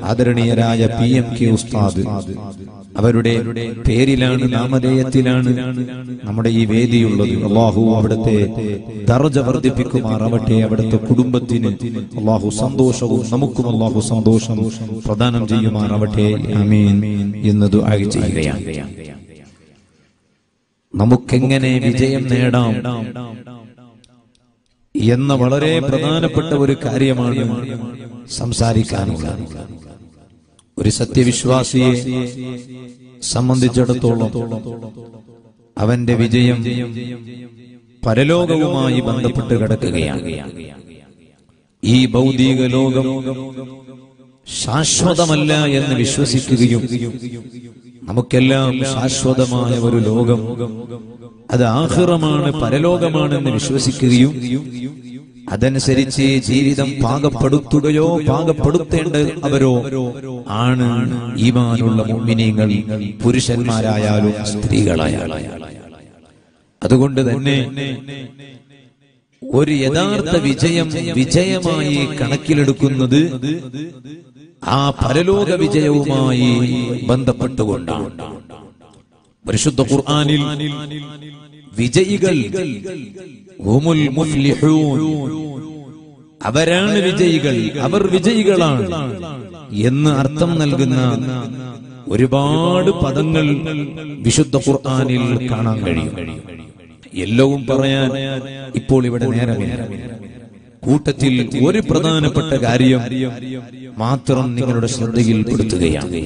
ആദരണീയരായ P M K ഉസ്താദ് അവരുടെ പേരിലാണ് നാമധേയത്തിലാണ് നമ്മുടെ ഈ വേദിയുള്ളത് അള്ളാഹു അവിടുത്തെ ദർജ വർദ്ധിപ്പിക്കുമാറാവട്ടെ അവിടുത്തെ കുടുംബത്തിന് അള്ളാഹു സന്തോഷവും നമുക്കും അള്ളാഹു സന്തോഷം പ്രദാനം ചെയ്യുമാറാവട്ടെ അമീൻ എന്ന് ദുആ ചെയ്യുകയാണ് നമുക്കെങ്ങനെ വിജയം നേടാം എന്ന വളരെ പ്രധാനപ്പെട്ട ഒരു കാര്യമാണ് സംസാരിക്കാനുള്ളത് ഒരു സത്യവിശ്വാസിയെ സംബന്ധിച്ചിടത്തോളം അവന്റെ വിജയം പരലോകവുമായി ബന്ധപ്പെട്ട് കിടക്കുകയാണ് ഈ ഭൗതിക ലോകം ശാശ്വതമല്ല എന്ന് വിശ്വസിക്കുകയും നമുക്കെല്ലാം ശാശ്വതമായ ഒരു ലോകം അത് ആഹ്റമാണ് പരലോകമാണെന്ന് വിശ്വസിക്കുകയും അതനുസരിച്ച് ജീവിതം പാകപ്പെടുത്തുകയോ പാകപ്പെടുത്തേണ്ട അവരോ ആണ് ഈമാനുള്ള മുമ്മിനീങ്ങൾ പുരുഷന്മാരായാലും സ്ത്രീകളായാലും അതുകൊണ്ട് തന്നെ ഒരു യഥാർത്ഥ വിജയം വിജയമായി കണക്കിലെടുക്കുന്നത് ആ പരലോക വിജയവുമായി ബന്ധപ്പെട്ടുകൊണ്ടാണ് പരിശുദ്ധ ഖുർആനിൽ വിജയികൾ ഹുമുൽ മുഫ്ലിഹൂൻ അവരാണ് വിജയികൾ അവർ വിജയികളാണ് എന്ന് അർത്ഥം നൽകുന്ന ഒരുപാട് പദങ്ങൾ വിശുദ്ധ ഖുർആനിൽ കാണാൻ കഴിയും എല്ലവും പറയാൻ ഇപ്പോൾ ഇവിടെ നേരമില്ല കൂട്ടത്തിൽ ഒരു പ്രധാനപ്പെട്ട കാര്യം മാത്രം നിങ്ങളുടെ ശ്രദ്ധയിൽപ്പെടുത്തുകയാണ്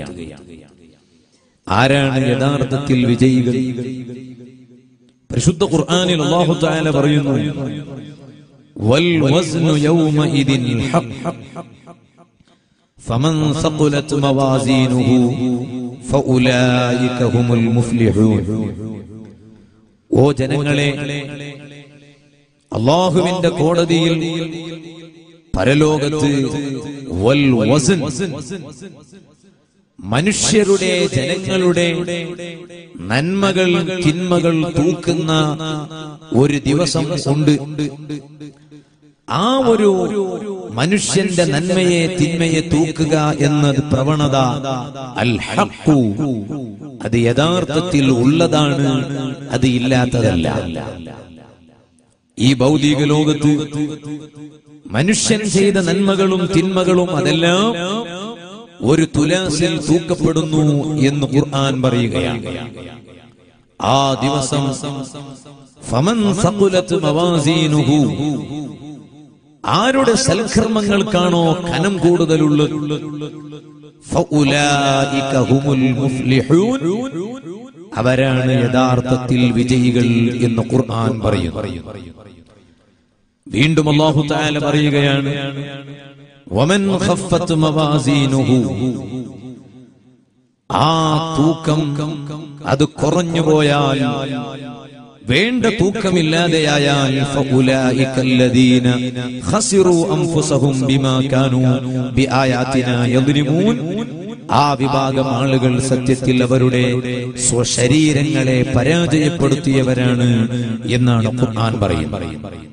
ആരാണ് യഥാർത്ഥത്തിൽ വിജയികൾ പരിശുദ്ധ ഖുർആനിൽ അല്ലാഹു തആല പറയുന്നു വൽ വസ്നു യൗമഇദിൻ ഹഖ് ഫമൻ ثقلت موازينه فأولئك هم المفلحون ഓ ജനങ്ങളെ അള്ളാഹുവിന്റെ കോടതിയിൽ പരലോകത്ത് വൽ വസൻ മനുഷ്യരുടെ ജനങ്ങളുടെ നന്മകൾ തിന്മകൾ തൂക്കുന്ന ഒരു ദിവസം ഉണ്ട് ആ ഒരു മനുഷ്യന്റെ നന്മയെ തിന്മയെ തൂക്കുക എന്നത് പ്രവണത അൽ ഹഖു അത് യഥാർത്ഥത്തിൽ ഉള്ളതാണ് അത് ഇല്ലാത്തതല്ല ഈ ഭൗതിക ലോകത്ത് മനുഷ്യൻ ചെയ്ത നന്മകളും തിന്മകളും അതെല്ലാം ഒരു തുലാസിൽ തൂക്കപ്പെടുന്നു എന്ന് ഖുർആൻ പറയുകയാണ് ആ ദിവസം ഫമൻ സഖുലത് മവാസീനുഹു ആരുടെ സൽക്കർമ്മങ്ങൾക്കാണോ കനം കൂടുതലുള്ളത് ഫഉലായിക ഹുമുൽ മുഫ്ലിഹൂൻ അവരാണ് യഥാർത്ഥത്തിൽ വിജയികൾ എന്ന് ഖുർആൻ പറയുന്നു വീണ്ടും അല്ലാഹു തആല പറയുകയാണ് വമൻ ഖഫത്ത് മവാസീനുഹു ആ തൂക്കം അത് കുറഞ്ഞു പോയാൽ വേണ്ട തൂക്കമില്ലാതെയായാൽ ഫഉലായിക അല്ലദീന ഖസിറു അൻഫുസഹും ബിമാ കാനൂ ബിആയാതിനാ യദ്രിമൂൻ ആ വിഭാഗം ആളുകൾ സത്യത്തിൽ അവരുടെ സ്വശരീരങ്ങളെ പരാജയപ്പെടുത്തിയവരാണ് എന്നാണ് ഖുർആൻ പറയുന്നത്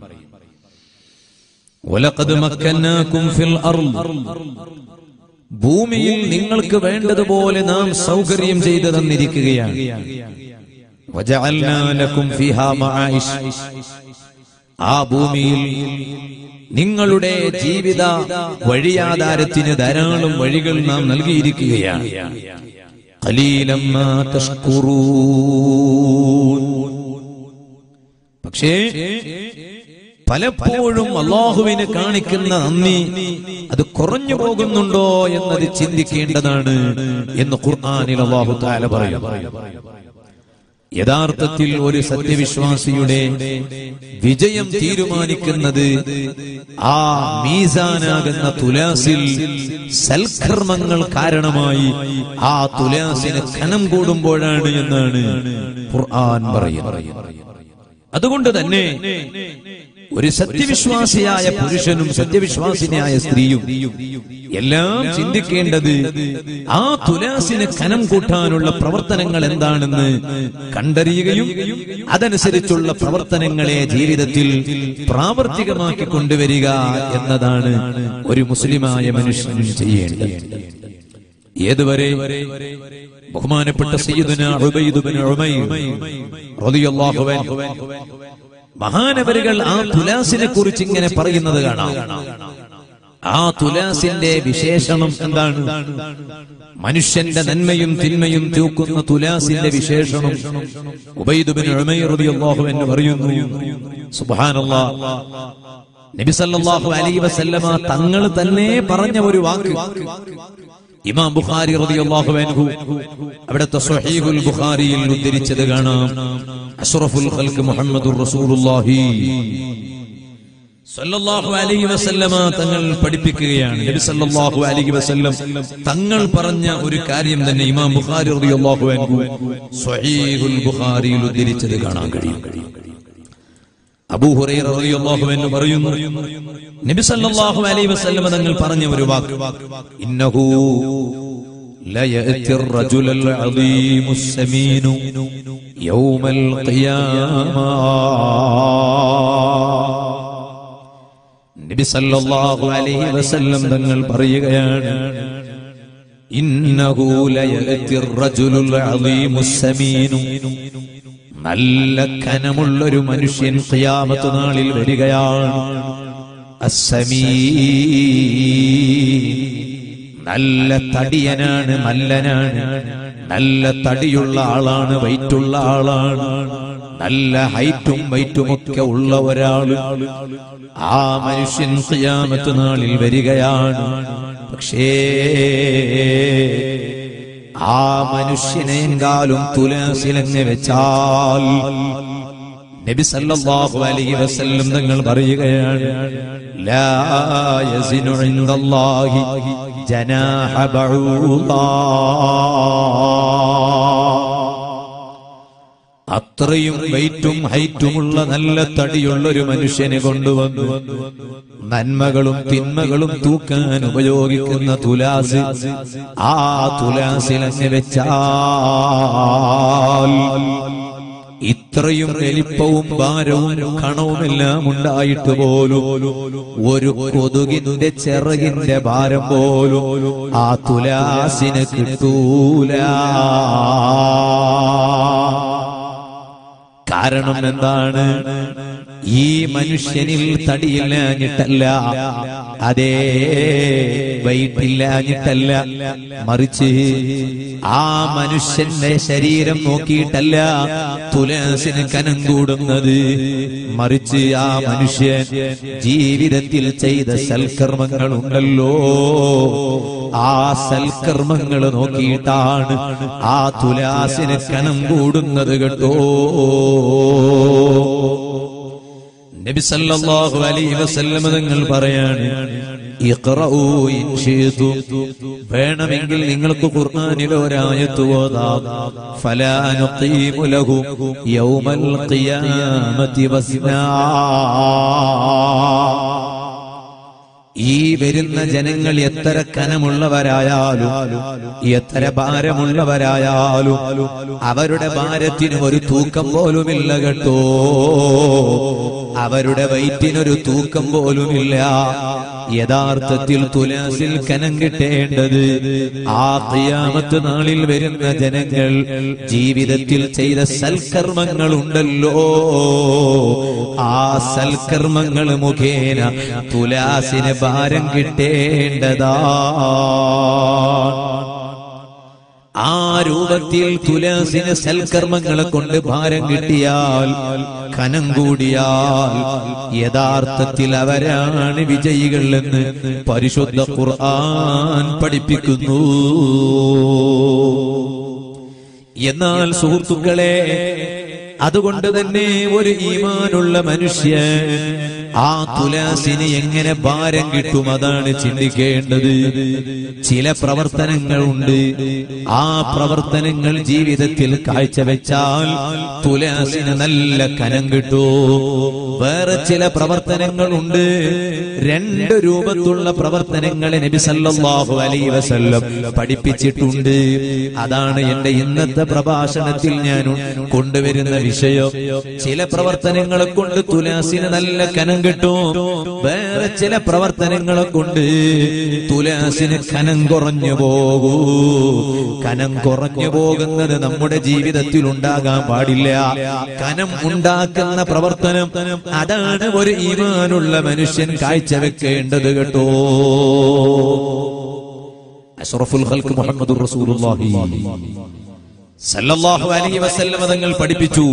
വലഖദ് മക്കന്നാകും ഫിൽ അർള് ഭൂമിയിൽ നിങ്ങൾക്ക് വേണ്ടതുപോലെ നാം സൗകര്യം ചെയ്തു തന്നിരിക്കുകയാണ് വജഅൽനാ ലക്കും ഫീഹാ മആയിഷ് ആ ഭൂമിയിൽ നിങ്ങളുടെ ജീവിത വഴിയാധാരത്തിന് ധാരാളം വഴികൾ നാം നൽകിയിരിക്കുകയാണ് ഖലീലം മാ തഷ്കുറൂൻ പക്ഷേ പലപ്പോഴും അള്ളാഹുവിന് കാണിക്കുന്ന നന്ദി അത് കുറഞ്ഞു പോകുന്നുണ്ടോ എന്നത് ചിന്തിക്കേണ്ടതാണ് എന്ന് ഖുർആാനിൽ അള്ളാഹു താല പറയും യഥാർത്ഥത്തിൽ ഒരു സത്യവിശ്വാസിയുടെ വിജയം തീരുമാനിക്കുന്നത് ആ മീസാനാകുന്ന തുലാസിൽ സൽക്കർമ്മങ്ങൾ കാരണമായി ആ തുലാസിന് ഖനം കൂടുമ്പോഴാണ് എന്നാണ് ഖുർആൻ പറയുന്നത് അതുകൊണ്ട് തന്നെ ഒരു സത്യവിശ്വാസിയായ പുരുഷനും സത്യവിശ്വാസിനിയായ സ്ത്രീയും എല്ലാം ചിന്തിക്കേണ്ടത് ആ തുലാസിന് കനം കൂട്ടാനുള്ള പ്രവർത്തനങ്ങൾ എന്താണെന്ന് കണ്ടറിയുകയും അതനുസരിച്ചുള്ള പ്രവർത്തനങ്ങളെ ജീവിതത്തിൽ പ്രാവർത്തികമാക്കി കൊണ്ടുവരിക എന്നതാണ് ഒരു മുസ്ലിമായ മനുഷ്യൻ ചെയ്യേണ്ടത് ഏതുവരെ ബഹുമാനപ്പെട്ട സയ്യിദുന ഉബൈദ് ബിൻ ഉമൈർ റളിയല്ലാഹു അൻഹു മഹാനവരുകൾ ആ തുലാസിനെ കുറിച്ച് ഇങ്ങനെ പറയുന്നത് കാണാം ആ തുലാസിന്റെ വിശേഷണം എന്താണ് മനുഷ്യന്റെ നന്മയും തിന്മയും തൂക്കുന്ന തുലാസിന്റെ വിശേഷണം ഉബൈദ് ബിൻ ഉമൈർ റളിയല്ലാഹു അൻഹു പറയുന്നു സുബ്ഹാനല്ലാഹ് നബി സല്ലല്ലാഹു അലൈഹി വസല്ലമ തങ്ങൾ തന്നെ പറഞ്ഞ ഒരു വാക്ക് ഇമാം ബുഖാരി റളിയല്ലാഹു അൻഹു അവിടുത്തെ സ്വഹീഹുൽ ബുഖാരിയിൽ ഉദ്ധരിച്ചത് കാണാം അഷ്റഫുൽ ഖൽഖ് മുഹമ്മദുർ റസൂലുള്ളാഹി സല്ലല്ലാഹു അലൈഹി വസല്ലമ തങ്ങൾ പഠിപ്പിക്കുകയാണ് നബി സല്ലല്ലാഹു അലൈഹി വസല്ലം തങ്ങൾ പറഞ്ഞ ഒരു കാര്യം തന്നെ ഇമാം ബുഖാരി റളിയല്ലാഹു അൻഹു സ്വഹീഹുൽ ബുഖാരിയിൽ ഉദ്ധരിച്ചത് കാണാൻ കഴിയും അബൂ ഹുറൈറ റളിയല്ലാഹു അൻഹു പറയുന്നു നബി സല്ലല്ലാഹു അലൈഹി വസല്ലം തങ്ങൾ പറഞ്ഞ ഒരു വാക്ക് ഇന്നഹു ليأتي الرجل العظيم السمين يوم القيامة നബി സല്ലല്ലാഹു അലൈഹി വസല്ലം തങ്ങൾ പറയുകയാണ് ഇന്നഹു ലയഅതി റജുലുൽ അളീമുസ് സമീനു നല്ല കനമുള്ളൊരു മനുഷ്യൻ ഖിയാമത്ത് നാളിൽ വരികയാണ് അസ്സമീ നല്ല തടിയനാണ് മല്ലനാണ് നല്ല തടിയുള്ള ആളാണ് വൈറ്റുള്ള ആളാണ് നല്ല ഹൈറ്റും വൈറ്റും ഒക്കെ ഉള്ള ഒരാള് ആ മനുഷ്യൻ ഖിയാമത്ത് നാളിൽ വരികയാണ് പക്ഷേ ആ മനുഷ്യനെങ്കാലും തുലാസിലങ്ങ് വെച്ചാൽ നബി സല്ലല്ലാഹു അലൈഹി വസല്ലം തങ്ങൾ പറയുകയാണ് ലാ യസിനു ഇൻദല്ലാഹി ജനാഹ ബഊദാ അത്രയും വെയിറ്റും ഹൈറ്റുമുള്ള നല്ല തടിയുള്ള ഒരു മനുഷ്യനെ കൊണ്ടുവന്നു നന്മകളും തിന്മകളും തൂക്കാൻ ഉപയോഗിക്കുന്ന തുലാസ് ആ തുലാസിലങ്ങ് വെച്ചാൽ ഇത്രയും വലിപ്പവും ഭാരവും കണവുമെല്ലാം ഉണ്ടായിട്ട് പോലും ഒരു കൊതുകിന്റെ ചിറകിന്റെ ഭാരം പോലും ആ തുലാസിന് കിട്ടൂല കാരണം എന്താണ് ഈ മനുഷ്യനിൽ തടിയില്ലാഞ്ഞിട്ടല്ല അതേ വൈറ്റില്ലാഞ്ഞിട്ടല്ല മറിച്ച് ആ മനുഷ്യന്റെ ശരീരം നോക്കിയിട്ടല്ല തുലാസിന് കനം കൂടുന്നത് മറിച്ച് ആ മനുഷ്യൻ ജീവിതത്തിൽ ചെയ്ത സൽക്കർമ്മങ്ങളുണ്ടല്ലോ ആ സൽക്കർമ്മങ്ങൾ നോക്കിയിട്ടാണ് ആ തുലാസിന് കനം കൂടുന്നത് കേട്ടോ നബി സല്ലല്ലാഹു അലൈഹി വസല്ലം തങ്ങൾ പറയാണ് ഇഖ്റഊ ഇൻ ശിഅ്തും വേണമെങ്കിൽ നിങ്ങൾക്ക് ഖുർആനിൽ ഒരായത്ത് ഓതാം ഫലാ നുഖീമു ലഹു യൗമൽ ഖിയാമത്തി വസ്നാ ഈ വരുന്ന ജനങ്ങൾ എത്ര കനമുള്ളവരായാലും എത്ര ഭാരമുള്ളവരായാലും അവരുടെ ഭാരത്തിന് ഒരു തൂക്കം പോലുമില്ല കേട്ടോ അവരുടെ വയറ്റിനൊരു തൂക്കം പോലുമില്ല യഥാർത്ഥത്തിൽ തുലാസിൽ കനം കിട്ടേണ്ടത് ആ ഖിയാമത്ത് നാളിൽ വരുന്ന ജനങ്ങൾ ജീവിതത്തിൽ ചെയ്ത സൽക്കർമ്മങ്ങൾ ഉണ്ടല്ലോ ആ സൽക്കർമ്മങ്ങൾ മുഖേന തുലാസിന് ഭാരം കിട്ടേണ്ടതാ ആ രൂപത്തിൽ തുലാസിന് സൽക്കർമ്മങ്ങളെ കൊണ്ട് ഭാരം കിട്ടിയാൽ കനം കൂടിയാൽ യഥാർത്ഥത്തിൽ അവരാണ് വിജയികൾ എന്ന് പരിശുദ്ധ ഖുർആൻ പഠിപ്പിക്കുന്നു എന്നാൽ സുഹൃത്തുക്കളെ അതുകൊണ്ട് തന്നെ ഒരു ഈമാനുള്ള മനുഷ്യൻ ആ തുലാസിന് എങ്ങനെ ഭാരം കിട്ടും അതാണ് ചിന്തിക്കേണ്ടത് ചില പ്രവർത്തനങ്ങളുണ്ട് ആ പ്രവർത്തനങ്ങൾ ജീവിതത്തിൽ കാഴ്ചവെച്ചാൽ തുലാസിന് നല്ല കനം കിട്ടൂ വേറെ ചില പ്രവർത്തനങ്ങളുണ്ട് രണ്ട് രൂപത്തുള്ള പ്രവർത്തനങ്ങളെ നബി സല്ലല്ലാഹു അലൈഹി വസല്ലം പഠിപ്പിച്ചിട്ടുണ്ട് അതാണ് എന്റെ ഇന്നത്തെ പ്രഭാഷണത്തിൽ ഞാൻ കൊണ്ടുവരുന്ന വിഷയം ചില പ്രവർത്തനങ്ങളെ കൊണ്ട് തുലാസിന് നല്ല കനം കിട്ടും വേറെ ചില പ്രവർത്തനങ്ങളെ കൊണ്ട് തുലാസിന് കനം കുറഞ്ഞു പോകൂ കനം കുറഞ്ഞു പോകുന്നത് നമ്മുടെ ജീവിതത്തിൽ ഉണ്ടാകാൻ പാടില്ല കനം ഉണ്ടാക്കുന്ന പ്രവർത്തനം അതാണ് ഒരു ഈമാനുള്ള മനുഷ്യൻ കാഴ്ചവെക്കേണ്ടത് കേട്ടോ അഷ്റഫുൽ ഖൽഖ് മുഹമ്മദുർ റസൂലുള്ളാഹി സല്ലല്ലാഹു അലൈഹി വസല്ലം തങ്ങൾ പഠിപ്പിച്ചു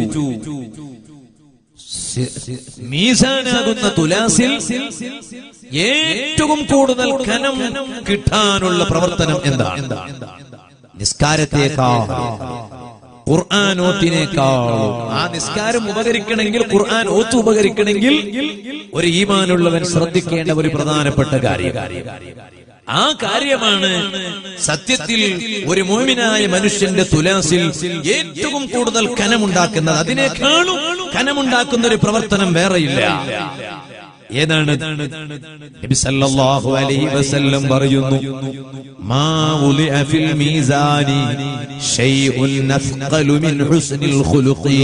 മീസാനാകുന്ന തുലാസിൽ ഏറ്റവും കൂടുതൽ കനം കിട്ടാനുള്ള പ്രവർത്തനം എന്താണ് നിസ്കാരത്തേക്കാൾ ഖുർആൻ ഓത്തിനേക്കാൾ ആ നിസ്കാരം ഉപകരിക്കണമെങ്കിൽ ഖുർആൻ ഓത്ത് ഉപകരിക്കണമെങ്കിൽ ഒരു ഈമാനുള്ളവൻ ശ്രദ്ധിക്കേണ്ട ഒരു പ്രധാനപ്പെട്ട കാര്യം ആ കാര്യമാണ് സത്യത്തിൽ ഒരു മോമിനായ മനുഷ്യന്റെ തുലാസിൽ ഏറ്റവും കൂടുതൽ കനമുണ്ടാക്കുന്നത് അതിനേക്കാളും കനമുണ്ടാക്കുന്ന ഒരു പ്രവർത്തനം വേറെയില്ല ഏതാണ് നബി സല്ലല്ലാഹു അലൈഹി വസല്ലം പറയുന്നു മാ ഉലിഅ ഫിൽ മീസാനി ഷൈഉൻ അസ്ഖലു മിൻ ഹുസ്നിൽ ഖുലുഖി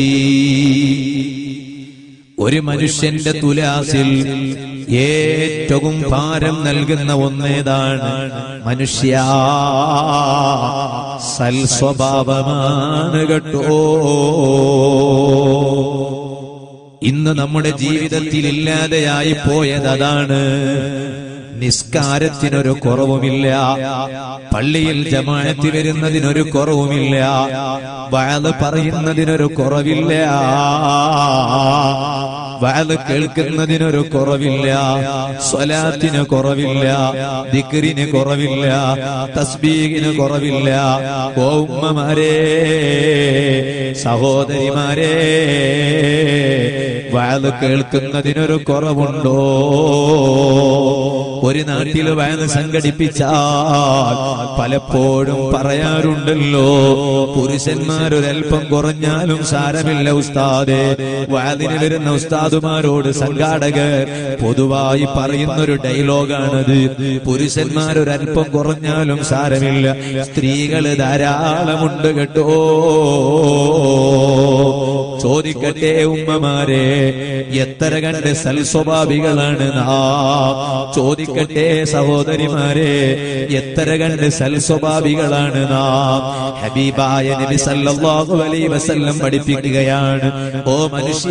ഒരു മനുഷ്യന്റെ തുലാസിൽ ഏറ്റവും ഭാരം നൽകുന്ന ഒന്നേതാണ് മനുഷ്യ സൽ സ്വഭാവമാണ് കേട്ടോ ഇന്ന് നമ്മുടെ ജീവിതത്തിൽ ഇല്ലാതെയായി പോയത് അതാണ് നിസ്കാരത്തിനൊരു കുറവുമില്ല പള്ളിയിൽ ജമാഅത്ത് വരുന്നതിനൊരു കുറവുമില്ല വയത് പറയുന്നതിനൊരു കുറവില്ല വയത് കേൾക്കുന്നതിനൊരു കുറവില്ല സ്വലാത്തിന് കുറവില്ല ദിക്റിന് കുറവില്ല തസ്ബീഹിന് കുറവില്ല ഓ ഉമ്മമാരെ സഹോദരിമാരെ വയത് കേൾക്കുന്നതിനൊരു കുറവുണ്ടോ ഒരു നാട്ടിൽ വയത് സംഘടിപ്പിച്ചാൽ പലപ്പോഴും പറയാറുണ്ടല്ലോ പുരുഷന്മാരൊരൽപ്പം കുറഞ്ഞാലും സാരമില്ല ഉസ്താദെ വയതിന് വരുന്ന ഉസ്താദുമാരോട് സംഘാടകർ പൊതുവായി പറയുന്നൊരു ഡയലോഗാണത് പുരുഷന്മാരൊരൽപ്പം കുറഞ്ഞാലും സാരമില്ല സ്ത്രീകള് ധാരാളമുണ്ട് കേട്ടോ ചോദിക്കട്ടെ ഉമ്മമാരെ എത്ര കണ്ട് സൽസ്വഭാവികളാണ് നാം ചോദിക്കട്ടെ സഹോദരിമാരെ എത്ര കണ്ട് സൽസ്വഭാവികളാണ് നാം ഹബീബായ നബി സല്ലല്ലാഹു അലൈഹി വസല്ലം പഠിപ്പിക്കുകയാണ് ഓ മനുഷ്യ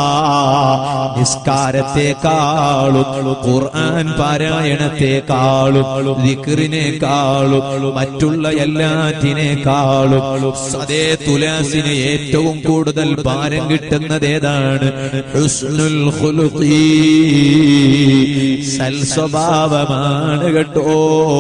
നിസ്കാരത്തെക്കാളും ഖുർആൻ പാരായണത്തെക്കാളും ദിക്റിനേക്കാളും മറ്റുള്ള എല്ലാറ്റിനേക്കാളും അതേ തുലാസിന് ഏറ്റവും കൂടുതൽ ഭാരം കിട്ടുന്നത് ഏതാണ് ഹുസ്നുൽ ഖുലുഖി സൽ സ്വഭാവമാണ് കേട്ടോ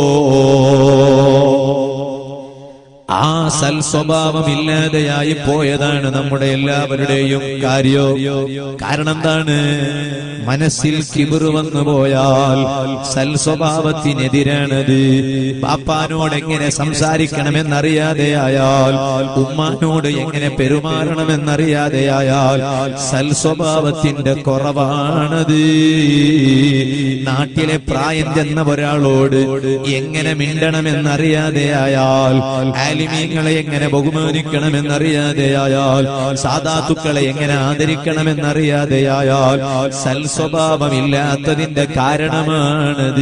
ആ സൽ സ്വഭാവമില്ലാതെയായി പോയതാണ് നമ്മുടെ എല്ലാവരുടെയും കാര്യം കാരണം എന്താണ് മനസ്സിൽ കിബിറ് വന്നു പോയാൽ സൽ സ്വഭാവത്തിനെതിരാണത് പാപ്പാനോട് എങ്ങനെ സംസാരിക്കണമെന്നറിയാതെയായാൽ ഉമ്മാനോട് എങ്ങനെ പെരുമാറണമെന്നറിയാതെയായാൽ സൽ സ്വഭാവത്തിന്റെ കുറവാണത് നാട്ടിലെ പ്രായം ചെന്ന ഒരാളോട് എങ്ങനെ മിണ്ടണമെന്നറിയാതെയായാൽ ആലിമീങ്ങളെ എങ്ങനെ ബഹുമാനിക്കണമെന്നറിയാതെയായാൽ സാധാത്തുക്കളെ എങ്ങനെ ആദരിക്കണമെന്നറിയാതെയായാൽ സൽസ്വഭാവമില്ലാത്തതിന്റെ കാരണമാണത്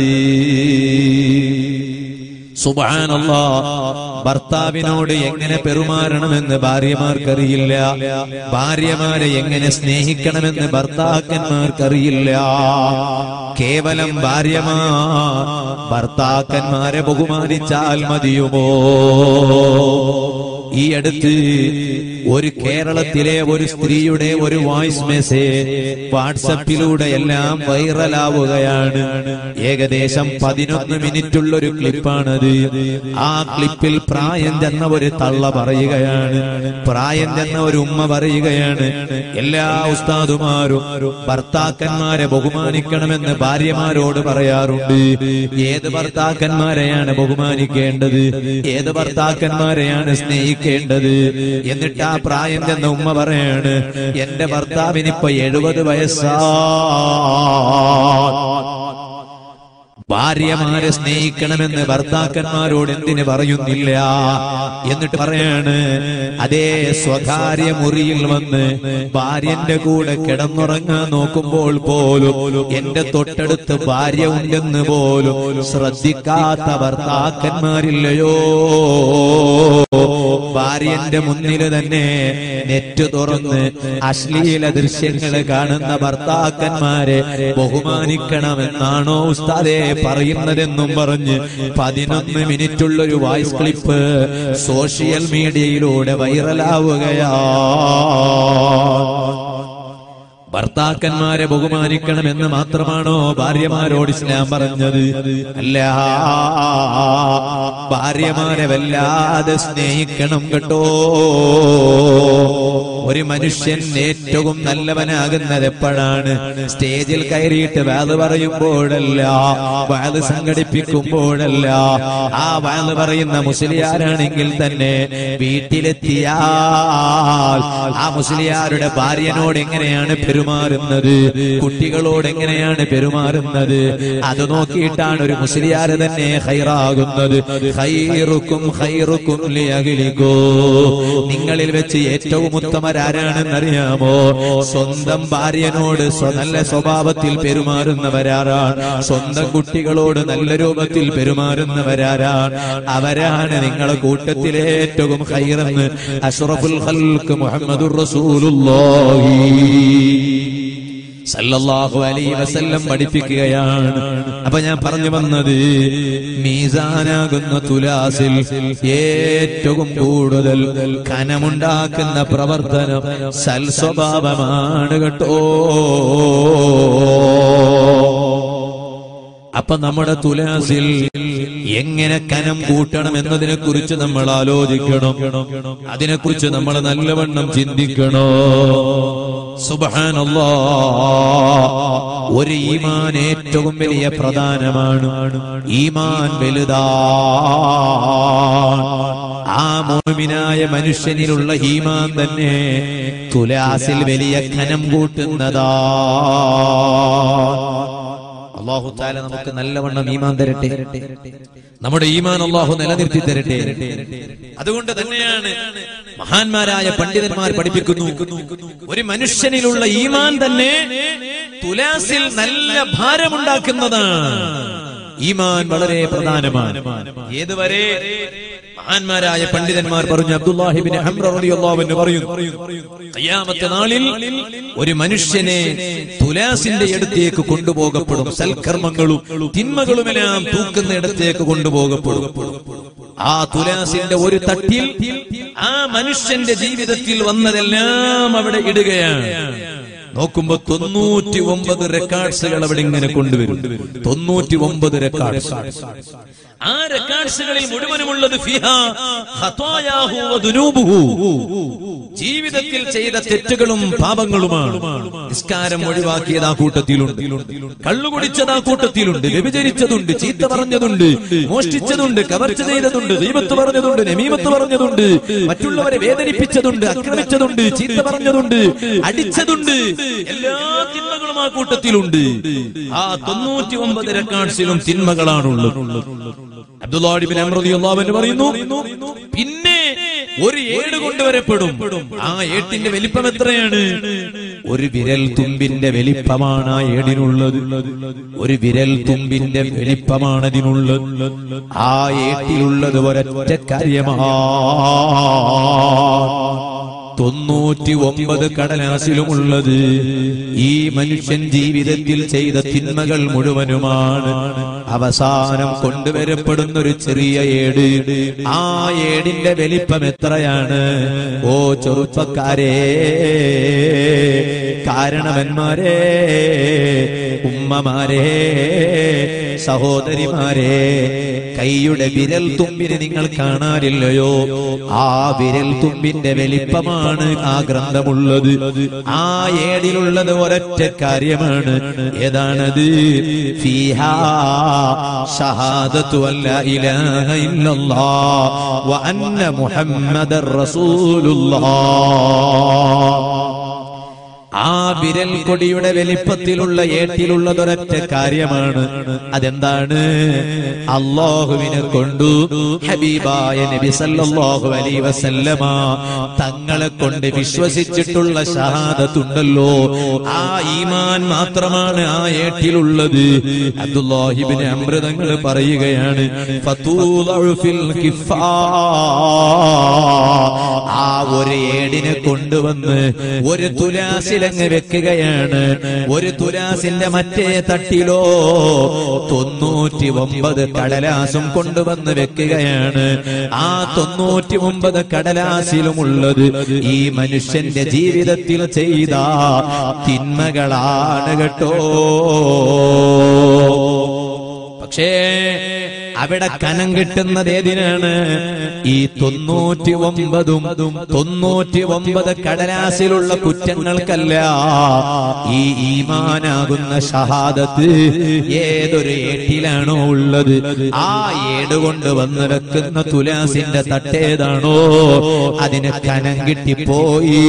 സുബാനല്ലാ ഭർത്താവിനോട് എങ്ങനെ പെരുമാറണമെന്ന് ഭാര്യമാർക്കറിയില്ല ഭാര്യമാരെ എങ്ങനെ സ്നേഹിക്കണമെന്ന് ഭർത്താക്കന്മാർക്കറിയില്ല കേവലം ഭാര്യമാർ ഭർത്താക്കന്മാരെ ബഹുമാനിച്ചാൽ മതിയുമോ ഈ അടുത്ത് ഒരു കേരളത്തിലെ ഒരു സ്ത്രീയുടെ ഒരു വോയിസ് മെസ്സേജ് വാട്സപ്പിലൂടെ എല്ലാം വൈറലാവുകയാണ് ഏകദേശം പതിനൊന്ന് മിനിറ്റുള്ള ഒരു ക്ലിപ്പാണത് ആ ക്ലിപ്പിൽ പ്രായം ചെന്ന ഒരു തള്ള പറയുകയാണ് പ്രായം ചെന്ന ഒരു ഉമ്മ പറയുകയാണ് എല്ലാ ഉസ്താദുമാരും ഭർത്താക്കന്മാരെ ബഹുമാനിക്കണമെന്ന് ഭാര്യമാരോട് പറയാറുണ്ട് ഏത് ഭർത്താക്കന്മാരെയാണ് ബഹുമാനിക്കേണ്ടത് ഏത് ഭർത്താക്കന്മാരെയാണ് സ്നേഹിക്കേണ്ടത് എന്നിട്ട് ആ പ്രായം ചെന്ന ഉമ്മ പറയാണ് എന്റെ ഭർത്താവിനിപ്പോ എഴുപത് വയസ്സാ ഭാര്യമാരെ സ്നേഹിക്കണമെന്ന് ഭർത്താക്കന്മാരോട് എന്തിന് പറയുന്നില്ല എന്നിട്ട് പറയാണ് അതേ സ്വകാര്യ മുറിയിൽ വന്ന് ഭാര്യന്റെ കൂടെ കിടന്നുറങ്ങാൻ നോക്കുമ്പോൾ പോലും എന്റെ തൊട്ടടുത്ത് ഭാര്യ ഉണ്ടെന്ന് പോലും ശ്രദ്ധിക്കാത്ത ഭർത്താക്കന്മാരില്ലയോ ഭാര്യന്റെ മുന്നിൽ തന്നെ നെറ്റ് തുറന്ന് അശ്ലീല ദൃശ്യങ്ങൾ കാണുന്ന ഭർത്താക്കന്മാരെ ബഹുമാനിക്കണമെന്നാണോ ഉസ്താദെ പറയുന്നതെന്നും പറഞ്ഞ് പതിനൊന്ന് മിനിറ്റുള്ള ഒരു വോയിസ് ക്ലിപ്പ് സോഷ്യൽ മീഡിയയിലൂടെ വൈറലാവുകയാ ഭർത്താക്കന്മാരെ ബഹുമാനിക്കണമെന്ന് മാത്രമാണോ ഭാര്യമാരോട് ഇസ്ലാം പറഞ്ഞത് അല്ല ഭാര്യമാരെ വല്ലാതെ സ്നേഹിക്കണം കേട്ടോ ഒരു മനുഷ്യൻ ഏറ്റവും നല്ലവനാകുന്നത് എപ്പോഴാണ് സ്റ്റേജിൽ കയറിയിട്ട് വാത് പറയുമ്പോഴല്ല വാത് സംഘടിപ്പിക്കുമ്പോഴല്ല ആ വാത് പറയുന്ന മുസ്ലിയാരാണെങ്കിൽ തന്നെ വീട്ടിലെത്തിയാൽ ആ മുസ്ലിയാരുടെ ഭാര്യനോട് എങ്ങനെയാണ് പെരുമാറുന്നത് കുട്ടികളോട് എങ്ങനെയാണ് പെരുമാറുന്നത് അത് നോക്കിയിട്ടാണ് ഒരു മുസ്ലിയാർ തന്നെ ഹൈറാകുന്നത് ഹൈറുക്കും ഹൈറുക്കും ലിയകിലിക്കോ നിങ്ങളിൽ വെച്ച് ഏറ്റവും ഉത്തമരാരാണെന്നറിയാമോ സ്വന്തം ഭാര്യനോട് സ്വ- നല്ല സ്വഭാവത്തിൽ പെരുമാറുന്നവരാരാണ് സ്വന്തം കുട്ടികളോട് നല്ല രൂപത്തിൽ പെരുമാറുന്നവരാരാണ് അവരാണ് നിങ്ങളെ കൂട്ടത്തിലെ ഏറ്റവും ഹൈറെന്ന് അഷ്റഫുൽ ഖൽക്ക് മുഹമ്മദുർ റസൂലുള്ളാഹി സല്ലല്ലാഹു അലൈഹി വസല്ലം പഠിപ്പിക്കുകയാണ് അപ്പൊ ഞാൻ പറഞ്ഞു വന്നത് മീസാനാകുന്ന തുലാസിൽ ഏറ്റവും കൂടുതൽ കനമുണ്ടാക്കുന്ന പ്രവർത്തനം സൽ സ്വഭാവമാണ് കേട്ടോ അപ്പൊ നമ്മുടെ തുലാസിൽ എങ്ങനെ കനം കൂട്ടണം എന്നതിനെ കുറിച്ച് നമ്മൾ ആലോചിക്കണം അതിനെക്കുറിച്ച് നമ്മൾ നല്ലവണ്ണം ചിന്തിക്കണോ സുബഹാനല്ലാ ഒരു ഈമാൻ ഏറ്റവും വലിയ പ്രധാനമാണ് ഈമാൻ വലുതാ ആ മോമിനായ മനുഷ്യനിലുള്ള ഈമാൻ തന്നെ തുലാസിൽ വലിയ ഖനം കൂട്ടുന്നതാ അള്ളാഹു താല നമുക്ക് നല്ലവണ്ണം ഈമാൻ തരട്ടെ നമ്മുടെ ഈമാൻ അള്ളാഹു നിലനിർത്തി തരട്ടെ അതുകൊണ്ട് തന്നെയാണ് മഹാന്മാരായ പണ്ഡിതന്മാർ പഠിപ്പിക്കുന്നു ഒരു മനുഷ്യനിലുള്ള ഈമാൻ തന്നെ തുലാസിൽ നല്ല ഭാരമുണ്ടാക്കുന്നതാണ് ഈമാൻ വളരെ പ്രധാനമാണ് ഏതുവരെ മഹാന്മാരായ പണ്ഡിതന്മാർ പറഞ്ഞു അബ്ദുല്ലാഹിബിൻ റളിയല്ലാഹു പറയുന്നു ഖിയാമത്ത് നാളിൽ ഒരു മനുഷ്യനെ തുലാസിന്റെ അടുത്തേക്ക് കൊണ്ടുപോകപ്പെടും സൽക്കർമ്മങ്ങളും തിന്മകളുമെല്ലാം തൂക്കുന്ന ഇടത്തേക്ക് കൊണ്ടുപോകപ്പെടും ആ തുലാസിന്റെ ഒരു തട്ടിൽ ആ മനുഷ്യന്റെ ജീവിതത്തിൽ വന്നതെല്ലാം അവിടെ ഇടുകയാണ് നോക്കുമ്പോ തൊണ്ണൂറ്റി ഒമ്പത് റെക്കോർഡ്സുകൾ അവിടെ ഇങ്ങനെ കൊണ്ടുവരും തൊണ്ണൂറ്റി ഒമ്പത് റെക്കോർഡ്സ് ആ റെക്കോർഡ്സുകളിൽ മുഴുവനുമുള്ളത് ഫിഹാ ഖത്വായാഹു വദുനൂബുഹു. ജീവിതത്തിൽ ചെയ്ത തെറ്റുകളും പാപങ്ങളുമാണ് നിസ്കാരം ഒഴിവാക്കിയത് ആ കൂട്ടത്തിലുണ്ട് കള്ളുകുടിച്ചത് ആ കൂട്ടത്തിലുണ്ട് വ്യഭിചരിച്ചതുണ്ട് ചീത്ത പറഞ്ഞതുണ്ട് മോഷ്ടിച്ചതുണ്ട് കവർച്ച ചെയ്തതുണ്ട് ദൈവത്ത് പറഞ്ഞതുണ്ട് നമീമത്ത് പറഞ്ഞതുണ്ട് മറ്റുള്ളവരെ വേദനിപ്പിച്ചതുണ്ട് ആക്രമിച്ചതുണ്ട് ചീത്ത പറഞ്ഞതുണ്ട് അടിച്ചതുണ്ട് എല്ലാ തിന്മകളും ആ കൂട്ടത്തിലുണ്ട് ആ തൊണ്ണൂറ്റി ഒമ്പത് റെക്കോർഡ്സിലും തിന്മകളാണുള്ളത് അബ്ദുല്ലാഹിബിൻ അമ്രദിയുള്ളവന് പറയുന്നു പിന്നെ ഒരു ഏട് കൊണ്ടുവരപ്പെടും ആ ഏട്ടിന്റെ വലിപ്പം എത്രയാണ് ഒരു വിരൽ തുമ്പിന്റെ വലിപ്പമാണ് ആ ഏടിനുള്ളത് ഒരു വിരൽ തുമ്പിന്റെ വലിപ്പമാണ് അതിനുള്ളത് ആ ഏട്ടിലുള്ളത് ഒരൊറ്റ കാര്യമാണ് തൊണ്ണൂറ്റി ഒമ്പത് കടലാസിലുമുള്ളത് ഈ മനുഷ്യൻ ജീവിതത്തിൽ ചെയ്ത തിന്മകൾ മുഴുവനുമാണ് അവസാനം കൊണ്ടുവരപ്പെടുന്ന ഒരു ചെറിയ ഏട് ആ ഏടിന്റെ വലിപ്പം എത്രയാണ് ഓ ചെറുപ്പക്കാരെ കാരണവന്മാരെ ഉമ്മമാരെ സഹോദരിമാരെ കൈയുടെ വിരൽ തുമ്പിന് നിങ്ങൾ കാണാനില്ലയോ ആ വിരൽ തുമ്പിന്റെ വലിപ്പമാണ് ആ ഗ്രന്ഥമുള്ളത് ആ ഏടിലുള്ളത് ഒരൊറ്റ കാര്യമാണ് ഏതാണത് ഫീഹാ ഷഹാദത്തു അല്ല ഇലാഹ ഇല്ലല്ലാഹ് വ അന്ന മുഹമ്മദർ റസൂലുള്ളാഹ് ആ വിരൽ കൊടിയുടെ വലിപ്പത്തിലുള്ള ഏട്ടിലുള്ളതൊരൊറ്റ കാര്യമാണ് അതെന്താണ് അള്ളാഹുവിനെ കൊണ്ടു ഹബീബായ നബി സല്ലല്ലാഹു അലൈഹി വസല്ലമ തങ്ങളെ കൊണ്ട് വിശ്വസിച്ചിട്ടുള്ള ഷഹാദത്തുണ്ടല്ലോ ആ ഈമാൻ മാത്രമാണ് ആ ഏട്ടിലുള്ളത് അബ്ദുല്ലാഹിബിന് അമൃതങ്ങൾ പറയുകയാണ് ഫതൂദഉ ഫിൽ കിഫാ. ആ ഒരു ഏടിനെ കൊണ്ടുവന്ന് ഒരു തുലാസിലങ്ങ് വെക്കുകയാണ് ഒരു തുലാസിന്റെ മറ്റേ തട്ടിലോ തൊണ്ണൂറ്റി ഒമ്പത് കടലാസും കൊണ്ടുവന്ന് വെക്കുകയാണ് ആ തൊണ്ണൂറ്റി ഒമ്പത് കടലാസിലുമുള്ളത് ഈ മനുഷ്യന്റെ ജീവിതത്തിൽ ചെയ്ത തിന്മകളാണ് കേട്ടോ പക്ഷേ അവിടെ കനം കിട്ടുന്നത് ഏതിനാണ് ഈ തൊണ്ണൂറ്റി ഒമ്പതും തൊണ്ണൂറ്റി ഒമ്പത് കടലാസിലുള്ള കുറ്റങ്ങൾക്കല്ല ഈ ഈമാനാകുന്ന ഷഹാദത്ത് ഏതൊരു ഏട്ടിലാണോ ഉള്ളത് ആ ഏട് കൊണ്ട് വന്ന് വെക്കുന്ന തുലാസിന്റെ തട്ടേതാണോ അതിന് കനം കിട്ടിപ്പോയി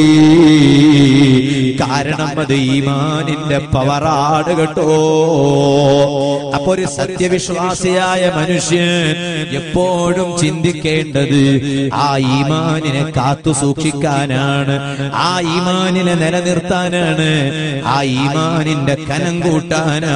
കാരണം അത് ഈമാനിന്റെ പവറാട് കേട്ടോ അപ്പൊ ഒരു സത്യവിശ്വാസിയായ മനുഷ്യൻ എപ്പോഴും ചിന്തിക്കേണ്ടത് ആ ഈമാനിനെ കാത്തു സൂക്ഷിക്കാനാണ് ആ ഈമാനിനെ നിലനിർത്താനാണ് ആ ഈമാനിന്റെ കനം കൂട്ടാനാ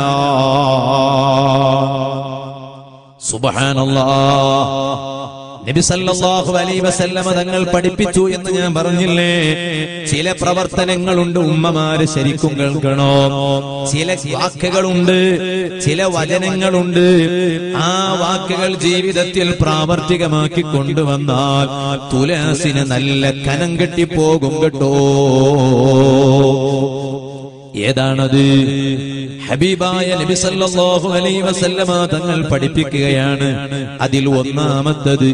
സുബഹാനല്ലാ നബി സല്ലല്ലാഹു അലൈഹി വസല്ലമ തങ്ങൾ പഠിപ്പിച്ചു എന്ന് ഞാൻ പറഞ്ഞില്ലേ ചില പ്രവർത്തനങ്ങളുണ്ട് ഉമ്മമാര് ശരിക്കും കേൾക്കണോ ചില വാക്കുകളുണ്ട് ചില വചനങ്ങളുണ്ട് ആ വാക്കുകൾ ജീവിതത്തിൽ പ്രാവർത്തികമാക്കി കൊണ്ടുവന്നാൽ തുലാസിന് നല്ല കനം കെട്ടിപ്പോകും കേട്ടോ ഏതാണത് ഹബീബായ നബി സല്ലല്ലാഹു അലൈഹി വസല്ലമ തങ്ങൾ പഠിപ്പിക്കുകയാണ് അതിൽ ഒന്നാമത്തത്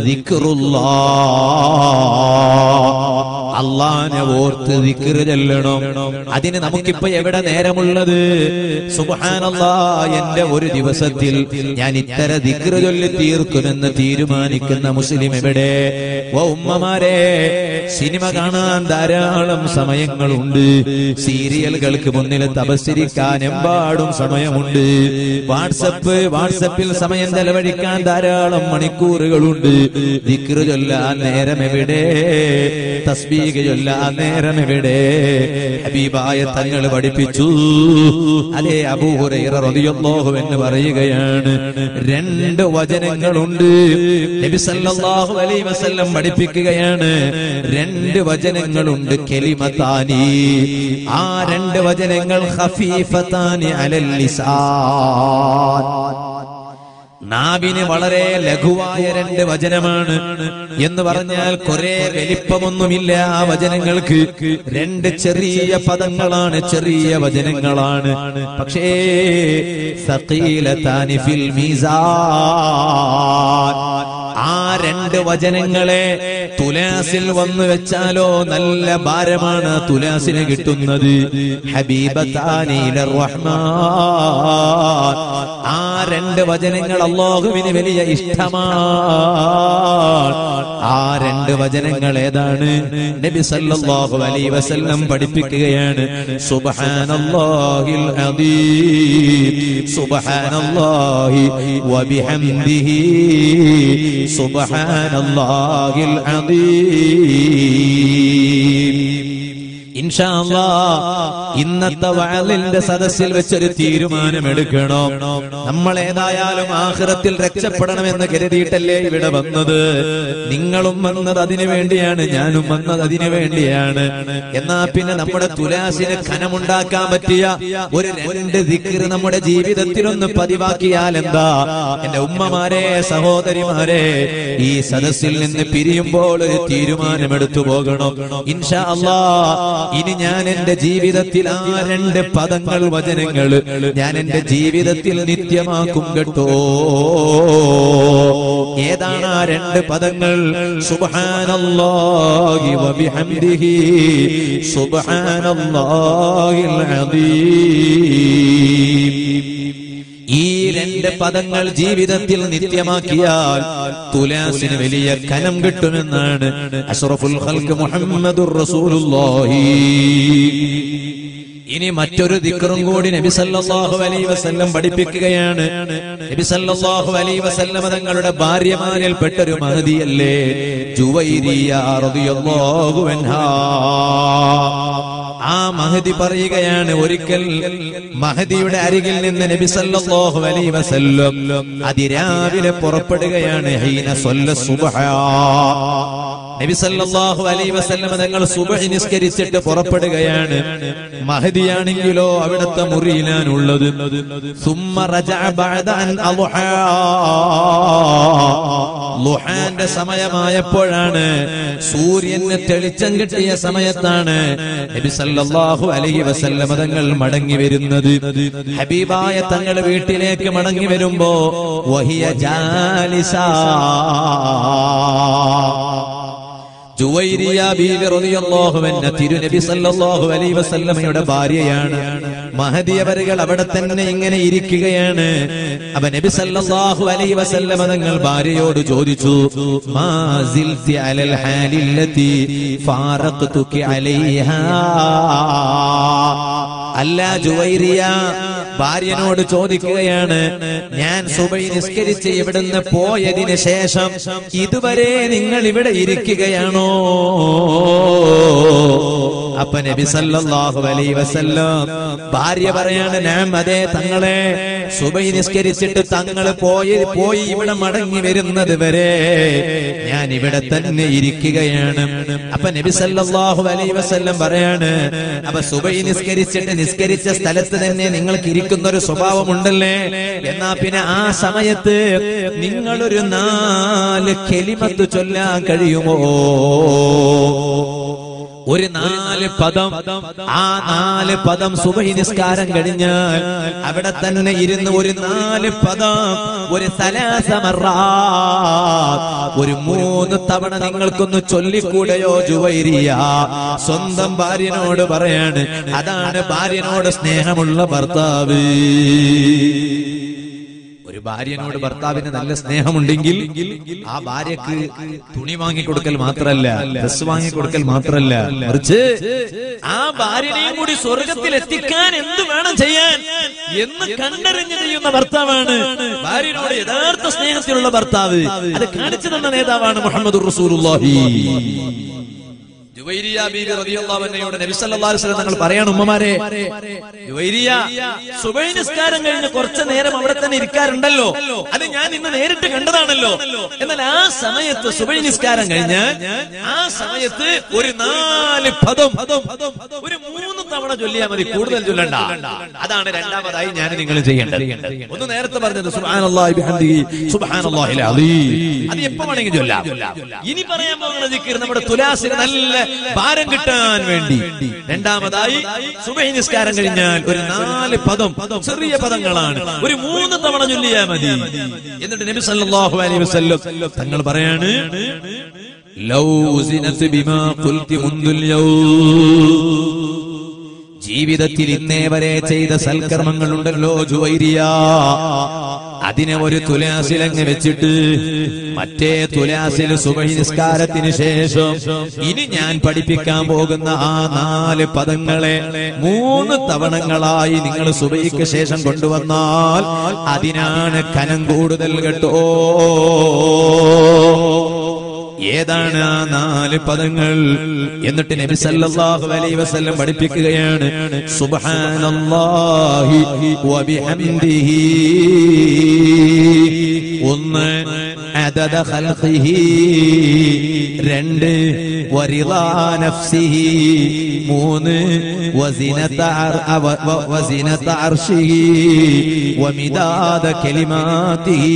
അള്ളാനെ ഓർത്ത് ദിക്ർ ചെല്ലണം അതിന് നമുക്കിപ്പോ എവിടെ നേരമുള്ളത് സുബ്ഹാനല്ലാ എന്റെ ഒരു ദിവസത്തിൽ ഞാൻ ഇത്തര ദിക്ർ ചൊല്ലി തീർക്കുമെന്ന് തീരുമാനിക്കുന്ന മുസ്ലിം എവിടെ ഓ ഉമ്മമാരെ സിനിമ കാണാൻ ധാരാളം സമയങ്ങളുണ്ട് സീരിയലുകൾക്ക് മുന്നിൽ തപസ്സിരിക്കാൻ എമ്പാടും സമയമുണ്ട് വാട്സപ്പ് വാട്സപ്പിൽ സമയം ചെലവഴിക്കാൻ ധാരാളം മണിക്കൂറുകളുണ്ട് ദിക്ർ ചൊല്ലാൻ നേരം എവിടെ തസ്ബീഹ് ചൊല്ലാൻ നേരം എവിടെ ഹബീബായ തങ്ങൾ പഠിപ്പിച്ചു അതേ അബൂഹുറൈറ റളിയല്ലാഹു എന്ന് പറയുകയാണ് രണ്ട് വചനങ്ങളുണ്ട് നബി സല്ലല്ലാഹു അലൈഹി വസല്ലം പഠിപ്പിക്കുകയാണ് രണ്ട് വചനങ്ങളുണ്ട് കെലിമത്താനി ആ രണ്ട് വചനങ്ങൾ ഖഫീഫത്താനി അലൽ ലിസാൻ നാവിന് വളരെ ലഘുവായ രണ്ട് വചനമാണ് എന്ന് പറഞ്ഞാൽ കുറെ വലിപ്പമൊന്നുമില്ല ആ വചനങ്ങൾക്ക് രണ്ട് ചെറിയ പദങ്ങളാണ് ചെറിയ വചനങ്ങളാണ് പക്ഷേ സഖീലതാനി ഫിൽ മീസാൻ ആ രണ്ട് വചനങ്ങളെ തുലാസിൽ വന്നു വെച്ചാലോ നല്ല ഭാരമാണ് തുലാസിന് കിട്ടുന്നത് ഹബീബത്താനില റഹ്മാൻ ആ രണ്ട് വചനങ്ങൾ അള്ളാഹുവിന് വലിയ ഇഷ്ടമാണ് ആ രണ്ട് വചനങ്ങൾ ഏതാണ് നബി സല്ലല്ലാഹു അലൈഹി വസല്ലം പഠിപ്പിക്കുകയാണ് സുബ്ഹാനല്ലാഹിൽ അദീം സുബ്ഹാനല്ലാഹി വബിഹംദിഹി സുബ്ഹാനല്ലാഹിൽ അദീം ഇൻഷാ അല്ലാ ഇന്നത്തെ വയലിന്റെ സദസ്സിൽ വെച്ചൊരു തീരുമാനമെടുക്കണം നമ്മൾ ഏതായാലും ആഹ്റത്തിൽ രക്ഷപ്പെടണമെന്ന് കരുതിയിട്ടല്ലേ ഇവിടെ വന്നത് നിങ്ങളും വന്നത് അതിനു വേണ്ടിയാണ് ഞാനും വന്നത് അതിനു വേണ്ടിയാണ് എന്നാ പിന്നെ നമ്മുടെ തുലാസിന് ഖനമുണ്ടാക്കാൻ പറ്റിയ ഒരു രണ്ട് ദിക്ർ നമ്മുടെ ജീവിതത്തിലൊന്ന് പതിവാക്കിയാൽ എന്താ എന്റെ ഉമ്മമാരെ സഹോദരിമാരെ ഈ സദസ്സിൽ നിന്ന് പിരിയുമ്പോൾ ഒരു തീരുമാനമെടുത്തു പോകണം ഇൻഷാ അല്ലാ ഇനി ഞാൻ എന്റെ ജീവിതത്തിൽ ആ രണ്ട് പദങ്ങൾ വചനങ്ങൾ ഞാൻ എന്റെ ജീവിതത്തിൽ നിത്യമാക്കും കേട്ടോ ഏതാണ് ആ രണ്ട് പദങ്ങൾ സുബ്ഹാനല്ലാഹി വബിഹംദിഹി സുബ്ഹാനല്ലാഹിൽ അദീം ഈ രണ്ട് രണ്ട് പദങ്ങൾ ജീവിതത്തിൽ നിത്യമാക്കിയാൽ തുലാസിന് വലിയ കനം കിട്ടുമെന്നാണ് അഷ്റഫുൽ ഖൽക്ക് മുഹമ്മദുർ റസൂലുള്ളാഹി ഇനി മറ്റൊരു ദിക്റും കൂടി നബി സല്ലല്ലാഹു അലൈഹി വസല്ലം പഠിപ്പിക്കുകയാണ് നബി സല്ലല്ലാഹു അലൈഹി വസല്ലം തങ്ങളുടെ ഭാര്യമാരിൽപ്പെട്ട ഒരു മഹദിയല്ലേ ജുവൈരിയ റളിയല്ലാഹു അൻഹാ ആ മഹദി പറയുകയാണ് ഒരിക്കൽ മഹദിയുടെ അരികിൽ നിന്ന് നബി സല്ലല്ലാഹു അലൈഹി വസല്ലം അതിരാവിലെ പുറപ്പെടുകയാണ് ഹീന സ്വല്ല സുബ്ഹ നബി സല്ലല്ലാഹു അലൈഹി വസല്ലം തങ്ങൾ സുബഹി നിസ്കരിച്ചിട്ട് പുറപ്പെടുകയാണ് മഹദിയാണെങ്കിലോ അവിടുത്തെ മുറിയിലാണുള്ളത് സുമ്മ റജഅ ബഅദ അൻ അദ്ഹാ ലുഹാന്റെ സമയമായപ്പോഴാണ് സൂര്യന് തെളിച്ചം കിട്ടിയ സമയത്താണ് നബി സല്ലല്ലാഹു അലൈഹി വസല്ലം തങ്ങൾ മടങ്ങി വരുന്നത് ഹബീബായ തങ്ങൾ വീട്ടിലേക്ക് മടങ്ങി വരുമ്പോ വഹിയ ജാലിസ ജുവൈരിയ ബീവി റളിയല്ലാഹു അൻഹ തിരുനബി സല്ലല്ലാഹു അലൈഹി വസല്ലമയുടെ ഭാര്യയാണ് മഹദിയവരുകൾ അവിടെ തന്നെ ഇങ്ങനെ ഇരിക്കുകയാണ് അപ്പൊ നബി സല്ലല്ലാഹു അലൈഹി വസല്ലമ തങ്ങൾ ഭാര്യയോട് ചോദിച്ചു മാ സിൽതി അലൽ ഹാലില്ലതി ഫാറഖ്തുകി അലൈഹാ അല്ല ജുവൈരിയ ഭാര്യനോട് ചോദിക്കുകയാണ് ഞാൻ സുബൈ നിസ്കരിച്ച് ഇവിടുന്ന് പോയതിന് ശേഷം ഇതുവരെ നിങ്ങൾ ഇവിടെ ഇരിക്കുകയാണോ അപ്പൊ നബി സല്ലല്ലാഹു അലൈഹി വസല്ലം ഭാര്യ പറയാണ് ഞാൻ അതെ തങ്ങളെ സുബൈ നിസ്കരിച്ചിട്ട് തങ്ങൾ പോയി പോയി ഇവിടെ മടങ്ങി വരുന്നത് വരെ ഞാൻ ഇവിടെ തന്നെ ഇരിക്കുകയാണ് അപ്പൊ നബി സല്ലല്ലാഹു അലൈഹി വസല്ലം പറയാണ് അപ്പൊ സുബൈ നിസ്കരിച്ചിട്ട് നിസ്കരിച്ച സ്ഥലത്ത് തന്നെ നിങ്ങൾക്ക് ഇരിക്കുന്ന ഒരു സ്വഭാവമുണ്ടല്ലേ എന്നാ പിന്നെ ആ സമയത്ത് നിങ്ങളൊരു നാല് കെലിമത്ത് ചൊല്ലാൻ കഴിയുമോ ഒരു നാല് പദം ആ നാല് പദം സുബഹി നിസ്കാരം കഴിഞ്ഞാൽ അവിടെ തന്നെ ഇരുന്ന് ഒരു നാല് പദം ഒരു സലാസമറ ഒരു മൂന്ന് തവണ നിങ്ങൾക്കൊന്ന് ചൊല്ലിക്കൂടെയോ ജുവൈരിയ സ്വന്തം ഭാര്യനോട് പറയാണ് അതാണ് ഭാര്യനോട് സ്നേഹമുള്ള ഭർത്താവ് ഒരു ഭാര്യനോട് ഭർത്താവിന് നല്ല സ്നേഹമുണ്ടെങ്കിൽ ആ ഭാര്യക്ക് തുണി വാങ്ങിക്കൊടുക്കൽ മാത്രല്ല ഡ്രസ് വാങ്ങിക്കൊടുക്കൽ മാത്രല്ല മറിച്ച് ആ ഭാര്യനെയും കൂടി സ്വർഗത്തിൽ എത്തിക്കാൻ എന്ത് വേണം ചെയ്യാൻ എന്ന് കണ്ടറിഞ്ഞ് ചെയ്യുന്ന ഭർത്താവാണ് ഭാര്യനോട് യഥാർത്ഥ സ്നേഹത്തിലുള്ള ഭർത്താവ് അത് കാണിച്ചു തന്ന നേതാവാണ് മുഹമ്മദ് റസൂലുള്ളാഹി ജുവൈരിയ ബീബി റളിയല്ലാഹു അൻഹയോട് നബി സല്ലല്ലാഹു അലൈഹി വസല്ലം തങ്ങൾ പറയാണ് ഉമ്മമാരെ ജുവൈരിയ സുബൈ നിസ്കാരം കഴിഞ്ഞ് കുറച്ചു നേരം അവിടെ തന്നെ ഇരിക്കാറുണ്ടല്ലോ അത് ഞാൻ ഇന്ന് നേരിട്ട് കണ്ടതാണല്ലോ എന്നാൽ ആ സമയത്ത് സുബൈ നിസ്കാരം കഴിഞ്ഞ് ആ സമയത്ത് ഒരു നാല് പദം ഒരു മൂന്ന് തവണ ചൊല്ലിയാൽ മതി കൂടുതൽ ചൊല്ലണ്ട അതാണ് രണ്ടാമതായി ഞാൻ നിങ്ങൾ ചെയ്യേണ്ടത് ഒന്ന് നേരത്തെ പറഞ്ഞത് സുബ്ഹാനല്ലാഹി ബിഹംദിഹി സുബ്ഹാനല്ലാഹിൽ അലീം അത് എപ്പോ വേണമെങ്കിൽ ചൊല്ലാം ഇനി പറയാൻ പോകുന്ന ദിക്ർ നമ്മുടെ തുലാസിന് നല്ല ഭാരം കിട്ടാൻ വേണ്ടി രണ്ടാമതായി സുബൈ നിസ്കാരം കഴിഞ്ഞാൽ ഒരു നാല് പദം ചെറിയ പദങ്ങളാണ് ഒരു മൂന്ന് തവണ ചൊല്ലിയാൽ മതി എന്നിട്ട് നബി സല്ലല്ലാഹു അലൈഹി വസല്ലം തങ്ങൾ പറയാണ് ലൗ സിനത് ബിമാ ഖുൽതി മുൻദുൽ ജീവിതത്തിൽ ഇന്നേ വരെ ചെയ്ത സൽക്കർമ്മങ്ങൾ ഉണ്ടല്ലോ ജുവൈരിയ അതിനെ ഒരു തുലാസിലങ്ങ് വെച്ചിട്ട് മറ്റേ തുലാസിൽ സുബഹി നിസ്കാരത്തിന് ശേഷം ഇനി ഞാൻ പഠിപ്പിക്കാൻ പോകുന്ന ആ നാല് പദങ്ങളെ മൂന്ന് തവണങ്ങളായി നിങ്ങൾ സുബഹിക്ക് ശേഷം കൊണ്ടുവന്നാൽ അതിനാണ് കനം കൂടുതൽ കേട്ടോ ഏതാണ് ആ നാല് പദങ്ങൾ എന്നിട്ട് നബി സല്ലല്ലാഹു അലൈഹി വസല്ലം പഠിപ്പിക്കുകയാണ് സുബ്ഹാനല്ലാഹി വബിഹംദിഹി ഒന്ന് അദദ ഖൽഖിഹി രണ്ട് വറിളാ നഫ്സിഹി മൂന്ന് വസിനത അർ- അവ- വ- വസിനത അർശിഹി വമിദാദ കലിമാതിഹി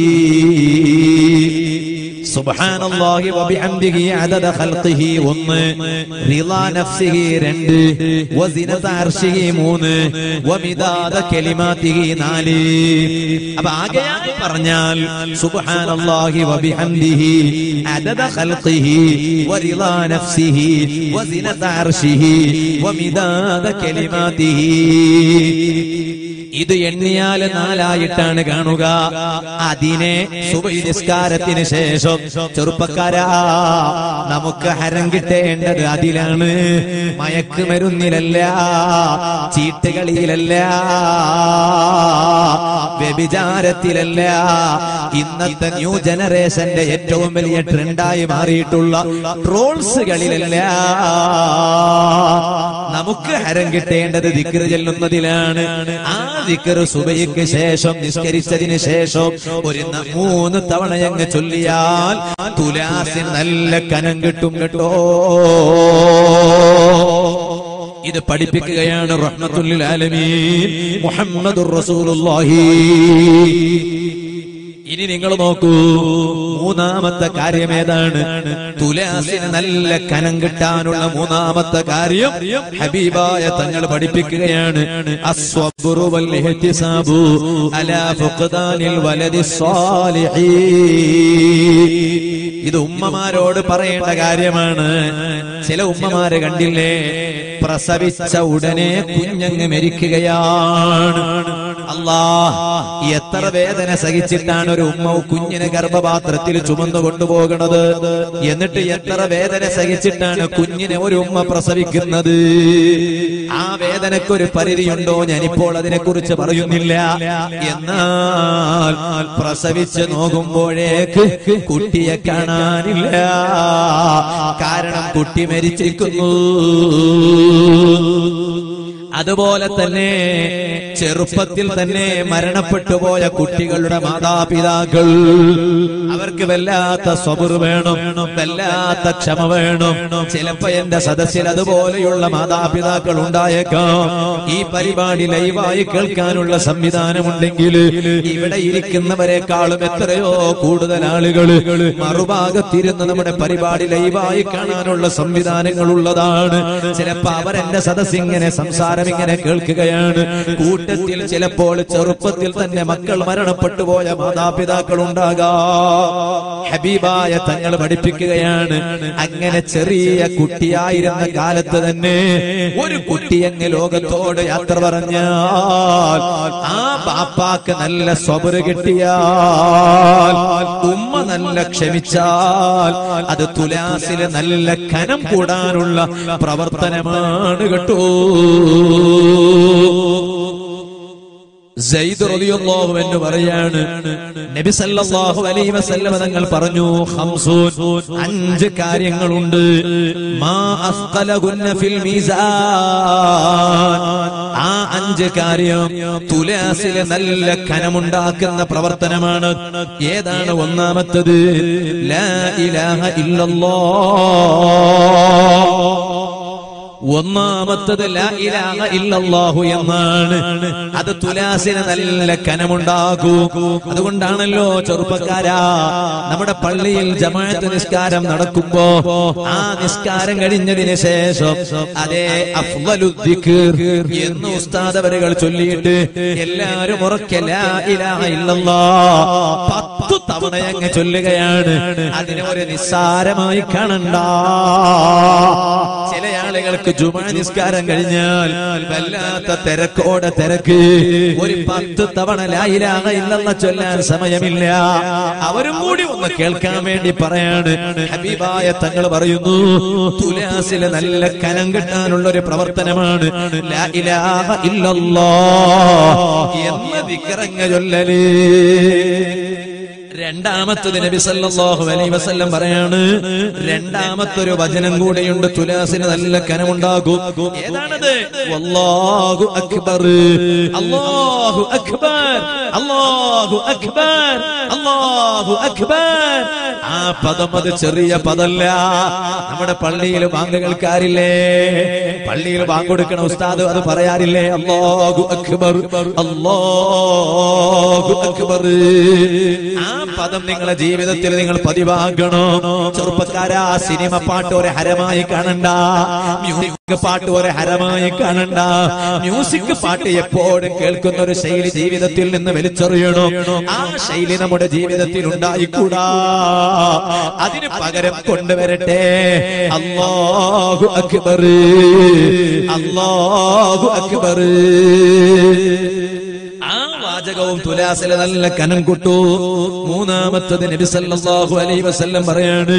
സുബ്ഹാനല്ലാഹി വബിഹംദിഹി അദദ ഖൽഖിഹി ഒന്ന് റിളാ നഫ്സിഹി രണ്ട് വസിനത അർശിഹി മൂന്ന് വമിദാദ കലിമാതിഹി നാല് അപ്പൊ ആകെയായി പറഞ്ഞാൽ സുബ്ഹാനല്ലാഹി വബിഹംദിഹി അദദ ഖൽഖിഹി വറിളാ നഫ്സിഹി വസിനത അർശിഹി വമിദാദ കലിമാതിഹി ഇത് എണ്ണിയാല് നാലായിട്ടാണ് കാണുക അതിനെ സുബൈ നിസ്കാരത്തിന് ശേഷം ചെറുപ്പക്കാരാ നമുക്ക് ഹരം കിട്ടേണ്ടത് അതിലാണ് മയക്കുമരുന്നിലല്ല ചീട്ടുകളിയിലല്ല വ്യഭിചാരത്തിലല്ല ഇന്നത്തെ ന്യൂ ജനറേഷന്റെ ഏറ്റവും വലിയ ട്രെൻഡായി മാറിയിട്ടുള്ള ട്രോൾസുകളിലല്ല നമുക്ക് ഹരം കിട്ടേണ്ടത് ദിക്റ് ചെല്ലുന്നതിലാണ് ആ ദിക്റ് സുബൈക്ക് ശേഷം നിസ്കരിച്ചതിന് ശേഷം ഒരു ന- മൂന്ന് തവണ അങ്ങ് ചൊല്ലിയാൽ തുലാസിന് നല്ല കനം കിട്ടും കേട്ടോ ഇത് പഠിപ്പിക്കുകയാണ് റഹ്മത്തുല്ലിൽ ആലമീൻ മുഹമ്മദുർ റസൂലുള്ളാഹി ഇനി നിങ്ങൾ നോക്കൂ മൂന്നാമത്തെ കാര്യം ഏതാണ് തുലാസിന് നല്ല കനം കിട്ടാനുള്ള മൂന്നാമത്തെ കാര്യം ഹബീബായ തങ്ങൾ പഠിപ്പിക്കുകയാണ് അസ്വബ്റു വൽ ഇഹ്തിസാബു അലാ ഫുഖ്ദാനിൽ വലദി സ്വാലിഹീൻ ഇത് ഉമ്മമാരോട് പറയേണ്ട കാര്യമാണ് ചില ഉമ്മമാരെ കണ്ടില്ലേ പ്രസവിച്ച ഉടനെ കുഞ്ഞങ്ങ് മരിക്കുകയാണ് അല്ലാ എത്ര വേദന സഹിച്ചിട്ടാണ് ഒരു ഉമ്മ കുഞ്ഞിനെ ഗർഭപാത്രത്തിൽ ചുമന്നു കൊണ്ടുപോകണത് എന്നിട്ട് എത്ര വേദന സഹിച്ചിട്ടാണ് കുഞ്ഞിനെ ഒരു ഉമ്മ പ്രസവിക്കുന്നത് ആ വേദനക്കൊരു പരിധിയുണ്ടോ ഞാനിപ്പോൾ അതിനെക്കുറിച്ച് പറയുന്നില്ല എന്നാൽ പ്രസവിച്ച് നോക്കുമ്പോഴേക്ക് കുട്ടിയെ കാണാനില്ല കാരണം കുട്ടി മരിച്ചിരിക്കുന്നു അതുപോലെ തന്നെ ചെറുപ്പത്തിൽ തന്നെ മരണപ്പെട്ടു പോയ കുട്ടികളുടെ മാതാപിതാക്കൾ അവർക്ക് വല്ലാത്ത സ്വബർ വേണം വല്ലാത്ത ക്ഷമ വേണം ചിലപ്പോ എന്റെ സദസ്സിൽ അതുപോലെയുള്ള മാതാപിതാക്കൾ ഉണ്ടായേക്കാം ഈ പരിപാടി ലൈവായി കേൾക്കാനുള്ള സംവിധാനമുണ്ടെങ്കിൽ ഇവിടെ ഇരിക്കുന്നവരെക്കാളും എത്രയോ കൂടുതൽ ആളുകൾ മറുഭാഗത്തിരുന്ന് നമ്മുടെ പരിപാടി ലൈവായി കാണാനുള്ള സംവിധാനങ്ങൾ ഉള്ളതാണ് ചിലപ്പോ അവരെന്റെ സദസ് ഇങ്ങനെ സംസാരം ഇങ്ങനെ കേൾക്കുകയാണ് കൂട്ടത്തിൽ ചിലപ്പോൾ ചെറുപ്പത്തിൽ തന്നെ മക്കൾ മരണപ്പെട്ടു പോയ മാതാപിതാക്കൾ ഉണ്ടാകാം ഹബീബായ തങ്ങൾ പഠിപ്പിക്കുകയാണ് അങ്ങനെ ചെറിയ കുട്ടിയായിരുന്ന കാലത്ത് തന്നെ ഒരു കുട്ടി അങ്ങ് ലോകത്തോട് യാത്ര പറഞ്ഞാൽ ആ ബാപ്പാക്ക് നല്ല സ്വബറ് കിട്ടിയാൽ ഉമ്മ നല്ല ക്ഷമിച്ചാൽ അത് തുലാസില് നല്ല കനം കൂടാനുള്ള പ്രവർത്തനമാണ് കേട്ടോ സയ്യിദ് റളിയല്ലാഹു എന്ന് പറയാണ് നബി സല്ലല്ലാഹു അലൈഹി വസല്ലം തങ്ങൾ പറഞ്ഞു ഖംസൂൻ അഞ്ച് കാര്യങ്ങളുണ്ട് മാ അസ്ഖലഹുന്ന ഫിൽ മീസാൻ ആ അഞ്ച് കാര്യം തുലാസിലെ നല്ല കനമുണ്ടാക്കുന്ന പ്രവർത്തനമാണ് ഏതാണ് ഒന്നാമത്തത് ലാ ഇലാഹ ഇല്ലല്ലാഹ് ഒന്നാമത്തത് ലാ ഇലാഹ ഇല്ലല്ലാഹു എന്നാണ് അത് തുലാസിന് നല്ല കനമുണ്ടാകൂ അതുകൊണ്ടാണല്ലോ ചെറുപ്പക്കാരാ നമ്മുടെ പള്ളിയിൽ ജമാഅത്ത് നിസ്കാരം നടക്കുമ്പോ ആ നിസ്കാരം കഴിഞ്ഞതിന് ശേഷം അതേ അഫ്ളലു ദിക്ർ എന്ന് ഉസ്താദ് അവരുകൾ ചൊല്ലിയിട്ട് എല്ലാരും ഉറക്കെ ലാ ഇലാഹ ഇല്ലല്ലാഹ് പത്തു തവണ അങ്ങ് ചൊല്ലുകയാണ് അതിനെ ഒരു നിസ്സാരമായി കാണണ്ട ചില ആളുകൾക്ക് ജുമാ നിസ്കാരം കഴിഞ്ഞാൽ വല്ലാത്ത തിരക്കോടെ തിരക്ക് ഒരു പത്ത് തവണ ലായിലാക ഇല്ലെന്ന ചൊല്ലാൻ സമയമില്ല അവരും കൂടി ഒന്ന് കേൾക്കാൻ വേണ്ടി പറയാണ് ഹബീബായ തങ്ങൾ പറയുന്നു തുലാസിലെ നല്ല കനം കിട്ടാനുള്ള ഒരു പ്രവർത്തനമാണ് ലാ ഇലാഹ ഇല്ലല്ലാഹ് എന്ന വിക്രങ്ങ ചൊല്ലല് രണ്ടാമത്തത് നബി സല്ലല്ലാഹു അലൈഹി വസല്ലം പറയാണ് രണ്ടാമത്തൊരു വചനം കൂടെയുണ്ട് തുലാസിന് നല്ല കനമുണ്ടാകും ഏതാണത് വല്ലാഹു അക്ബർ അല്ലാഹു അക്ബർ അല്ലാഹു അക്ബർ അല്ലാഹു അക്ബർ ആ പദം അത് ചെറിയ പദല്ല നമ്മുടെ പള്ളിയിൽ ബാങ്ക് കേൾക്കാറില്ലേ പള്ളിയിൽ ബാങ്ക് കൊടുക്കണ ഉസ്താദ് അത് പറയാറില്ലേ അല്ലാഹു അക്ബർ അല്ലാഹു അക്ബർ ആ പദം നിങ്ങളുടെ ജീവിതത്തിൽ നിങ്ങൾ പതിവാകണം ചെറുപ്പക്കാരാ സിനിമ പാട്ട് ഒരു ഹരമായി കാണണ്ട മ്യൂസിക് പാട്ട് ഒരു ഹരമായി കാണണ്ട മ്യൂസിക് പാട്ട് എപ്പോഴും കേൾക്കുന്ന ഒരു ശൈലി ജീവിതത്തിൽ നിന്ന് വലിച്ചെറിയണം ആ ശൈലി നമ്മുടെ ജീവിതത്തിൽ ഉണ്ടായിക്കൂടാ അതിന് പകരം കൊണ്ടുവരട്ടെ അല്ലാഹു അക്ബർ അല്ലാഹു അക്ബർ വാചകവും തുലാസിലെ നല്ല കനം കൊട്ടു മൂന്നാമത്തത് നബി സല്ലല്ലാഹു അലൈഹി വസല്ലം പറയാണ്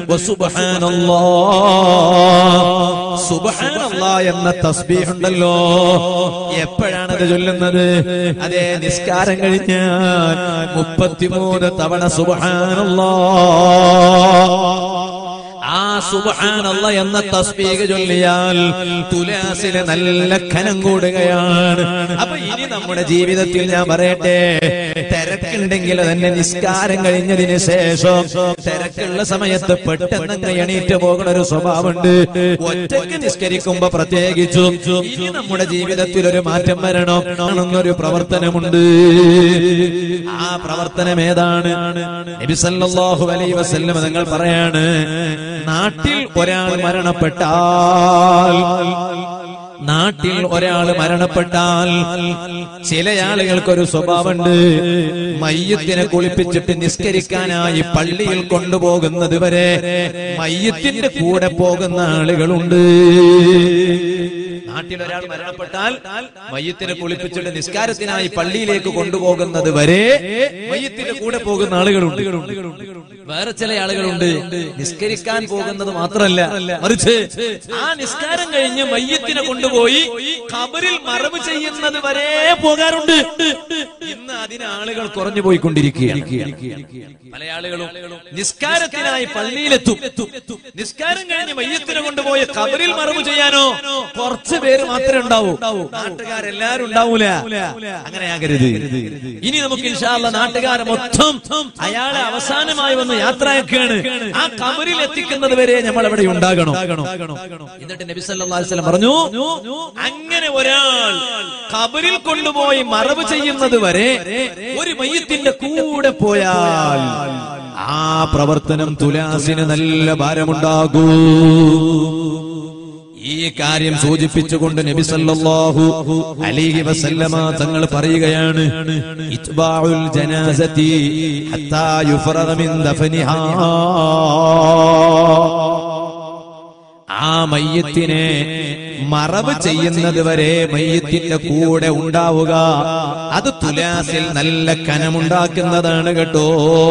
വസുബ്ഹാനല്ലാഹ് സുബ്ഹാനല്ലാഹ് എന്ന തസ്ബീഹ് ഉണ്ടല്ലോ എപ്പോഴാണത് ചൊല്ലുന്നത് അതേ നിസ്കാരം കഴിഞ്ഞാൽ മുപ്പത്തിമൂന്ന് തവണ സുബ്ഹാനല്ലാഹ് ആ സുബ്ഹാനല്ല എന്ന തസ്ബീഹ് ചൊല്ലിയാൽ തുലാസിന് നല്ല ഖനം കൂടുകയാണ് അപ്പൊ ഇനി നമ്മുടെ ജീവിതത്തിൽ ഞാൻ പറയട്ടെ തിരക്കുണ്ടെങ്കിൽ തന്നെ നിസ്കാരം കഴിഞ്ഞതിന് ശേഷം തിരക്കുള്ള സമയത്ത് പെട്ടെന്ന് എണീറ്റ് പോകുന്ന ഒരു സ്വഭാവമുണ്ട് ഒറ്റയ്ക്ക് നിസ്കരിക്കുമ്പോ പ്രത്യേകിച്ചും ഇനി നമ്മുടെ ജീവിതത്തിൽ ഒരു മാറ്റം വരണം എന്നൊരു പ്രവർത്തനമുണ്ട് ആ പ്രവർത്തനം ഏതാണ് നബി സല്ലല്ലാഹു അലൈഹി വസല്ലം നിങ്ങൾ പറയാണ് നാട്ടിൽ ഒരാൾ മരണപ്പെട്ടാൽ നാട്ടിൽ ഒരാൾ മരണപ്പെട്ടാൽ ചില ആളുകൾക്കൊരു സ്വഭാവമുണ്ട് മയ്യത്തിനെ കുളിപ്പിച്ചിട്ട് നിസ്കരിക്കാനായി പള്ളിയിൽ കൊണ്ടുപോകുന്നത് വരെ മയ്യത്തിന്റെ കൂടെ പോകുന്ന ആളുകളുണ്ട് നാട്ടിൽ ഒരാൾ മരണപ്പെട്ടാൽ മയ്യത്തിനെ കുളിപ്പിച്ചിട്ട് നിസ്കാരത്തിനായി പള്ളിയിലേക്ക് കൊണ്ടുപോകുന്നത് വരെ മയ്യത്തിന്റെ കൂടെ പോകുന്ന ആളുകളുണ്ട് വേറെ ചില ആളുകളുണ്ട് നിസ്കരിക്കാൻ പോകുന്നത് മാത്രമല്ല മറിച്ച് ആ നിസ്കാരം കഴിഞ്ഞ് മയ്യത്തിനെ കൊണ്ടുപോയി ഖബറിൽ മറവ് ചെയ്യുന്നത് വരെ പോകാറുണ്ട് ഇന്ന് അതിന് ആളുകൾ കുറഞ്ഞു പോയിക്കൊണ്ടിരിക്കുകയാണ് പല ആളുകളും നിസ്കാരത്തിനായി പള്ളിയിലെത്തും നിസ്കാരം കഴിഞ്ഞ് മയ്യത്തിനെ കൊണ്ടുപോയി ഖബറിൽ മറവ് ചെയ്യാനോ കുറച്ച് പേര് മാത്രമേ ഉണ്ടാവൂ നാട്ടുകാരെല്ലാരും ഉണ്ടാവൂല അങ്ങനെ ആകരുത് ഇനി നമുക്ക് ഇൻഷാല്ല നാട്ടുകാരെ മൊത്തം അയാളെ അവസാനമായി വന്ന് യാത്രയാക്കുകയാണ് ആ കബറിൽ എത്തിക്കുന്നത് വരെ നമ്മൾ അവിടെ ഉണ്ടാകണം എന്നിട്ട് നബി സല്ലല്ലാഹു അലൈഹി വസല്ലം പറഞ്ഞു അങ്ങനെ ഒരാൾ കബറിൽ കൊണ്ടുപോയി മറവ് ചെയ്യുന്നത് വരെ ഒരു മയ്യത്തിന്റെ കൂടെ പോയാൽ ആ പ്രവർത്തനം തുലാസിന് നല്ല ഭാരമുണ്ടാകൂ ഈ കാര്യം സൂചിപ്പിച്ചുകൊണ്ട് നബി സല്ലല്ലാഹു അലൈഹി വസല്ലമ തങ്ങൾ പറയുകയാണ് ഇത്ബാഉൽ ജനാസതി ഹത്താ യുഫറഗ മിൻ ദഫനിഹാ ആ മയ്യത്തിനെ മറവ് ചെയ്യുന്നത് വരെ മയ്യത്തിന്റെ കൂടെ ഉണ്ടാവുക അത് തുലാസിൽ നല്ല കനമുണ്ടാക്കുന്നതാണ് കേട്ടോ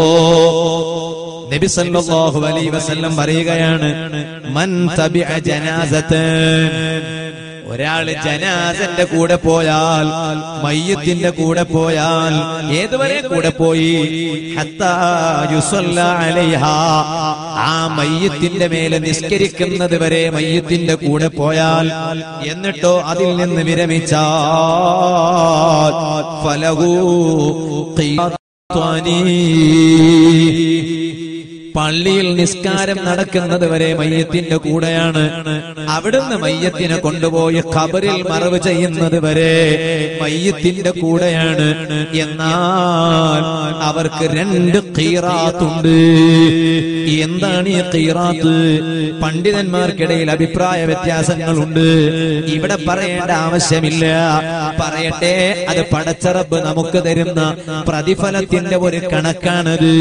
നബി സല്ലല്ലാഹു അലൈഹി വസല്ലം പറയുകയാണ് മൻ തബിഅ ജനാസതൻ ഒരാള് ജനാസന്റെ കൂടെ പോയാൽ മയ്യത്തിന്റെ കൂടെ പോയാൽ ഏതുവരെ കൂടെ പോയി ഹത്താ യുസല്ല അലൈഹാ ആ മയ്യത്തിന്റെ മേലെ നിസ്കരിക്കുന്നത് വരെ മയ്യത്തിന്റെ കൂടെ പോയാൽ എന്നിട്ടോ അതിൽ നിന്ന് വിരമിച്ചാൽ ഫലഹു പള്ളിയിൽ നിസ്കാരം നടക്കുന്നത് വരെ മയ്യത്തിന്റെ കൂടെയാണ് അവിടുന്ന് മയ്യത്തിനെ കൊണ്ടുപോയി ഖബറിൽ മറവ് ചെയ്യുന്നത് വരെ മയ്യത്തിന്റെ കൂടെയാണ് എന്നാൽ അവർക്ക് രണ്ട് ഖീറാത്തുണ്ട് എന്താണ് ഈ ഖീറാത്ത് പണ്ഡിതന്മാർക്കിടയിൽ അഭിപ്രായ വ്യത്യാസങ്ങളുണ്ട് ഇവിടെ പറയേണ്ട ആവശ്യമില്ല പറയട്ടെ അത് പടച്ചറബ് നമുക്ക് തരുന്ന പ്രതിഫലത്തിന്റെ ഒരു കണക്കാണത്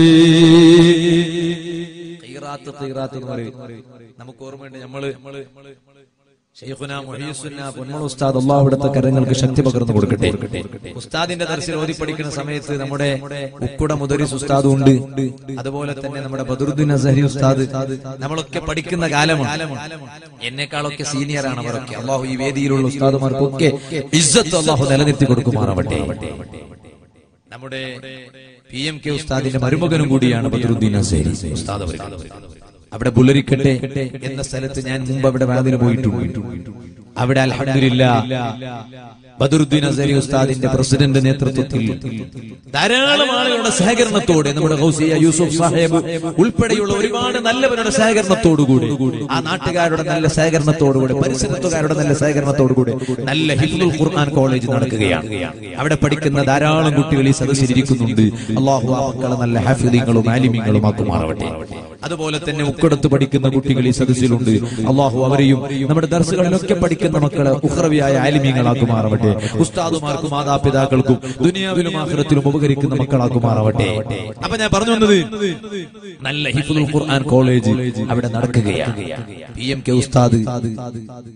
ഖീറാത്ത് ഖീറാത്ത് എന്ന് പറയും നമുക്ക് ഓർമ്മയുണ്ട് നമ്മള് ഷെയ്ഖുന മുഹീസുന്ന പൊന്മൾ ഉസ്താദ് അള്ളാഹു അവിടുത്തെ കരങ്ങൾക്ക് ശക്തി പകർന്നു കൊടുക്കട്ടെ ഉസ്താദിന്റെ ദർശനം ഓതി പഠിക്കുന്ന സമയത്ത് നമ്മുടെ ഉക്കുട മുദരിസ് ഉസ്താദ് ഉണ്ട് അതുപോലെ തന്നെ നമ്മുടെ ബദറുദ്ദീൻ അസഹരി ഉസ്താദ് നമ്മളൊക്കെ പഠിക്കുന്ന കാലമാണ് എന്നെക്കാളൊക്കെ സീനിയർ ആണ് അവരൊക്കെ അള്ളാഹു ഈ വേദിയിലുള്ള ഉസ്താദുമാർക്കൊക്കെ ഇസ്സത്ത് അള്ളാഹു നിലനിർത്തി കൊടുക്കുമാറാവട്ടെ നമ്മുടെ പി എം കെ ഉസ്താദിന്റെ മരുമകനും കൂടിയാണ് ബദറുദ്ദീൻ അസഹരി ഉസ്താദ് അവർക്ക് അവിടെ പുലരിക്കട്ടെ എന്ന സ്ഥലത്ത് ഞാൻ മുമ്പ് അവിടെ വാതിന് പോയിട്ടുണ്ട് അവിടെ അൽഹംദുലില്ല ബദറുദ്ദീൻ അസരി ഉസ്താദിന്റെ പ്രസിഡന്റ് നേതൃത്വത്തിൽ ധാരാളം ആളുകളുടെ സഹകരണത്തോടെ നമ്മുടെ ഗൗസിയ യൂസുഫ് സാഹേബ് ഉൾപ്പെടെയുള്ള ഒരുപാട് നല്ലവരുടെ സഹകരണത്തോടുകൂടി ആ നാട്ടുകാരുടെ നല്ല സഹകരണത്തോടുകൂടി പരിസരത്തുകാരുടെ നല്ല സഹകരണത്തോടുകൂടി നല്ല ഹിഫ്ദുൽ ഖുർആൻ കോളേജ് നടക്കുകയാണ് അവിടെ പഠിക്കുന്ന ധാരാളം കുട്ടികൾ ഈ സദസ്സിലിരിക്കുന്നുണ്ട് അള്ളാഹു ആ മക്കളെ നല്ല ഹാഫിദീങ്ങളും ആലിമീങ്ങളും ആക്കുമാറാവട്ടെ അതുപോലെ തന്നെ ഉക്കടത്ത് പഠിക്കുന്ന കുട്ടികൾ ഈ സദസ്സിലുണ്ട് അള്ളാഹു അവരെയും നമ്മുടെ ദർശകളിലൊക്കെ പഠിക്കുന്ന മക്കളെ ഉഹ്റവിയായ ആലിമീങ്ങളാക്കുമാറാവട്ടെ ഉസ്താദുമാർക്കും മാതാപിതാക്കൾക്കും ദുനിയാവിലും ആഹ്റത്തിലും ഉപകരിക്കുന്ന മക്കളാക്കുമാറാവട്ടെ അപ്പൊ ഞാൻ പറഞ്ഞു വന്നത് നല്ല ഹിഫുൽ ഖുർആൻ കോളേജ് അവിടെ നടക്കുകയാണ് പി എം കെ ഉസ്താദ് ഒരു കാലത്ത് വലിയ പ്രഭാഷകരായിരുന്നു വലിയ പ്രഭാഷകരായിരുന്നു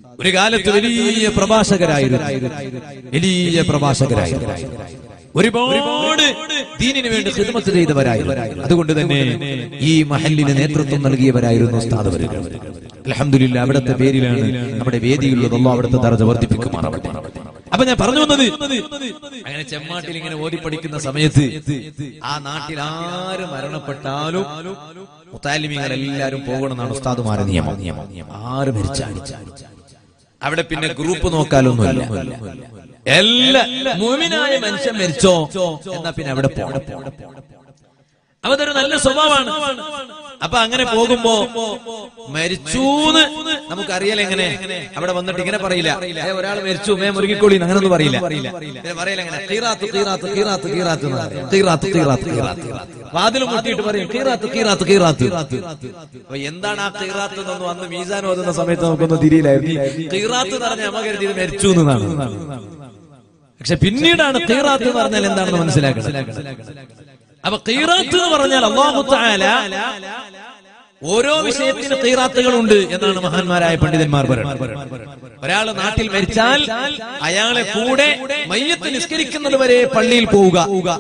ഒരുപാട് ദീനിനു വേണ്ടി ഖിദ്മത്ത് ചെയ്തവരായിരുന്നു അതുകൊണ്ട് തന്നെ ഈ മഹലിന് നേതൃത്വം നൽകിയവരായിരുന്നു ഉസ്താദവരുകൾ അലഹമില്ല അവിടുത്തെ പേരിലാണ് നമ്മുടെ വേദിയിലുള്ളത് അല്ലോ അവിടുത്തെ ദർജ വർദ്ധിപ്പിക്കുമാറാവട്ടെ അപ്പൊ ഞാൻ പറഞ്ഞു വന്നത് അങ്ങനെ ചെമ്മാട്ടിൽ ഇങ്ങനെ ഓതി പഠിക്കുന്ന സമയത്ത് ആ നാട്ടിൽ ആര് മരണപ്പെട്ടാലും മുത്താലിമികൾ എല്ലാവരും പോകണമെന്നാണ് ഉസ്താദുമാരെ നിയമം ആര് മരിച്ചാലും അവിടെ പിന്നെ ഗ്രൂപ്പ് നോക്കാലൊന്നുമില്ല എല്ലാ മുമിനായ മനുഷ്യൻ മരിച്ചോ എന്നാ പിന്നെ അവിടെ പോകണം അവതൊരു നല്ല സ്വഭാവമാണ് അപ്പൊ അങ്ങനെ പോകുമ്പോ മരിച്ചൂന്ന് നമുക്കറിയാലോ എങ്ങനെ അവിടെ വന്നിട്ട് ഇങ്ങനെ പറയില്ല ഏ, ഒരാൾ മരിച്ചു മേ മുരുകിക്കോളി അങ്ങനൊന്നും പറയില്ല പിന്നെ പറയില്ല എങ്ങനെ കീറാത്ത് കീറാത്ത് കീറാത്ത് കീറാത്ത് എന്ന് പറയും. കീറാത്ത് കീറാത്ത് കീറാത്ത് വാതിലും മുട്ടിയിട്ട് പറയും കീറാത്ത് കീറാത്ത് കീറാത്ത് അപ്പൊ എന്താണ് ആ കീറാത്ത് എന്നൊന്നും അന്ന് മീസാൻ ഓതുന്ന സമയത്ത് നമുക്കൊന്നും തിരിയില്ലായിരുന്നു കീറാത്ത് എന്ന് പറഞ്ഞാൽ നമ്മ കരുതിയത് മരിച്ചു എന്നാണ് പക്ഷെ പിന്നീടാണ് കീറാത്ത് എന്ന് പറഞ്ഞാൽ എന്താണെന്ന് മനസ്സിലാക്കുന്നത് അപ്പൊ കീറാത്ത് എന്ന് പറഞ്ഞാൽ അള്ളാഹു തആല ഓരോ വിഷയത്തിന് കീറാത്തുകളുണ്ട് എന്നാണ് മഹാന്മാരായ പണ്ഡിതന്മാർ പറയുന്നത് ഒരാൾ നാട്ടിൽ മരിച്ചാൽ അയാളെ കൂടെ മയ്യത്ത് നിസ്കരിക്കുന്നത് വരെ പള്ളിയിൽ പോവുക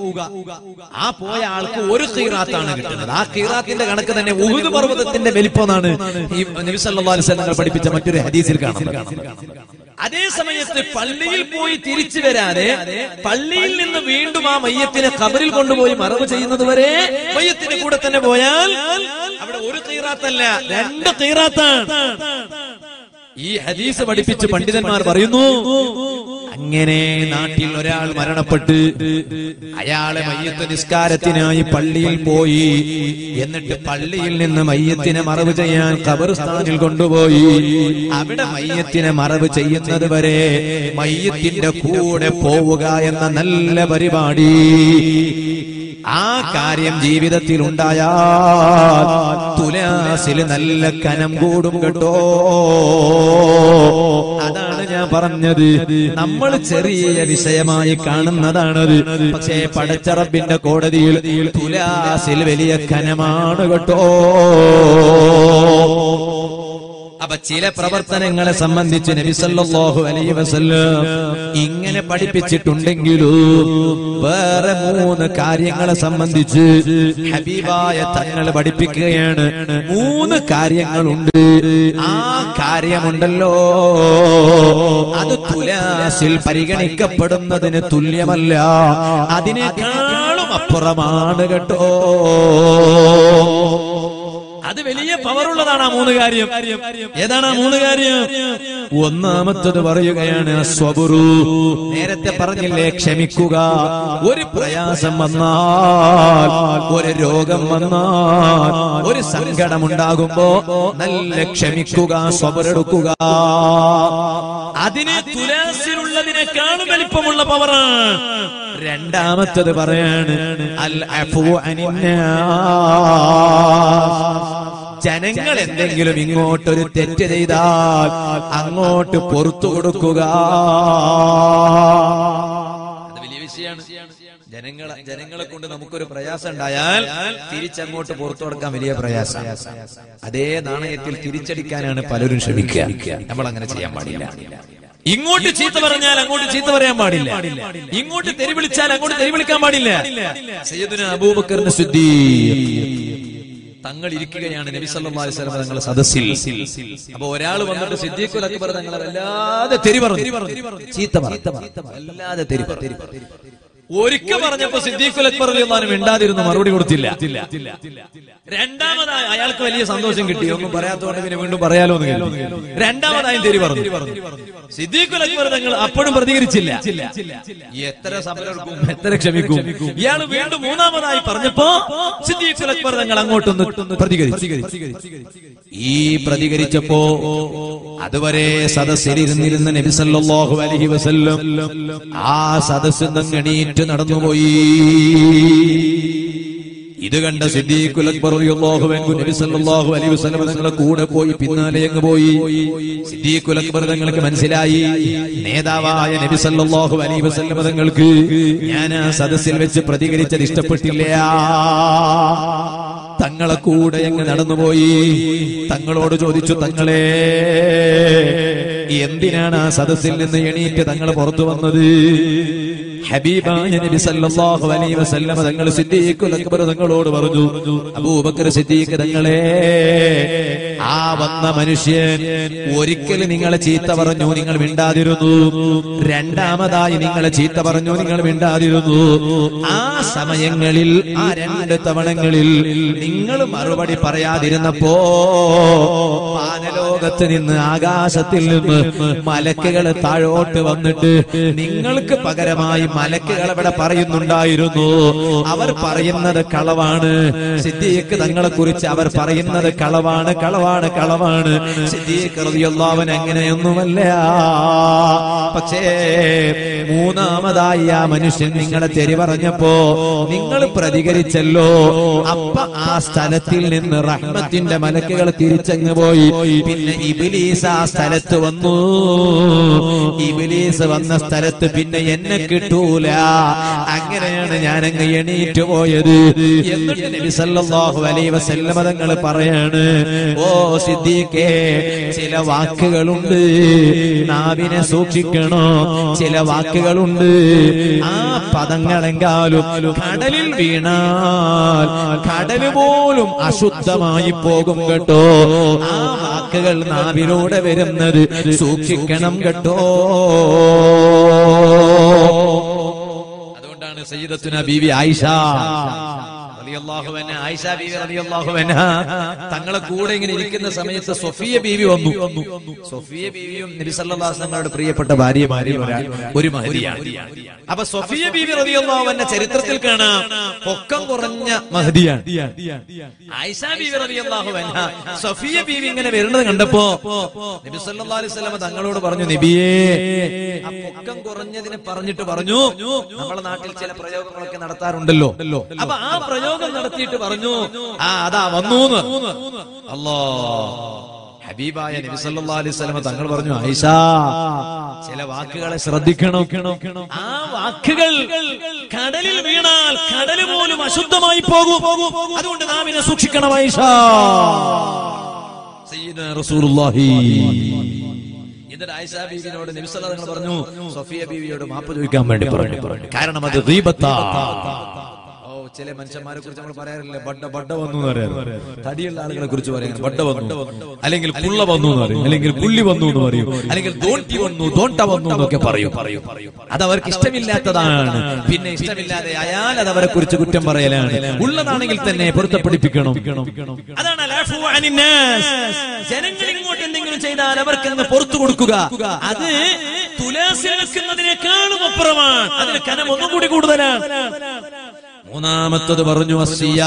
ആ പോയ ആൾക്ക് ഒരു കീറാത്താണ് കിട്ടുന്നത് ആ കീറാത്തിന്റെ കണക്ക് തന്നെ ഉഹുദ് പർവ്വതത്തിന്റെ വലിപ്പമെന്നാണ് ഈ നബി സല്ലല്ലാഹു അലൈഹി വസല്ലം തങ്ങൾ പഠിപ്പിച്ച മറ്റൊരു ഹദീസിൽ കാണുന്നത് അതേ സമയത്ത് പള്ളിയിൽ പോയി തിരിച്ചു വരാതെ പള്ളിയിൽ നിന്ന് വീണ്ടും ആ മയ്യത്തിനെ കബറിൽ കൊണ്ടുപോയി മറവ് ചെയ്യുന്നത് വരെ മയ്യത്തിന്റെ കൂടെ തന്നെ പോയാൽ അവിടെ ഒരു തീറാത്തല്ല രണ്ട് തീറാത്താണ് ഈ ഹദീസ് പഠിപ്പിച്ച് പണ്ഡിതന്മാർ പറയുന്നു അങ്ങനെ നാട്ടിൽ ഒരാൾ മരണപ്പെട്ട് അയാളെ മയ്യത്ത് നിസ്കാരത്തിനായി പള്ളിയിൽ പോയി എന്നിട്ട് പള്ളിയിൽ നിന്ന് മയ്യത്തിനെ മറവ് ചെയ്യാൻ ഖബർസ്ഥാനിൽ കൊണ്ടുപോയി അവിടെ മയ്യത്തിനെ മറവ് ചെയ്യുന്നത് വരെ മയ്യത്തിന്റെ കൂടെ പോവുക എന്ന നല്ല പരിപാടി ആ കാര്യം ജീവിതത്തിൽ ഉണ്ടായാൽ തുലാസിൽ നല്ല കനം കൂടും കേട്ടോ അതാണ് ഞാൻ പറഞ്ഞത് നമ്മൾ ചെറിയ വിഷയമായി കാണുന്നതാണത് പക്ഷേ പടച്ചറബിന്റെ കോടതിയിൽ തുലാസിൽ വലിയ കനമാണ് കേട്ടോ അപ്പൊ ചില പ്രവർത്തനങ്ങളെ സംബന്ധിച്ച് നബിസല്ലാഹു അലൈഹി വസല്ലം ഇങ്ങനെ പഠിപ്പിച്ചിട്ടുണ്ടെങ്കിലും വേറെ മൂന്ന് കാര്യങ്ങളെ സംബന്ധിച്ച് ഹബീബായ തങ്ങൾ പഠിപ്പിക്കുകയാണ് മൂന്ന് കാര്യങ്ങളുണ്ട് ആ കാര്യമുണ്ടല്ലോ അത് തുലാസിൽ പരിഗണിക്കപ്പെടുന്നതിന് തുല്യമല്ല അതിനേക്കാളും അപ്പുറമാണ് കേട്ടോ അത് വലിയ പവറുള്ളതാണ് ആ മൂന്ന് കാര്യം ഏതാണ് ആ മൂന്ന് കാര്യം ഒന്നാമത്തത് പറയുകയാണ് സ്വബുറു നേരത്തെ പറഞ്ഞില്ലേ ക്ഷമിക്കുക ഒരു പ്രയാസം വന്നാൽ ഒരു രോഗം വന്നാൽ ഒരു സങ്കടമുണ്ടാകുമ്പോ നല്ല ക്ഷമിക്കുക സ്വബരെടുക്കുക അതിന് തുലാസിലുള്ളതിനേക്കാളും വലിപ്പമുള്ള പവറാണ് രണ്ടാമത്തത് പറയാണ് അൽ അഫു ജനങ്ങൾ എന്തെങ്കിലും ഇങ്ങോട്ടൊരു തെറ്റ് ചെയ്താൽ അങ്ങോട്ട് പൊറത്തു കൊടുക്കുക അത് വലിയ വിഷയമാണ് ജനങ്ങളെ ജനങ്ങളെ കൊണ്ട് നമുക്കൊരു പ്രയാസം ഉണ്ടായാൽ തിരിച്ചങ്ങോട്ട് പുറത്തു കൊടുക്കാൻ വലിയ പ്രയാസം അതേ നാണയത്തിൽ തിരിച്ചടിക്കാനാണ് പലരും ശ്രമിക്കുക നമ്മൾ അങ്ങനെ ചെയ്യാൻ പാടില്ല ഇങ്ങോട്ട് ചീത്ത പറഞ്ഞാൽ അങ്ങോട്ട് ചീത്ത പറയാൻ പാടില്ല ഇങ്ങോട്ട് തെരി വിളിച്ചാൽ അങ്ങോട്ട് തെരി വിളിക്കാൻ പാടില്ല സയ്യിദുന അബൂബക്കറിന് ശുദ്ധി തങ്ങൾ ഇരിക്കുകയാണ് നബി സല്ലല്ലാഹു അലൈഹി വസല്ലം തങ്ങളുടെ സദസ്സിൽ അപ്പൊ ഒരാൾ വന്നിട്ട് സിദ്ദീഖുൽ അക്ബർ തങ്ങളെ വല്ലാതെ തെരി പറഞ്ഞു ചീത്ത പറഞ്ഞു വല്ലാതെ തെരി പറഞ്ഞു ഒരിക്കൽ പറഞ്ഞപ്പോ സിദ്ദീഖുൽ അക്ബർ റളിയല്ലാഹു മിണ്ടാതിരുന്നു മറുപടി കൊടുത്തില്ല രണ്ടാമതായി അയാൾക്ക് വലിയ സന്തോഷം കിട്ടി ഒന്നും പറയാത്തതുകൊണ്ട് പിന്നെ വീണ്ടും പറയാലോ എന്ന് കരുതി. രണ്ടാമതായും തെരി പറഞ്ഞു സിദ്ദീഖുൽ അക്ബർ തങ്ങൾ അപ്പോഴും പ്രതികരിച്ചില്ല എത്ര സമരം എത്ര ക്ഷമിക്കും ഇയാൾ വീണ്ടും മൂന്നാമതായി പറഞ്ഞപ്പോ സിദ്ദീഖുൽ അക്ബർ തങ്ങൾ അങ്ങോട്ടൊന്ന് പ്രതികരിച്ചു ഈ പ്രതികരിച്ചപ്പോ അതുവരെ സദസ്സിലിരുന്നിരുന്ന നബി സല്ലല്ലാഹു അലൈഹി വസല്ലം ആ സദസ്സിൽ നിന്ന് എണീറ്റ് നടന്നുപോയി ഇത് കണ്ട സിദ്ദീഖുൽ അക്ബർ റളിയല്ലാഹു അൻഹു നബി സല്ലല്ലാഹു അലൈഹി വസല്ലം തങ്ങളെ കൂടെ പോയി പിന്നാലെ അങ്ങ് പോയി സിദ്ദീഖുൽ അക്ബർ തങ്ങൾക്ക് മനസ്സിലായി നേതാവായ നബി സല്ലല്ലാഹു അലൈഹി വസല്ലം തങ്ങൾക്ക് ഞാൻ ആ സദസ്സിൽ വെച്ച് പ്രതികരിച്ചത് ഇഷ്ടപ്പെട്ടില്ല തങ്ങളെ കൂടെ അങ്ങ് നടന്നുപോയി തങ്ങളോട് ചോദിച്ചു തങ്ങളെ എന്തിനാണ് ആ സദസ്സിൽ നിന്ന് എണീറ്റ് തങ്ങൾ പുറത്തു വന്നത് ഹബീബായ നബി സല്ലല്ലാഹു അലൈഹി വസല്ലമ തങ്ങൾ സിദ്ദീഖുൽ അക്ബർ തങ്ങളോട് പറഞ്ഞു അബൂബക്കർ സിദ്ദീഖ് തങ്ങളെ ആ വന്ന മനുഷ്യൻ ഒരിക്കൽ നിങ്ങളെ ചീത്ത പറഞ്ഞു നിങ്ങൾ മിണ്ടാതിരുന്നു രണ്ടാമതായി നിങ്ങളെ ചീത്ത പറഞ്ഞു നിങ്ങൾ മിണ്ടാതിരുന്നു ആ സമയങ്ങളിൽ ആ രണ്ട് തവണങ്ങളിൽ നിങ്ങൾ മറുപടി പറയാതിരുന്നപ്പോ വാനലോകത്ത് നിന്ന് ആകാശത്തിൽ നിന്ന് മലക്കുകൾ താഴോട്ട് വന്നിട്ട് നിങ്ങൾക്ക് പകരമായി മലക്കുകൾ അവിടെ പറയുന്നുണ്ടായിരുന്നു അവർ പറയുന്നത് കളവാണ് സിദ്ദീഖ് തങ്ങളെ കുറിച്ച് അവർ പറയുന്നത് കളവാണ് കളവാണ് കളവാണ് സിദ്ദീഖ് റളിയല്ലാഹുവിന് അങ്ങനെയൊന്നുമല്ല പക്ഷേ മൂന്നാമതായി ആ മനുഷ്യൻ നിങ്ങളെ തെരി പറഞ്ഞപ്പോ നിങ്ങൾ പ്രതികരിച്ചല്ലോ അപ്പ ആ സ്ഥലത്തിൽ നിന്ന് റഹ്മത്തിന്റെ മലക്കുകൾ തിരിച്ചങ്ങ് പോയി പിന്നെ ഇബിലീസ് ആ സ്ഥലത്ത് വന്നു ഇബിലീസ് വന്ന സ്ഥലത്ത് പിന്നെ എന്നെ കിട്ടൂല അങ്ങനെയാണ് ഞാനങ്ങ് എണീറ്റ് പോയത് എന്നിട്ട് നബി സല്ലല്ലാഹു അലൈഹി വസല്ലമ തങ്ങൾ പറയാണ് ഓ സിദ്ദീഖേ ചില വാക്കുകളുണ്ട് നാവിനെ സൂക്ഷിക്കണോ ചില വാക്കുകളുണ്ട് ആ പദങ്ങളെങ്കാലും കടലിൽ വീണാൽ കടല് പോലും അശുദ്ധമായി പോകും കേട്ടോ ആ വാക്കുകൾ നാവിലൂടെ വരുന്നത് സൂക്ഷിക്കണം കേട്ടോ അതുകൊണ്ടാണ് സയ്യിദത്തുന ബീവി ആയിഷ റളിയല്ലാഹു അൻഹ, ആയിഷ ബീവി റളിയല്ലാഹു അൻഹ തങ്ങളെ കൂടെ ഇങ്ങനെ ഇരിക്കുന്ന സമയത്ത് സൊഫിയ ബീവി വന്നു സൊഫിയ ബീവിയും നബി സല്ലല്ലാഹു അലൈഹി വസല്ലമയുടെ പ്രിയപ്പെട്ട ഭാര്യമാരിൽ ഒരാൾ ഒരു മഹദിയാണ് അപ്പൊ സൊഫിയ ബീവി റളിയല്ലാഹു അൻഹ ചരിത്രത്തിൽ കാണാം പൊക്കം കുറഞ്ഞ മഹദിയാണ് ആയിഷ ബീവി റളിയല്ലാഹു അൻഹ സൊഫിയ ബീവി ഇങ്ങനെ വരുന്നത് കണ്ടപ്പോ നബി സല്ലല്ലാഹു അലൈഹി വസല്ലമ തങ്ങളോട് പറഞ്ഞു നബിയേ ആ പൊക്കം കുറഞ്ഞതിനെ പറഞ്ഞിട്ട് പറഞ്ഞു നമ്മുടെ നാട്ടിൽ ചില പ്രയോഗങ്ങളൊക്കെ നടത്താറുണ്ടല്ലോ അപ്പൊ ആ പ്രയോഗം നടത്തിയിട്ട് പറഞ്ഞു ആ അതാ വന്നു അല്ലോ ഹബീബായ നബി സല്ലല്ലാഹു അലൈഹി വസല്ലമ തങ്ങൾ പറഞ്ഞു ആയിഷ ചില വാക്കുകളെ ശ്രദ്ധിക്കണം ആ വാക്കുകൾ കടലിൽ വീണാൽ കടല് പോലും അശുദ്ധമായി പോകും അതുകൊണ്ട് നാം ഇതിനെ സൂക്ഷിക്കണം ആയിഷ സയ്യിദന റസൂലുള്ളാഹി എന്നിട്ട് ആയിഷ ബീവിനോട് നബി സല്ലല്ലാഹു അലൈഹി വസല്ലം പറഞ്ഞു സഫിയ ബീവിയോട് മാപ്പ് ചോദിക്കാൻ വേണ്ടി പറഞ്ഞു കാരണം അത് ഗീബത്താ ഓ ചില മനുഷ്യന്മാരെ കുറിച്ച് നമ്മൾ പറയാറില്ലേ ബഡ്ഡ ബഡ്ഡ വന്നു എന്ന് പറയാറ് തടിയുള്ള ആളുകളെ കുറിച്ച് പറയാൻ ബഡ്ഡ വന്നു അല്ലെങ്കിൽ പുള്ള വന്നു എന്ന് പറയും അല്ലെങ്കിൽ പുള്ളി വന്നു എന്ന് പറയും അല്ലെങ്കിൽ ദോണ്ടി വന്നു ദോണ്ട വന്നു എന്നൊക്കെ പറയും പറയും അത് അവർക്ക് ഇഷ്ടമില്ലാത്തതാണ് പിന്നെ ഇഷ്ടമില്ലാതെ അയാൾ അത് അവരെ കുറിച്ച് കുറ്റം പറയലാണ് ഉള്ളതാണെങ്കിൽ തന്നെ പൊരുത്തപ്പെടിപ്പിക്കണം അതാണ് അലാഫു അനിന്നാസ്. ജനങ്ങൾ ഇങ്ങോട്ട് എന്തെങ്കിലും ചെയ്താൽ അവർക്ക് അങ്ങ് പുറത്തു കൊടുക്കുക അത് തുലാസിൽ വെക്കുന്നതിനേക്കാളും അപ്പുറമാണ് അതിന് കനം ഒന്നും കൂടി കൂടുതലാണ് മൂന്നാമത്തത് പറഞ്ഞു അസിയാ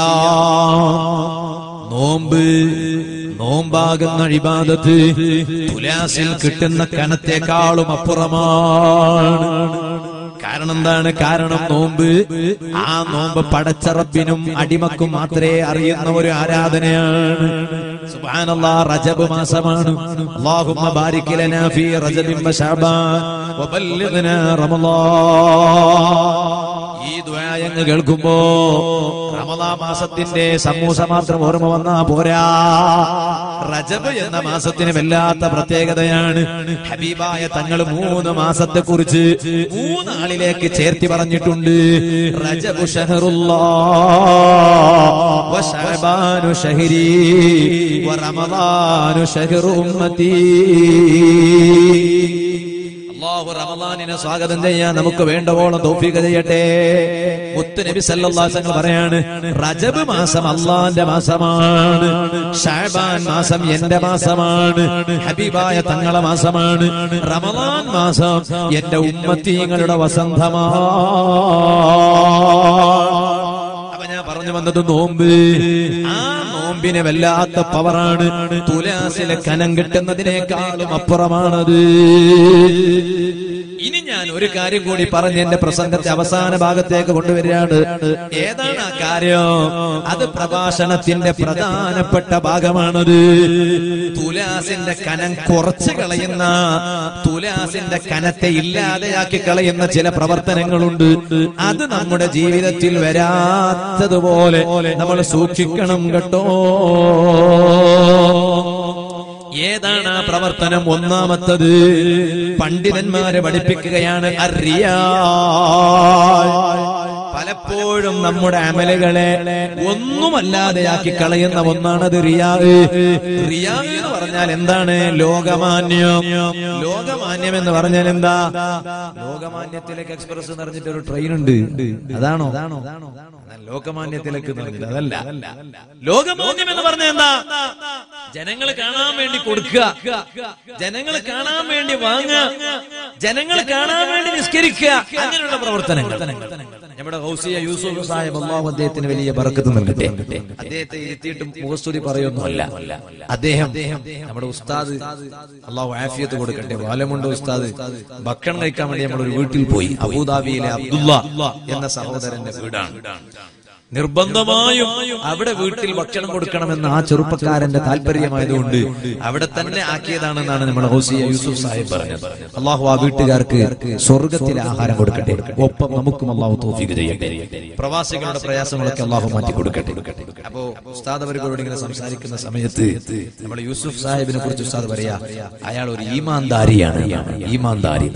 നോമ്പ് നോമ്പാകുന്ന ഇബാദത്ത് തുലാസിൽ കിട്ടുന്ന കനത്തെക്കാളും അപ്പുറമാണ് കാരണം എന്താണ് കാരണം നോമ്പ് ആ നോമ്പ് പടച്ചറബിനും അടിമക്കും മാത്രമേ അറിയുന്ന ഒരു ആരാധനയാണ് സുബ്ഹാനല്ലാ റജബ് മാസമാണ് അല്ലാഹുമ്മ ബാരിക് ലനാ ഫീ റജബിൻ വശഅബാൻ വബല്ലിഗ്നാ റമളാൻ ഈ ദ്വയങ്ങ് കേൾക്കുമ്പോ റമദാ മാസത്തിന്റെ സമൂസ മാത്രം ഓർമ്മ വന്നാ പോരാ റജബ് എന്ന മാസത്തിന് വല്ലാത്ത പ്രത്യേകതയാണ് ഹബീബായ തങ്ങൾ മൂന്ന് മാസത്തെ കുറിച്ച് മൂന്നാളിലേക്ക് ചേർത്തി പറഞ്ഞിട്ടുണ്ട് റജബു ഷഹറുല്ലാ വശഅബാനു ഷഹരി വറമദാനു ഷഹറു ഉമ്മത്തി അള്ളാഹു റമദാനിനെ സ്വാഗതം ചെയ്യാൻ നമുക്ക് വേണ്ടവോളം തൗഫീഖ് ചെയ്യട്ടെ മുത്ത് നബി സല്ലല്ലാഹു അലൈഹി പറയാണ് റജബ് മാസം അള്ളാന്റെ മാസമാണ് ഷാബാൻ മാസം എന്റെ മാസമാണ് ഹബീബായ തങ്ങളെ മാസമാണ് റമദാൻ മാസം എന്റെ ഉമ്മത്തീങ്ങളുടെ വസന്തമാണ് അപ്പൊ ഞാൻ പറഞ്ഞു വന്നത് നോമ്പ് ആ നോമ്പിന് വല്ലാത്ത പവറാണ് തുലാസിലെ കനം കിട്ടുന്നതിനേക്കാളും അപ്പുറമാണത് ഇനി ഞാൻ ഒരു കാര്യം കൂടി പറഞ്ഞ് എന്റെ പ്രസംഗത്തെ അവസാന ഭാഗത്തേക്ക് കൊണ്ടുവരികയാണ് ഏതാണ് ആ കാര്യം അത് പ്രഭാഷണത്തിന്റെ പ്രധാനപ്പെട്ട ഭാഗമാണത് തുലാസിന്റെ കനം കുറച്ച് കളയുന്ന തുലാസിന്റെ കനത്തെ ഇല്ലാതെയാക്കി കളയുന്ന ചില പ്രവർത്തനങ്ങളുണ്ട് അത് നമ്മുടെ ജീവിതത്തിൽ വരാത്തതുപോലെ നമ്മൾ സൂക്ഷിക്കണം കേട്ടോ ഏതാണ് ആ പ്രവർത്തനം ഒന്നാമത്തത് പണ്ഡിതന്മാരെ പഠിപ്പിക്കുകയാണ് അറിയാ പലപ്പോഴും നമ്മുടെ അമലുകളെ ഒന്നുമല്ലാതെയാക്കി കളയുന്ന ഒന്നാണത് റിയാ റിയാ എന്ന് പറഞ്ഞാൽ എന്താണ് ലോകമാന്യം ലോകമാന്യം എന്ന് പറഞ്ഞാൽ എന്താ ലോകമാന്യത്തിലേക്ക് എക്സ്പ്രസ് എന്ന് പറഞ്ഞിട്ട് ഒരു ട്രെയിൻ ഉണ്ട് അതാണോ അതാണോ ലോകമാന്യത്തിലേക്ക് എന്ന് പറഞ്ഞിട്ട് അതല്ല ലോകമാന്യം എന്ന് പറഞ്ഞാൽ എന്താ ജനങ്ങൾ കാണാൻ വേണ്ടി കൊടുക്കുക ജനങ്ങൾ കാണാൻ വേണ്ടി വാങ്ങുക ജനങ്ങൾ കാണാൻ വേണ്ടി നിസ്കരിക്കുക അങ്ങനെയുള്ള പ്രവർത്തനങ്ങൾ നമ്മുടെ ഹൗസിയ യൂസുഫ് സാഹിബ് അള്ളാഹു അദ്ദേഹത്തിന് വലിയ ബർക്കത്ത് നൽകട്ടെ അദ്ദേഹത്തെ ഇരുത്തിയിട്ട് മുഖസ്തുതി പറയൊന്നുമല്ല അദ്ദേഹം നമ്മുടെ ഉസ്താദ് അള്ളാഹു ആഫിയത്ത് കൊടുക്കട്ടെ വാലമുണ്ട് ഉസ്താദ് ഭക്ഷണം കഴിക്കാൻ വേണ്ടി നമ്മുടെ ഒരു വീട്ടിൽ പോയി അബുദാബിയിലെ അബ്ദുള്ള എന്ന സഹോദരന്റെ വീടാണ് നിർബന്ധമായും അവിടെ വീട്ടിൽ ഭക്ഷണം കൊടുക്കണമെന്ന് ആ ചെറുപ്പക്കാരന്റെ താല്പര്യമായതുകൊണ്ട് അവിടെ തന്നെ ആക്കിയതാണെന്നാണ് നമ്മുടെ ഹൗസിയ യൂസുഫ് സാഹിബ് പറഞ്ഞത് അള്ളാഹു ആ വീട്ടുകാർക്ക് സ്വർഗത്തിലെ ആഹാരം കൊടുക്കട്ടെ ഒപ്പം നമുക്കും അള്ളാഹു തോഫിക്ക് ചെയ്യട്ടെ പ്രവാസികളുടെ പ്രയാസങ്ങളൊക്കെ അള്ളാഹു മാറ്റി കൊടുക്കട്ടെ അപ്പോ ഉസ്താദ് അവരോട് ഇങ്ങനെ സംസാരിക്കുന്ന സമയത്ത് നമ്മുടെ യൂസുഫ് സാഹിബിനെ കുറിച്ച് ഉസ്താദ് പറയാ അയാൾ ഒരു ഈമാൻദാരിയാണ് ഈമാൻദാരി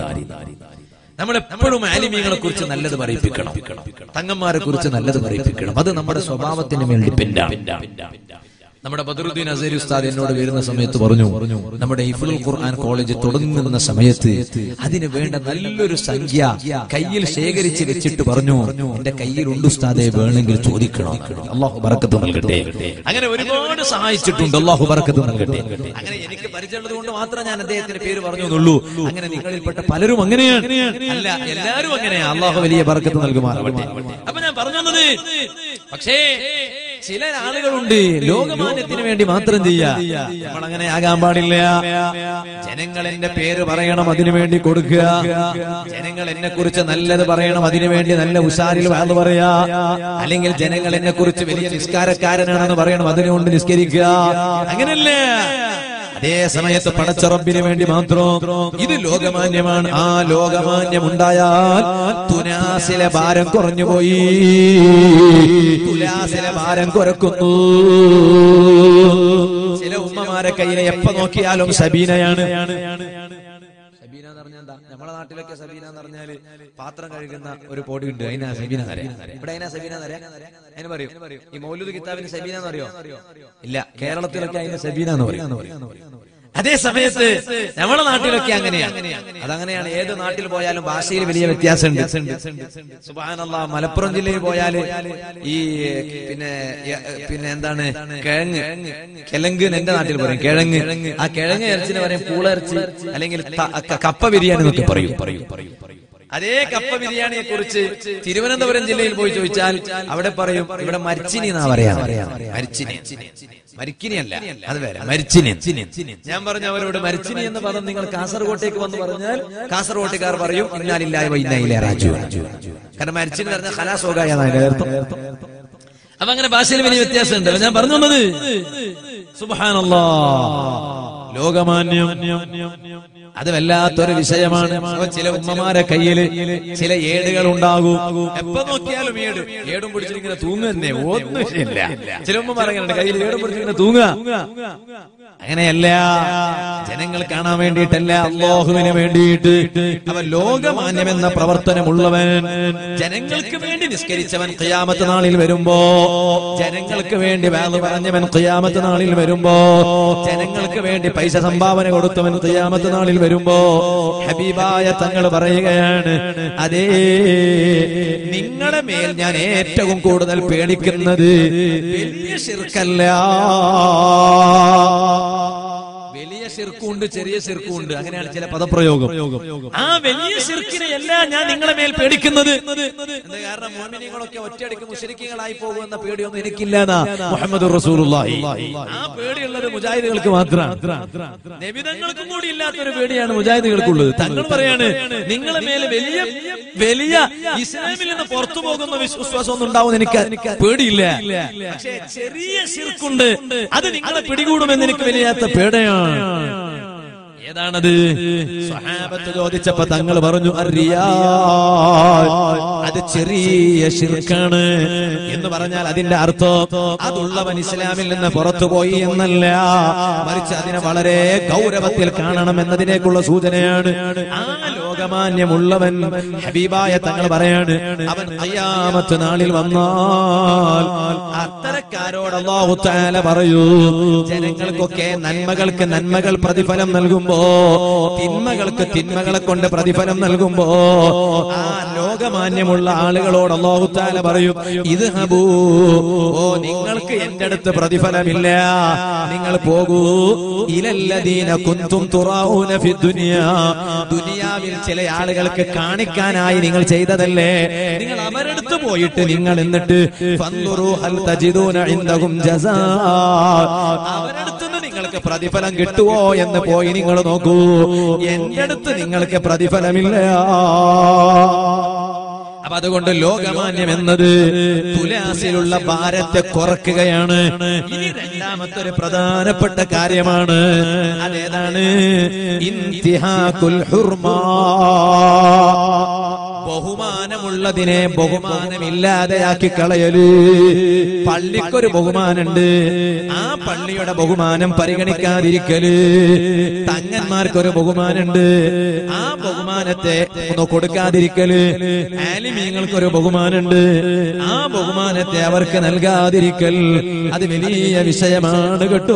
നമ്മൾ എപ്പോഴും ആലിമീങ്ങളെ കുറിച്ച് നല്ലത് പറയിപ്പിക്കണം തങ്ങന്മാരെ കുറിച്ച് നല്ലത് പറയിപ്പിക്കണം അത് നമ്മുടെ സ്വഭാവത്തിന് വേണ്ടി പിന്നാണ് നമ്മുടെ ബദറുദ്ദീൻ അസരി ഉസ്താദ് എന്നോട് വരുന്ന സമയത്ത് പറഞ്ഞു നമ്മുടെ ഇഫുൽ ഖുർആൻ കോളേജ് തുടങ്ങുന്ന സമയത്ത് അതിന് വേണ്ട നല്ലൊരു സംഖ്യ കയ്യിൽ ശേഖരിച്ച് വെച്ചിട്ട് പറഞ്ഞു എന്റെ കയ്യിൽ ഉണ്ട് ഉസ്താദെ വേണമെങ്കിൽ ചോദിക്കണം അള്ളാഹു ബറക്കത്ത് നൽകട്ടെ അങ്ങനെ ഒരുപാട് സഹായിച്ചിട്ടുണ്ട് അള്ളാഹു ബറക്കത്ത് നൽകട്ടെ അങ്ങനെ എനിക്ക് പരിചയമുള്ളത് കൊണ്ട് മാത്രം ഞാൻ അദ്ദേഹത്തിന്റെ പേര് പറഞ്ഞു എന്നുള്ളൂ അങ്ങനെ നിങ്ങളിൽപ്പെട്ട പലരും അങ്ങനെയാണ് അല്ല എല്ലാവരും അങ്ങനെയാണ് അള്ളാഹു വലിയ ബറക്കത്ത് നൽകുമാറാവട്ടെ അപ്പൊ ഞാൻ പറഞ്ഞു വന്നത് പക്ഷേ ചില ആളുകളുണ്ട് ലോകമാന്യത്തിന് വേണ്ടി മാത്രം ചെയ്യാ നമ്മൾ അങ്ങനെ ആകാൻ പാടില്ല ജനങ്ങൾ എന്റെ പേര് പറയണം അതിനു വേണ്ടി കൊടുക്കുക ജനങ്ങൾ എന്നെ കുറിച്ച് നല്ലത് പറയണം അതിനു വേണ്ടി നല്ല ഉഷാരിൽ വാത് പറയാ അല്ലെങ്കിൽ ജനങ്ങൾ എന്നെ കുറിച്ച് വലിയ നിസ്കാരക്കാരനാണെന്ന് പറയണം അതിനുകൊണ്ട് നിസ്കരിക്കുക അങ്ങനല്ലേ അതേ സമയത്ത് പടച്ച റബ്ബിന് വേണ്ടി മാത്രം ഇത് ലോകമാന്യമാണ് ആ ലോകമാന്യം ഉണ്ടായാൽ തുനാസിലെ ഭാരം കുറഞ്ഞുപോയി തുലാസിലെ ഭാരം കുറക്കുന്നു ചില ഉമ്മമാരെ കയ്യിലെ എപ്പ നോക്കിയാലും സബീനയാണ് സബീന എന്ന് പറഞ്ഞാൽ എന്താ നമ്മളെ നാട്ടിലൊക്കെ സബീന എന്ന് പറഞ്ഞാല് പാത്രം കഴുകുന്ന ഒരു പൊടി ഉണ്ട് അതിനാ സബീന എന്നറിയാം ഇവിടെ അതിനാ സബീന എന്നറിയാം അതിന് പറയും ഈ മൗലൂദ് കിതാബിന് സബീന എന്ന് അറിയോ ഇല്ല കേരളത്തിലൊക്കെ അതിന് സബീന എന്ന് പറയും അതേ സമയത്ത് നമ്മളെ നാട്ടിലൊക്കെ അങ്ങനെയാണ് അതങ്ങനെയാണ് ഏത് നാട്ടിൽ പോയാലും ഭാഷയിൽ വലിയ വ്യത്യാസമുണ്ട് സുബാനല്ല മലപ്പുറം ജില്ലയിൽ പോയാൽ ഈ പിന്നെ പിന്നെ എന്താണ് കിഴങ്ങ് കിഴങ്ങ് എന്റെ നാട്ടിൽ പറയും കിഴങ്ങ് ആ കിഴങ്ങ് ഇറച്ചിന് പറയും പൂളിറച്ചി അല്ലെങ്കിൽ ത- കപ്പ ബിരിയാണി എന്നൊക്കെ പറയും പറയും പറയും അതേ കപ്പ ബിരിയാണിയെ കുറിച്ച് തിരുവനന്തപുരം ജില്ലയിൽ പോയി ചോദിച്ചാൽ അവിടെ പറയും ഇവിടെ മരിച്ചിനി എന്നാ പറയാ മരിച്ചിനി മരിക്കിനി അല്ല അത് വേറെ മരിച്ചിനി ഞാൻ പറഞ്ഞു അവരോട് മരിച്ചിനി എന്ന പദം നിങ്ങൾ കാസർഗോട്ടേക്ക് വന്ന് പറഞ്ഞാൽ കാസർഗോട്ടുകാർ പറയും ഇന്നാലില്ലായ വൈന്നായില്ലേ രാജു കാരണം മരിച്ചിനി പറഞ്ഞാൽ കലാസോകായ അർത്ഥം അപ്പൊ അങ്ങനെ ഭാഷയിൽ വലിയ വ്യത്യാസമുണ്ട് ഞാൻ പറഞ്ഞു വന്നത് സുബാനല്ലാ ലോകമാന്യം അത് വല്ലാത്തൊരു വിഷയമാണ് അപ്പൊ ചില ഉമ്മമാരെ കയ്യില് ചില ഏടുകൾ ഉണ്ടാകും എപ്പോ നോക്കിയാലും ഏട് ഏടും പിടിച്ചിങ്ങനെ തൂങ്ങുന്നേ ഒന്നും വിഷയമില്ല ചില ഉമ്മമാരെ അങ്ങനെ കയ്യിൽ ഏടും പിടിച്ചിങ്ങനെ തൂങ്ങുക അങ്ങനെയല്ല ജനങ്ങൾ കാണാൻ വേണ്ടിയിട്ടല്ല അള്ളാഹുവിന് വേണ്ടിയിട്ട് അവൻ ലോകമാന്യം എന്ന പ്രവർത്തനമുള്ളവൻ ജനങ്ങൾക്ക് വേണ്ടി നിസ്കരിച്ചവൻ ഖിയാമത്ത് നാളിൽ വരുമ്പോ ജനങ്ങൾക്ക് വേണ്ടി വേദ പറഞ്ഞവൻ ഖിയാമത്ത് നാളിൽ വരുമ്പോ ജനങ്ങൾക്ക് വേണ്ടി പൈസ സംഭാവന കൊടുത്തവൻ ഖിയാമത്ത് നാളിൽ വരുമ്പോ ഹബീബായ തങ്ങൾ പറയുകയാണ് അതേ നിങ്ങളുടെ മേൽ ഞാൻ ഏറ്റവും കൂടുതൽ പേടിക്കുന്നത് വലിയ ശിർക്കല്ല വലിയ ശിർക്കുണ്ട് ചെറിയ ശിർക്കുണ്ട് അങ്ങനെയാണ് ചില പദപ്രയോഗം ആ വലിയ ശിർക്കിനെ എല്ലാം ഞാൻ നിങ്ങളെ മേൽ പേടിക്കുന്നത് എന്താ കാരണം മോമിനികളൊക്കെ ഒറ്റയടിക്ക് മുഷരിക്കുകളായി പോകുമെന്ന പേടിയൊന്നും എനിക്കില്ല മുഹമ്മദ് റസൂലുള്ളാഹി ആ പേടിയുള്ളത് മുജാഹിദുകൾക്ക് മാത്രമാണ് നബിതങ്ങൾക്കും കൂടി ഇല്ലാത്തൊരു പേടിയാണ് മുജാഹിദുകൾക്കുള്ളത് തങ്ങൾ പറയാണ് നിങ്ങളെ മേലെ വലിയ വലിയ ഇസ്ലാമിൽ നിന്ന് പുറത്തു പോകുന്ന വിശ്വാസം ഒന്നും ഉണ്ടാവും എനിക്ക് പേടിയില്ല പക്ഷേ ചെറിയ ശിർക്കുണ്ട് അത് നിങ്ങളെ പിടികൂടുമെന്ന് എനിക്ക് വലിയാത്ത പേടയാണ് ഏതാണത് സ്വഹാബത്ത് ചോദിച്ചപ്പോ തങ്ങൾ പറഞ്ഞു അറിയാ അത് ചെറിയ ശിർക്കാണ് എന്ന് പറഞ്ഞാൽ അതിന്റെ അർത്ഥം അതുള്ളവൻ ഇസ്ലാമിൽ നിന്ന് പുറത്തുപോയി എന്നല്ല മറിച്ച് അതിനെ വളരെ ഗൗരവത്തിൽ കാണണം എന്നതിനേക്കുള്ള സൂചനയാണ് ആ ലോകമാന്യമുള്ളവൻ ഹബീബായ തങ്ങൾ പറയാണ് അവൻ അയ്യാമത്ത് നാളിൽ വന്നാൽ അത്തരക്കാരോട് അല്ലാഹു തആല പറയൂ ജനങ്ങൾക്കൊക്കെ നന്മകൾക്ക് നന്മകൾ പ്രതിഫലം നൽകുമ്പോ തിന്മകൾക്ക് തിന്മകളെ കൊണ്ട് പ്രതിഫലം നൽകുമ്പോ ആ ലോകമാന്യമുള്ള ആളുകളോട് അല്ലാഹു തആല പറയും ഇത് ഹബൂ ഓ നിങ്ങൾക്ക് എന്റെ അടുത്ത് പ്രതിഫലമില്ല നിങ്ങൾ പോകൂ ഇലല്ലദീന കുന്തും തുറാഊന ഫി ദുനിയാ ദുനിയാവിൽ ചില ആളുകൾക്ക് കാണിക്കാനായി നിങ്ങൾ ചെയ്തതല്ലേ നിങ്ങൾ അവരെടുത്ത് പോയിട്ട് നിങ്ങൾ എന്നിട്ട് ഫൻദുറൂ ഹൽ തജിദൂന ഇൻദഹും ജസാ അവരെടുത്ത് നിന്ന് നിങ്ങൾക്ക് പ്രതിഫലം കിട്ടുവോ എന്ന് പോയി നിങ്ങൾ നോക്കൂ എന്റെ അടുത്ത് നിങ്ങൾക്ക് പ്രതിഫലമില്ല അപ്പൊ അതുകൊണ്ട് ലോകമാന്യം എന്നത് തുലാസിലുള്ള ഭാരത്തെ കുറക്കുകയാണ് ഇനി രണ്ടാമത്തെ ഒരു പ്രധാനപ്പെട്ട കാര്യമാണ് അതേതാണ് ഇന്തിഹാകുൽ ഹുർമാ ബഹുമാനമുള്ളതിനെ ബഹുമാനമില്ലാതെയാക്കി കളയല് പള്ളിക്കൊരു ബഹുമാനുണ്ട് ആ പള്ളിയുടെ ബഹുമാനം പരിഗണിക്കാതിരിക്കല് തങ്ങന്മാർക്കൊരു ബഹുമാനുണ്ട് ആ ബഹുമാനത്തെ ഒന്ന് കൊടുക്കാതിരിക്കല് ആലിമീങ്ങൾക്കൊരു ബഹുമാനുണ്ട് ആ ബഹുമാനത്തെ അവർക്ക് നൽകാതിരിക്കൽ അത് വലിയ വിഷയമാണ് കേട്ടോ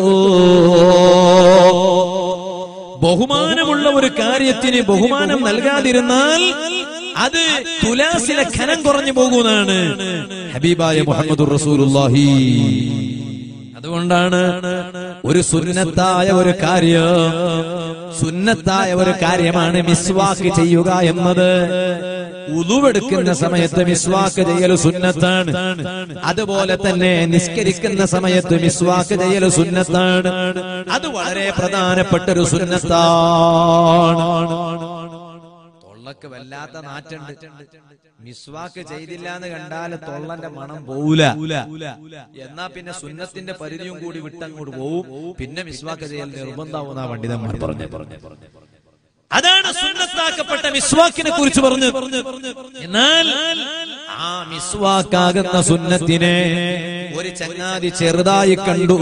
ബഹുമാനമുള്ള ഒരു കാര്യത്തിന് ബഹുമാനം നൽകാതിരുന്നാൽ അത് തുലാസിലെ ഖനം കുറഞ്ഞു പോകുന്നതാണ് ഹബീബായ മുഹമ്മദ് റസൂലുള്ളാഹി അതുകൊണ്ടാണ് ഒരു സുന്നത്തായ ഒരു കാര്യം സുന്നത്തായ ഒരു കാര്യമാണ് മിസ്വാക്ക് ചെയ്യുക എന്നത് ഉളുവെടുക്കുന്ന സമയത്ത് മിസ്വാക്ക് ചെയ്യൽ സുന്നത്താണ് അതുപോലെ തന്നെ നിസ്കരിക്കുന്ന സമയത്ത് മിസ്വാക്ക് ചെയ്യൽ സുന്നത്താണ് അത് വളരെ പ്രധാനപ്പെട്ട ഒരു സുന്നത്താണ് തൊള്ളക്ക് വല്ലാത്ത നാറ്റുണ്ട് മിസ്വാക്ക് ചെയ്തില്ല എന്ന് കണ്ടാൽ തൊള്ളന്റെ മണം പോവൂല എന്നാ പിന്നെ സുന്നത്തിന്റെ പരിധിയും കൂടി വിട്ടങ്ങോട്ട് പോവും പിന്നെ മിസ്വാക്ക് ചെയ്യൽ നിർബന്ധമാവുന്ന പണ്ഡിതന്മാർ പറഞ്ഞു അതാണ് സുന്നത്താക്കപ്പെട്ട മിസ്വാക്കിനെ കുറിച്ച് പറഞ്ഞു എന്നാൽ ആ മിസ്വാക്കാകുന്ന സുന്നത്തിനെ ഒരു ചങ്ങാതി ചെറുതായി കണ്ടു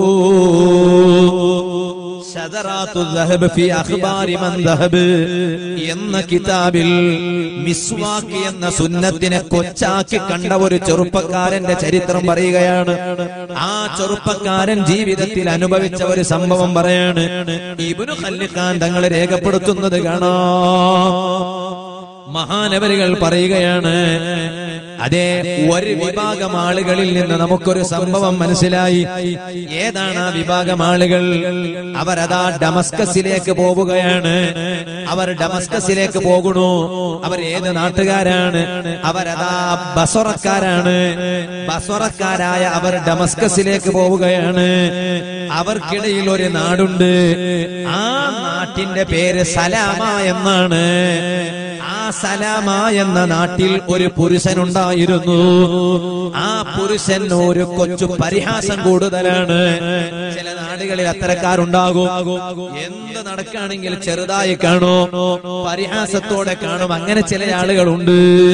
ശദറാത്തു ദഹബ് ഫി അഖ്ബാരി മൻ ദഹബ് എന്ന കിതാബിൽ മിസ്വാക്ക് എന്ന സുന്നത്തിനെ കൊച്ചാക്കി കണ്ട ഒരു ചെറുപ്പക്കാരന്റെ ചരിത്രം പറയുകയാണ് ആ ചെറുപ്പക്കാരൻ ജീവിതത്തിൽ അനുഭവിച്ച ഒരു സംഭവം പറയാണ് ഇബ്നു ഖല്ലിഖാൻ തങ്ങൾ രേഖപ്പെടുത്തുന്നത് കാണാം മഹാനവരുകൾ പറയുകയാണ് അതെ ഒരു വിഭാഗം ആളുകളിൽ നിന്ന് നമുക്കൊരു സംഭവം മനസ്സിലായി ഏതാണ് ആ വിഭാഗം ആളുകൾ അവരതാ ഡമസ്കസിലേക്ക് പോവുകയാണ് അവർ ഡമസ്കസിലേക്ക് പോകുന്നു അവർ ഏത് നാട്ടുകാരാണ് അവരതാ ബസറക്കാരാണ് ബസറക്കാരായ അവർ ഡമസ്കസിലേക്ക് പോവുകയാണ് അവർക്കിടയിൽ ഒരു നാടുണ്ട് ആ നാട്ടിന്റെ പേര് സലാമ എന്നാണ് ആ സലാമ എന്ന നാട്ടിൽ ഒരു പുരുഷനുണ്ടായിരുന്നു ആ പുരുഷൻ ഒരു കൊച്ചു പരിഹാസം കൂടുതലാണ് ചില നാടുകളിൽ അത്തരക്കാരുണ്ടാകും എന്ത് നടക്കുകയാണെങ്കിൽ ചെറുതായി കാണോ പരിഹാസത്തോടെ കാണും അങ്ങനെ ചില ആളുകളുണ്ട്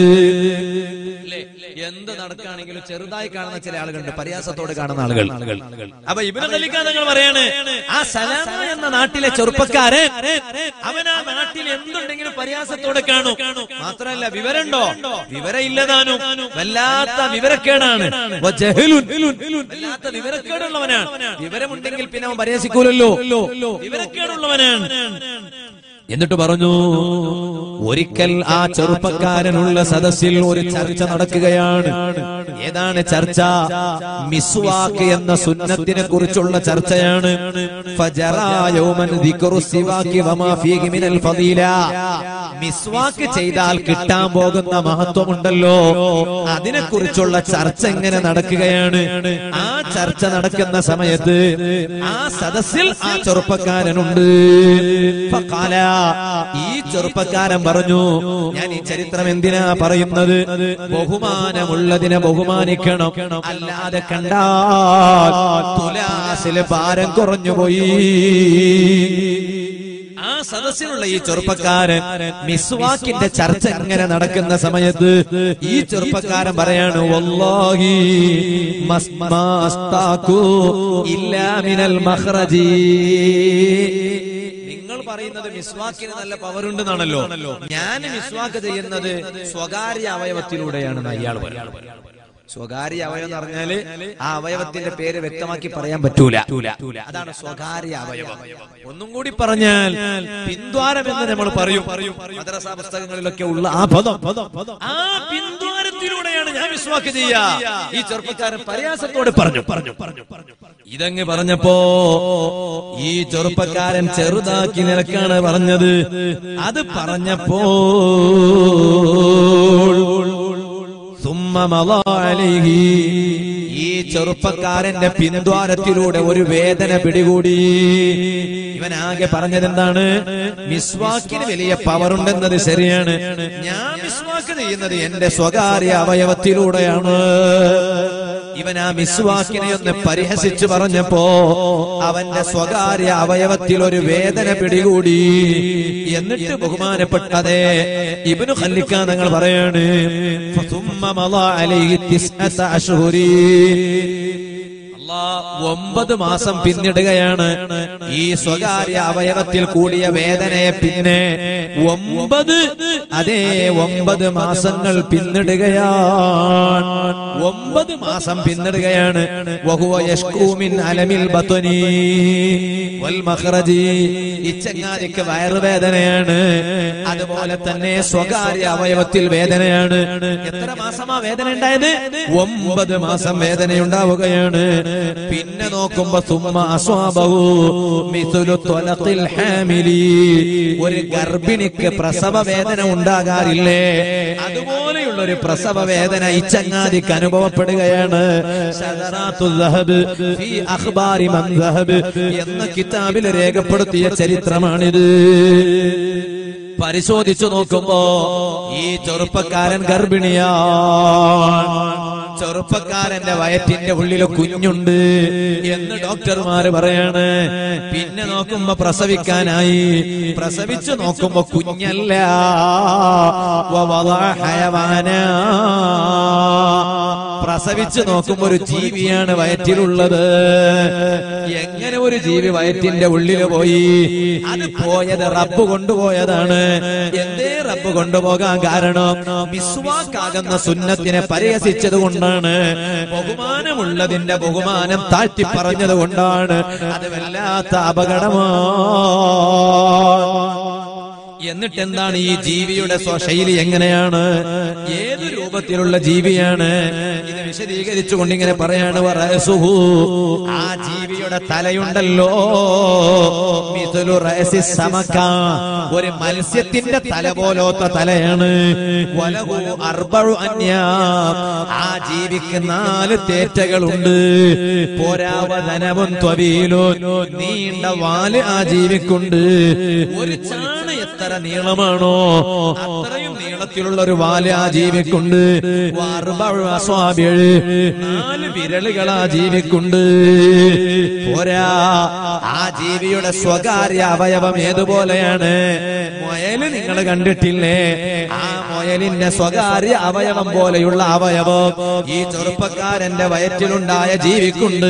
അല്ലേ? എന്ത് നടക്കുകയാണെങ്കിലും ചെറുതായി കാണുന്ന ചില ആളുകളുണ്ട് പരിഹാസത്തോടെ കാണുന്ന ആളുകൾ അപ്പൊ ഇവന് ഖലീഖാൻ തങ്ങൾ പറയാണ് ആ സലാമ എന്ന നാട്ടിലെ ചെറുപ്പക്കാരൻ അവൻ ആ നാട്ടിൽ എന്തുണ്ടെങ്കിലും പരിഹാസത്തോടെ കാണും മാത്രമല്ല വിവരമുണ്ടോ വിവരം ഇല്ലതാനും വല്ലാത്ത വിവരക്കേടാണ് വജഹലുൻ. വല്ലാത്ത വിവരക്കേടുള്ളവനാണ് വിവരമുണ്ടെങ്കിൽ പിന്നെ അവൻ പരിഹസിക്കൂലല്ലോ വിവരക്കേടുള്ളവനാണ് എന്നിട്ട് പറഞ്ഞു ഒരിക്കൽ ആ ചെറുപ്പക്കാരനുള്ള സദസ്സിൽ ഒരു ചർച്ച നടക്കുകയാണ് ഏതാണ് ചർച്ച മിസ്വാക്ക് എന്ന സുന്നത്തിനെ കുറിച്ചുള്ള ചർച്ചയാണ് ഫജറാ യൗമൻ ദിക്റു സിവാക്കി വമാ ഫീഹി മിനൽ ഫദീല മിസ്വാക്ക് ചെയ്താൽ കിട്ടാൻ പോകുന്ന മഹത്വമുണ്ടല്ലോ അതിനെക്കുറിച്ചുള്ള ചർച്ച എങ്ങനെ നടക്കുകയാണ് ആ ചർച്ച നടക്കുന്ന സമയത്ത് ആ സദസ്സിൽ ആ ചെറുപ്പക്കാരനുണ്ട് ഫഖാല, ഈ ചെറുപ്പക്കാരൻ പറഞ്ഞു ഞാൻ ഈ ചരിത്രം എന്തിനാ പറയുന്നത് ബഹുമാനമുള്ളതിനെ ബഹുമാനിക്കണം അല്ലാതെ കണ്ടാൽ തുലാസിലെ ഭാരം കുറഞ്ഞുപോയി ആ സദസ്സിലുള്ള ഈ ചെറുപ്പക്കാരൻ മിസ്വാക്കിന്റെ ചർച്ച ഇങ്ങനെ നടക്കുന്ന സമയത്ത് ഈ ചെറുപ്പക്കാരൻ പറയാണ് വല്ലാഹി മസ്- മാ അസ്താക്കു ഇല്ലാ മിനൽ മഖ്റജി നിങ്ങൾ പറയുന്നത് മിസ്വാക്കിന് നല്ല പവർ ഉണ്ടെന്നാണല്ലോ ഞാൻ മിസ്വാക്ക് ചെയ്യുന്നത് സ്വകാര്യ അവയവത്തിലൂടെയാണെന്ന് അയാൾ പറയുന്നത് സ്വകാര്യ അവയവം എന്ന് പറഞ്ഞാല് ആ അവയവത്തിന്റെ പേര് വ്യക്തമാക്കി പറയാൻ പറ്റൂല അതാണ് സ്വകാര്യ അവയവം ഒന്നും കൂടി പറഞ്ഞാൽ പിന്ദ്വാരം എന്ന് നമ്മൾ പറയും മദ്രസാ പുസ്തകങ്ങളിലൊക്കെ ഉള്ള ആ പദം ആ പിന്ദ്വാരത്തിലൂടെയാണ് ഞാൻ വിശ്വാസം ചെയ്യാ ഈ ചെറുപ്പക്കാരൻ പ്രയാസത്തോട് പറഞ്ഞു പറഞ്ഞു പറഞ്ഞു പറഞ്ഞു ഇതങ്ങ് പറഞ്ഞപ്പോ ഈ ചെറുപ്പക്കാരൻ ചെറുതാക്കി നിലക്കാണ് പറഞ്ഞത് അത് പറഞ്ഞപ്പോ ثم مضى عليه ഈ ചെറുപ്പക്കാരന്റെ പിന്ദ്വാരത്തിലൂടെ ഒരു വേദന പിടികൂടി ഇവൻ ആകെ പറഞ്ഞത് എന്താണ് മിസ്വാക്കിന് വലിയ പവർ ഉണ്ടെന്നത് ശരിയാണ് ഞാൻ മിസ്വാക്ക് ചെയ്യുന്നത് എന്റെ സ്വകാര്യ അവയവത്തിലൂടെയാണ് ഇവൻ ആ മിസ്വാക്കിനെ ഒന്ന് പരിഹസിച്ചു പറഞ്ഞപ്പോ അവന്റെ സ്വകാര്യ അവയവത്തിൽ ഒരു വേദന പിടികൂടി എന്നിട്ട് ബഹുമാനപ്പെട്ടതേ ഇബനു ഖല്ലിക്ക ഞങ്ങൾ പറയാണ് ഫസുമ്മ മള അലൈഹി തിസ്അത അശ്ഹുരി അല്ലാ ഒമ്പത് മാസം പിന്നിടുകയാണ് ഈ സ്വകാര്യ അവയവത്തിൽ കൂടിയ വേദനയെ പിന്നെ ഒമ്പത് അതേ ഒമ്പത് മാസങ്ങൾ പിന്നിടുകയാണ് ഒമ്പത് മാസം പിന്നിടുകയാണ് വഹുവ യഷ്കൂ മിൻ അലമിൽ ബത്വനി വൽ മഖ്റജി ഈ ചങ്ങാതിക്ക് വയറുവേദനയാണ് അതുപോലെ തന്നെ സ്വകാര്യ അവയവത്തിൽ വേദനയാണ് എത്ര മാസമാ വേദന ഉണ്ടായത് ഒമ്പത് മാസം വേദനയുണ്ടാവുകയാണ് പിന്നെ നോക്കുമ്പോ സുമ്മ അസ്വാബഹു മിഥുലു ത്വലഖിൽ ഹാമിലി ഒരു ഗർഭിണിക്ക് പ്രസവ വേദന ഉണ്ടാകാറില്ലേ അതുപോലെയുള്ള ഒരു പ്രസവ വേദന ഈ ചങ്ങാതിക്ക് അനുഭവപ്പെടുകയാണ് ശദറാത്തുൽ ദഹബ് ഫീ അഖ്ബാരി മൻ ദഹബ് എന്ന കിതാബിൽ രേഖപ്പെടുത്തിയ ചരിത്രമാണിത് പരിശോധിച്ചു നോക്കുമ്പോ ഈ ചെറുപ്പക്കാരൻ ഗർഭിണിയാ ചെറുപ്പക്കാരന്റെ വയറ്റിന്റെ ഉള്ളിൽ കുഞ്ഞുണ്ട് എന്ന് ഡോക്ടർമാര് പറയാണ് പിന്നെ നോക്കുമ്പോ പ്രസവിക്കാനായി പ്രസവിച്ചു നോക്കുമ്പോ കുഞ്ഞല്ല വവളഅ ഹയവാനാ. പ്രസവിച്ചു നോക്കുമ്പോ ഒരു ജീവിയാണ് വയറ്റിലുള്ളത് എങ്ങനെ ഒരു ജീവി വയറ്റിന്റെ ഉള്ളിൽ പോയി അത് പോയത് റബ്ബ് കൊണ്ടുപോയതാണ് എന്തേ റബ്ബ് കൊണ്ടുപോകാൻ കാരണം മിസ്വാക്കാകുന്ന സുന്നത്തിനെ പരിഹസിച്ചത് കൊണ്ടാണ് ബഹുമാനമുള്ളതിന്റെ ബഹുമാനം താഴ്ത്തി പറഞ്ഞത് കൊണ്ടാണ് അത് വല്ലാത്ത അപകടമാണ് എന്നിട്ട് എന്താണ് ഈ ജീവിയുടെ സ്വശൈലി എങ്ങനെയാണ് ഏത് രൂപത്തിലുള്ള ജീവിയാണ് ഇത് വിശദീകരിച്ചുകൊണ്ട് ഇങ്ങനെ പറയാണ് വറഅസുഹു. ആ ജീവിയുടെ തലയുണ്ടല്ലോ മിഥുലു റഅസി സമക. ഒരു മത്സ്യത്തിന്റെ തല പോലത്തെ തലയാണ് വലഹു അർബഉ അന്യാം. ആ ജീവിക്ക് നാല് തേറ്റകളുണ്ട് പോരാവധനവും ത്വബീലും നീണ്ട വാല് ആ ജീവിക്കുണ്ട് ഒരു ചാണ് എത്ര നീളമാണോ അത്രയും നീളത്തിലുള്ള ഒരു വാല് ആ ജീവിക്കുണ്ട് വാർബഉ അസ്വാബിഴ്. നാല് വിരലുകൾ ആ ജീവിക്കുണ്ട് പോരാ ആ ജീവിയുടെ സ്വകാര്യ അവയവം ഏതുപോലെയാണ് മുയല് നിങ്ങൾ കണ്ടിട്ടില്ലേ ആ മുയലിന്റെ സ്വകാര്യ അവയവം പോലെയുള്ള അവയവം ഈ ചെറുപ്പക്കാരന്റെ വയറ്റിലുണ്ടായ ജീവിക്കുണ്ട്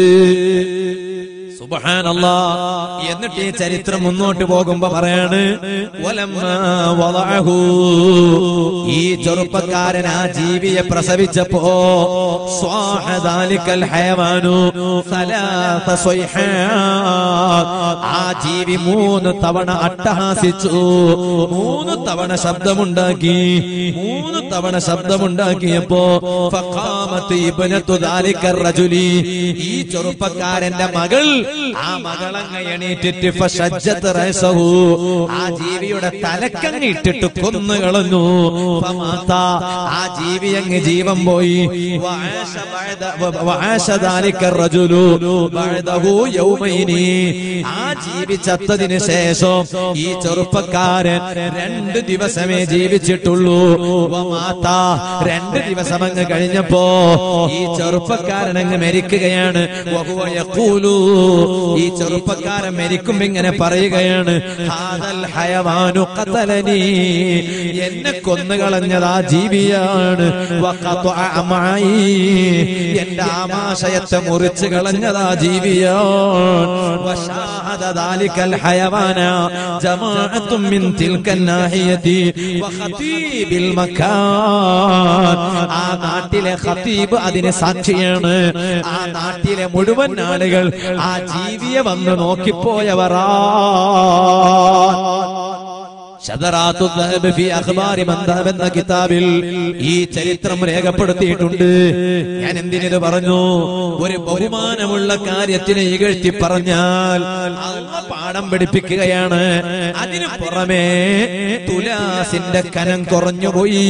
സുബ്ഹാനല്ലാ എന്നിട്ട് ഈ ചരിത്രം മുന്നോട്ട് പോകുമ്പോ പറയാണ് വലമ്മാ വളഅഹു. ഈ ചെറുപ്പക്കാരൻ ആ ജീവിയെ പ്രസവിച്ചപ്പോ സ്വാഹ ദാലിക്കൽ ഹയവാനു സലാസ സ്വൈഹാത്ത്. ആ ജീവി മൂന്ന് തവണ അട്ടഹാസിച്ചു മൂന്ന് തവണ ശബ്ദമുണ്ടാക്കി മൂന്ന് തവണ ശബ്ദമുണ്ടാക്കിയപ്പോ ഫഖാമത്ത് ഇബ്നത്തു ദാലിക്കർ റജുലി ഈ ചെറുപ്പക്കാരന്റെ മകൾ ആ മകളങ്ങ് എണീറ്റിട്ട് ഫശജ്ജത്ത് റഅസഹു. ആ ജീവിയുടെ തലക്കങ്ങ് ഇട്ടിട്ട് കൊന്നു കളഞ്ഞു ഫമാത. ആ ജീവി അങ്ങ് ജീവൻ പോയി വആശ ബഅദ- വ- വആശ ദാലിക റജുലു ബഅദഹു യൗമൈനി. ആ ജീവി ചത്തതിന് ശേഷം ഈ ചെറുപ്പക്കാരൻ രണ്ട് ദിവസമേ ജീവിച്ചിട്ടുള്ളൂ വമാത. രണ്ട് ദിവസം അങ്ങ് കഴിഞ്ഞപ്പോ ഈ ചെറുപ്പക്കാരൻ അങ്ങ് മരിക്കുകയാണ് വഹുവ യഖൂലു ഈ ചെറുപ്പക്കാരൻ മരിക്കുമ്പോ ഇങ്ങനെ പറയുകയാണ് ഹാദൽ ഹയവാനു ഖതലനി എന്നെ കൊന്നു കളഞ്ഞത് ആ ജീവിയാണ് വഖത്അ അമായി എന്റെ ആമാശയത്തെ മുറിച്ച് കളഞ്ഞത് ആ ജീവിയാണ് വശാഹദ ദാലികൽ ഹയവാന ജമാഅത്തും മിൻ തിൽക്കൻ നാഹിയതി വഖതീബിൽ മക്കാൻ ആ നാട്ടിലെ ഖതീബ് അതിന് സാക്ഷിയാണ് ആ നാട്ടിലെ മുഴുവൻ ആളുകൾ ആ ജീവിയെ വന്ന് നോക്കിപ്പോയവരാ ശതറാത്തു ദഹബ് ഫി അഖ്ബാരി മൻ ദഹബ് എന്ന കിതാബിൽ ഈ ചരിത്രം രേഖപ്പെടുത്തിയിട്ടുണ്ട് ഞാൻ എന്തിനിത് പറഞ്ഞു ഒരു ബഹുമാനമുള്ള കാര്യത്തിനെ ഇകഴ്ത്തി പറഞ്ഞാൽ അള്ള പാഠം പഠിപ്പിക്കുകയാണ് അതിനു പുറമേ തുലാസിന്റെ കനം കുറഞ്ഞുപോയി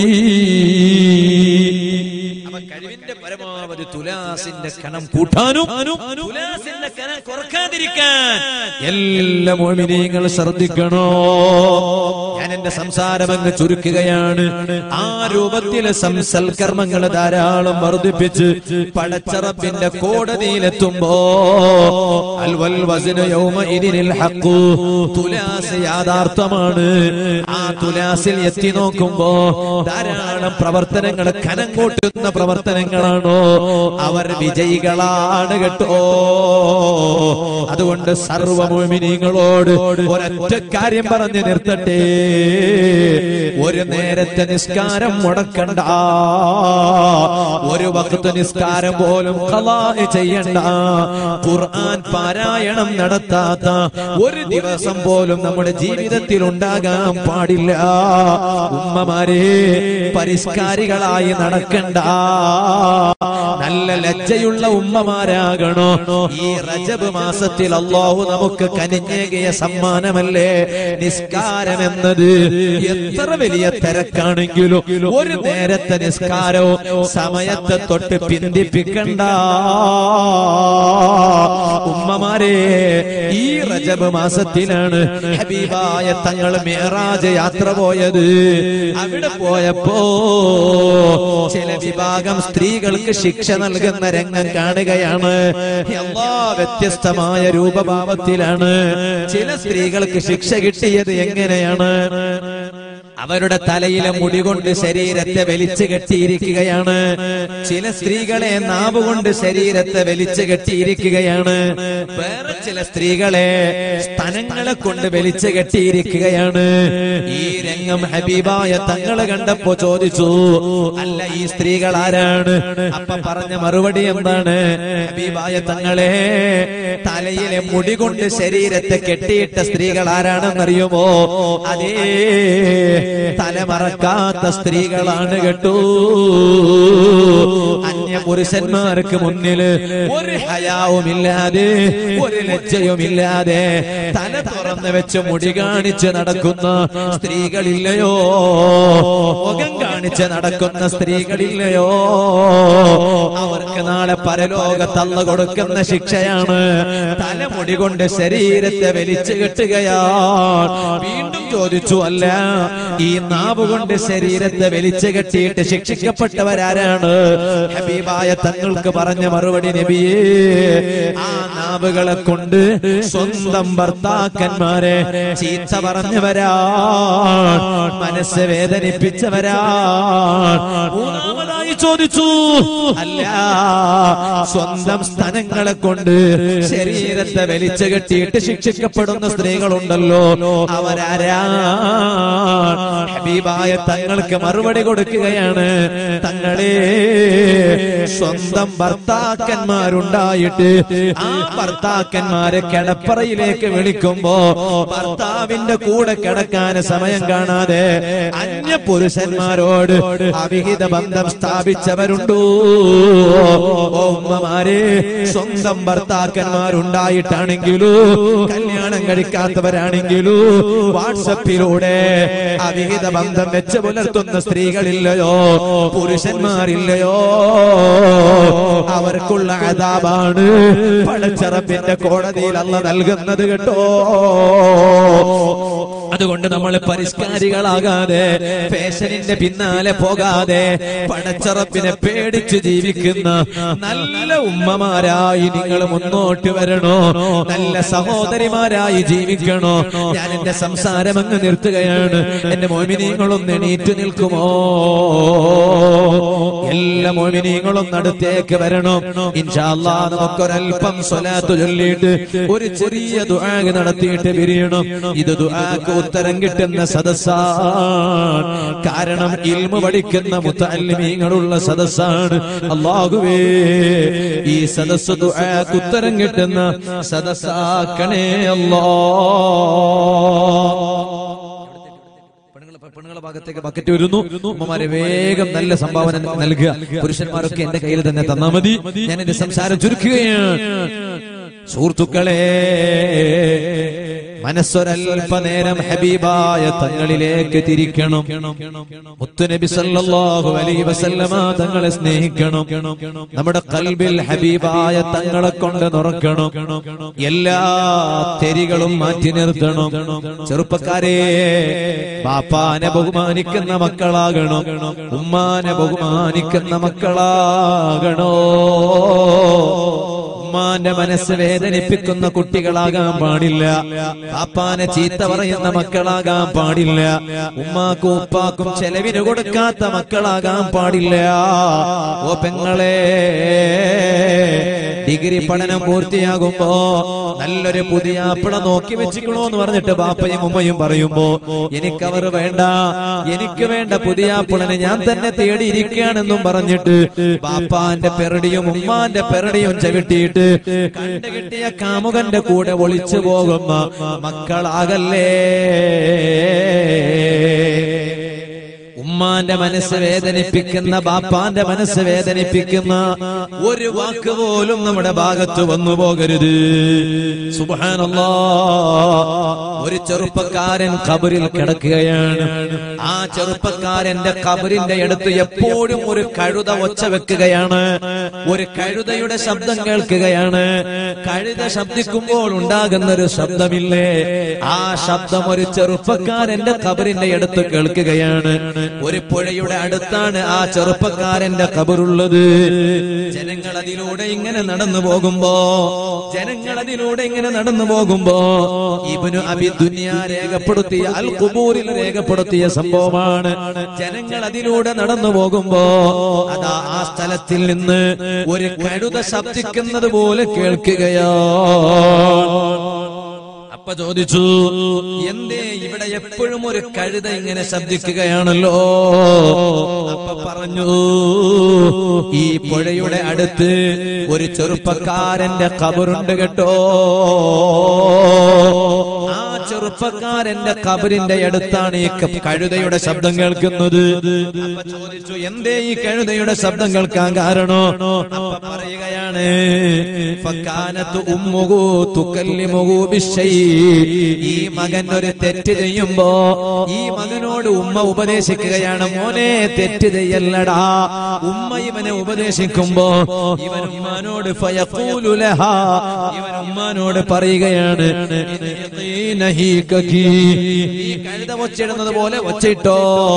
അവ കഴിവിന്റെ പരമാവധി തുലാസിന്റെ കനം കൂട്ടാനും തുലാസിന്റെ കനം കുറക്കാതിരിക്കാൻ എല്ലാ മോമിനിയങ്ങൾ ശ്രദ്ധിക്കണോ ഞാൻ എന്റെ സംസാരം അങ്ങ് ചുരുക്കുകയാണ് ആ രൂപത്തിലെ സംസൽക്കർമ്മങ്ങൾ ധാരാളം വർദ്ധിപ്പിച്ച് പടച്ചറപ്പിന്റെ കോടതിയിലെത്തുമ്പോ അൽവൽ വസിന് യൗമ ഇതിനിൽ ഹക്കു തുലാസ് യാഥാർത്ഥമാണ് ആ തുലാസിൽ എത്തി നോക്കുമ്പോ ധാരാളം പ്രവർത്തനങ്ങൾ കനം കൂട്ടുന്ന പ്രവർത്തനങ്ങളാണോ അവർ വിജയികളാണ് കേട്ടോ അതുകൊണ്ട് സർവമോമിനിങ്ങളോട് ഒരൊറ്റ കാര്യം പറഞ്ഞു നിർത്തട്ടെ ഒരു നേരത്തെ നിസ്കാരം മുടക്കണ്ട ഒരു വക്ത നിസ്കാരം പോലും ഖലാ ചെയ്യണ്ട ഖുർആൻ പാരായണം നടത്താത്ത ഒരു ദിവസം പോലും നമ്മുടെ ജീവിതത്തിൽ ഉണ്ടാകാൻ പാടില്ല ഉമ്മമാരെ പരിഷ്കാരികളായി നടക്കണ്ട നല്ല ലജ്ജയുള്ള ഉമ്മമാരാകണോ ഈ റജബ് മാസത്തിൽ അള്ളാഹു നമുക്ക് കനിഞ്ഞേകിയ സമ്മാനമല്ലേ നിസ്കാരം എന്നത് എത്ര വലിയ തിരക്കാണെങ്കിലും ഒരു നേരത്തെ നിസ്കാരവും സമയത്തെ തൊട്ട് പിന്തിപ്പിക്കണ്ട ഉമ്മമാരെ ഈ റജബ് മാസത്തിലാണ് ഹബീബായ തങ്ങൾ മേറാജ് യാത്ര പോയത് അവിടെ പോയപ്പോ ചില വിഭാഗം സ്ത്രീകൾക്ക് ശിക്ഷ നൽകുന്ന രംഗം കാണുകയാണ് എല്ലാ വ്യത്യസ്തമായ രൂപഭാവത്തിലാണ് ചില സ്ത്രീകൾക്ക് ശിക്ഷ കിട്ടിയത് എങ്ങനെയാണ് അവരുടെ തലയിലെ മുടി കൊണ്ട് ശരീരത്തെ വലിച്ചു കെട്ടിയിരിക്കുകയാണ് ചില സ്ത്രീകളെ നാവ് കൊണ്ട് ശരീരത്തെ വലിച്ചു കെട്ടിയിരിക്കുകയാണ് വേറെ ചില സ്ത്രീകളെ സ്തനങ്ങളെ കൊണ്ട് വലിച്ചു കെട്ടിയിരിക്കുകയാണ് ഈ രംഗം ഹബീബായ തങ്ങള് കണ്ടപ്പോ ചോദിച്ചു അല്ല ഈ സ്ത്രീകൾ ആരാണ് അപ്പൊ പറഞ്ഞ മറുപടി എന്താണ് ഹബീബായ തങ്ങളെ തലയിലെ മുടി കൊണ്ട് ശരീരത്തെ കെട്ടിയിട്ട സ്ത്രീകൾ ആരാണെന്നറിയുമോ അതേ തലമറക്കാത്ത സ്ത്രീകളാണ് കേട്ടു അന്യ പുരുഷന്മാർക്ക് മുന്നില് ഒരു ഹയാവുമില്ലാതെ ഒരു ലജ്ജയുമില്ലാതെ തല തുറന്ന് വെച്ച് മുടി കാണിച്ച് നടക്കുന്ന സ്ത്രീകളില്ലയോ മുഖം കാണിച്ച് നടക്കുന്ന സ്ത്രീകളില്ലയോ അവർക്ക് നാളെ പരലോകത്തള്ള കൊടുക്കുന്ന ശിക്ഷയാണ് തലമുടി കൊണ്ട് ശരീരത്തെ വലിച്ചു കെട്ടുകയാണ് വീണ്ടും ചോദിച്ചു അല്ല ഈ നാവ് കൊണ്ട് ശരീരത്തെ വലിച്ചു കെട്ടിയിട്ട് ശിക്ഷിക്കപ്പെട്ടവരാരാണ് ഹബീബായ തങ്ങൾക്ക് പറഞ്ഞ മറുപടി നബിയേ ആ നാവുകളെ കൊണ്ട് സ്വന്തം ഭർത്താക്കന്മാരെ ചീത്ത പറഞ്ഞവരാ മനസ്സ് വേദനിപ്പിച്ചവരാ മൂന്നാമതായി ചോദിച്ചു അല്ല സ്വന്തം സ്ഥലങ്ങളെ കൊണ്ട് ശരീരത്തെ വലിച്ചു കെട്ടിയിട്ട് ശിക്ഷിക്കപ്പെടുന്ന സ്ത്രീകളുണ്ടല്ലോ അവരാരാ ഹബീബായ തങ്ങൾക്ക് മറുപടി കൊടുക്കുകയാണ് തങ്ങളെ സ്വന്തം ഭർത്താക്കന്മാരുണ്ടായിട്ട് ആ ഭർത്താക്കന്മാരെ കിടപ്പറയിലേക്ക് വിളിക്കുമ്പോ ഭർത്താവിന്റെ കൂടെ കിടക്കാൻ സമയം കാണാതെ അന്യ പുരുഷന്മാരോട് അവിഹിത ബന്ധം സ്ഥാപിച്ചവരുണ്ടോ ഓ ഉമ്മമാരെ സ്വന്തം ഭർത്താക്കന്മാരുണ്ടായിട്ടാണെങ്കിലൂ കല്യാണം കഴിക്കാത്തവരാണെങ്കിലൂ വാട്സപ്പിലൂടെ അവിഹിത ബന്ധം വെച്ച് പുലർത്തുന്ന സ്ത്രീകളില്ലയോ പുരുഷന്മാരില്ലയോ അവർക്കുള്ള അതാപാണ് പടച്ചറപ്പിന്റെ കോടതിയിൽ അല്ല നൽകുന്നത് കേട്ടോ അതുകൊണ്ട് നമ്മൾ പരിഷ്കാരികളാകാതെ ഫാഷനിന്റെ പിന്നാലെ പോകാതെ പടച്ചറപ്പിനെ പേടിച്ച് ജീവിക്കുന്ന നല്ല ഉമ്മമാരായി നിങ്ങൾ മുന്നോട്ട് വരണോ നല്ല സഹോദരിമാരായി ജീവിക്കണോ ഞാൻ എന്റെ സംസാരം അങ്ങ് നിർത്തുകയാണ് എന്റെ മോമിനിയങ്ങളൊന്ന് എണീറ്റ് നിൽക്കുമോ എല്ലാ മോമിനിയങ്ങളും അടുത്തേക്ക് വരണം ഇൻഷാല്ലാ നമുക്കൊരൽപ്പം സ്വലാത്ത് ചൊല്ലിയിട്ട് ഒരു ചെറിയ ദുആ നടത്തിയിട്ട് പിരിയണം ഇത് ദുആക്ക് ഉത്തരം കിട്ടുന്ന സദസ്സാണ് കാരണം ഇൽമു പഠിക്കുന്ന മുത്തല്ലിമീങ്ങളുള്ള സദസ്സാണ് അള്ളാഹുവേ ഈ സദസ്സ് ദുആക്ക് ഉത്തരം കിട്ടുന്ന സദസ്സാക്കണേ അല്ലാ പെണ്ണുങ്ങളെ പെണ്ണുങ്ങളെ ഭാഗത്തേക്ക് ബക്കറ്റ് വരുന്നു ഉമ്മമാരെ വേഗം നല്ല സംഭാവന നൽകുക പുരുഷന്മാരൊക്കെ എന്റെ കയ്യിൽ തന്നെ തന്നാ മതി ഞാൻ എന്റെ സംസാരം ചുരുക്കുകയാണ് സുഹൃത്തുക്കളെ മനസ്സൊരൽപനേരം ഹബീബായ തങ്ങളിലേക്ക് തിരിക്കണം മുത്തുനബി സല്ലല്ലാഹു അലൈഹി വസല്ലമ തങ്ങളെ സ്നേഹിക്കണം നമ്മുടെ കൽബിൽ ഹബീബായ തങ്ങളെ കൊണ്ട് നിറക്കണം എല്ലാ തെരികളും മാറ്റി നിർത്തണം ചെറുപ്പക്കാരെ ബാപ്പാനെ ബഹുമാനിക്കുന്ന മക്കളാകണം ഉമ്മാനെ ബഹുമാനിക്കുന്ന മക്കളാകണോ ഉമ്മാന്റെ മനസ്സ് വേദനിപ്പിക്കുന്ന കുട്ടികളാകാൻ പാടില്ല പാപ്പാനെ ചീത്ത പറയുന്ന മക്കളാകാൻ പാടില്ല ഉമ്മാക്കും ഉപ്പാക്കും ചെലവിന് കൊടുക്കാത്ത മക്കളാകാൻ പാടില്ല ഓ പെങ്ങളെ ഡിഗ്രി പഠനം പൂർത്തിയാകുമ്പോ നല്ലൊരു പുതിയ ആപ്പിള നോക്കി വെച്ചിക്കണോ എന്ന് പറഞ്ഞിട്ട് ബാപ്പയും ഉമ്മയും പറയുമ്പോ എനിക്കവർ വേണ്ട എനിക്ക് വേണ്ട പുതിയ ആപ്പിളനെ ഞാൻ തന്നെ തേടിയിരിക്കുകയാണെന്നും പറഞ്ഞിട്ട് ബാപ്പാന്റെ പെരടിയും ഉമ്മാന്റെ പെരടിയും ചവിട്ടിയിട്ട് കണ്ടുകിട്ടിയ കാമുകന്റെ കൂടെ ഒളിച്ചു പോകുന്ന മക്കളാകല്ലേ ഉമ്മാന്റെ മനസ്സ് വേദനിപ്പിക്കുന്ന ബാപ്പാന്റെ മനസ്സ് വേദനിപ്പിക്കുന്ന ഒരു വാക്ക് പോലും നമ്മുടെ ഭാഗത്ത് വന്നു പോകരുത് സുബാനല്ലാ ഒരു ചെറുപ്പക്കാരൻ കബറിൽ കിടക്കുകയാണ് ആ ചെറുപ്പക്കാരന്റെ കബറിന്റെ അടുത്ത് എപ്പോഴും ഒരു കഴുത ഒച്ച വെക്കുകയാണ് ഒരു കഴുതയുടെ ശബ്ദം കേൾക്കുകയാണ് കഴുത ശബ്ദിക്കുമ്പോൾ ഉണ്ടാകുന്ന ഒരു ശബ്ദമില്ലേ ആ ശബ്ദം ഒരു ചെറുപ്പക്കാരന്റെ കബറിന്റെ അടുത്ത് കേൾക്കുകയാണ് ഒരു പുഴയുടെ അടുത്താണ് ആ ചെറുപ്പക്കാരന്റെ കബറുള്ളത് ജനങ്ങൾ അതിലൂടെ ഇങ്ങനെ നടന്നു പോകുമ്പോ ജനങ്ങൾ അതിലൂടെ ഇങ്ങനെ നടന്നു പോകുമ്പോ ഇവനു അബി ദുനിയ രേഖപ്പെടുത്തിയ അൽ കുബൂരിൽ രേഖപ്പെടുത്തിയ സംഭവമാണ് ജനങ്ങൾ അതിലൂടെ നടന്നു പോകുമ്പോ അതാ ആ സ്ഥലത്തിൽ നിന്ന് ഒരു കഴുത ശബ്ദിക്കുന്നത് പോലെ കേൾക്കുകയോ അപ്പ ചോദിച്ചു എന്തേ ഇവിടെ എപ്പോഴും ഒരു കഴുത ഇങ്ങനെ ശബ്ദിക്കുകയാണല്ലോ അപ്പ പറഞ്ഞു ഈ പുഴയുടെ അടുത്ത് ഒരു ചെറുപ്പക്കാരന്റെ കബറുണ്ട് കേട്ടോ ആ ചെറുപ്പക്കാരന്റെ കബറിന്റെ അടുത്താണ് ഈ ക- കഴുതയുടെ ശബ്ദം കേൾക്കുന്നത് അപ്പ ചോദിച്ചു എന്തേ ഈ കഴുതയുടെ ശബ്ദം കേൾക്കാൻ കാരണോ അപ്പ പറയുകയാണ് ഫക്കാനത്ത് ഉമ്മുഹു തുകല്ലിമുഹു ബിശ്ശൈ. ഈ മകൻ ഒരു തെറ്റ് ചെയ്യുമ്പോ ഈ മകനോട് ഉമ്മ ഉപദേശിക്കുകയാണ് മോനെ തെറ്റ് ചെയ്യല്ലടാ ഉമ്മ ഇവനെ ഉപദേശിക്കുമ്പോ ഇവൻ ഉമ്മാനോട് ഫയഖൂലു ലഹാ. ഇവൻ ഉമ്മാനോട് പറയുകയാണ് നഹീകകി. ഈ കഴുത ഒച്ചിടുന്നത് പോലെ ഒച്ചിട്ടോ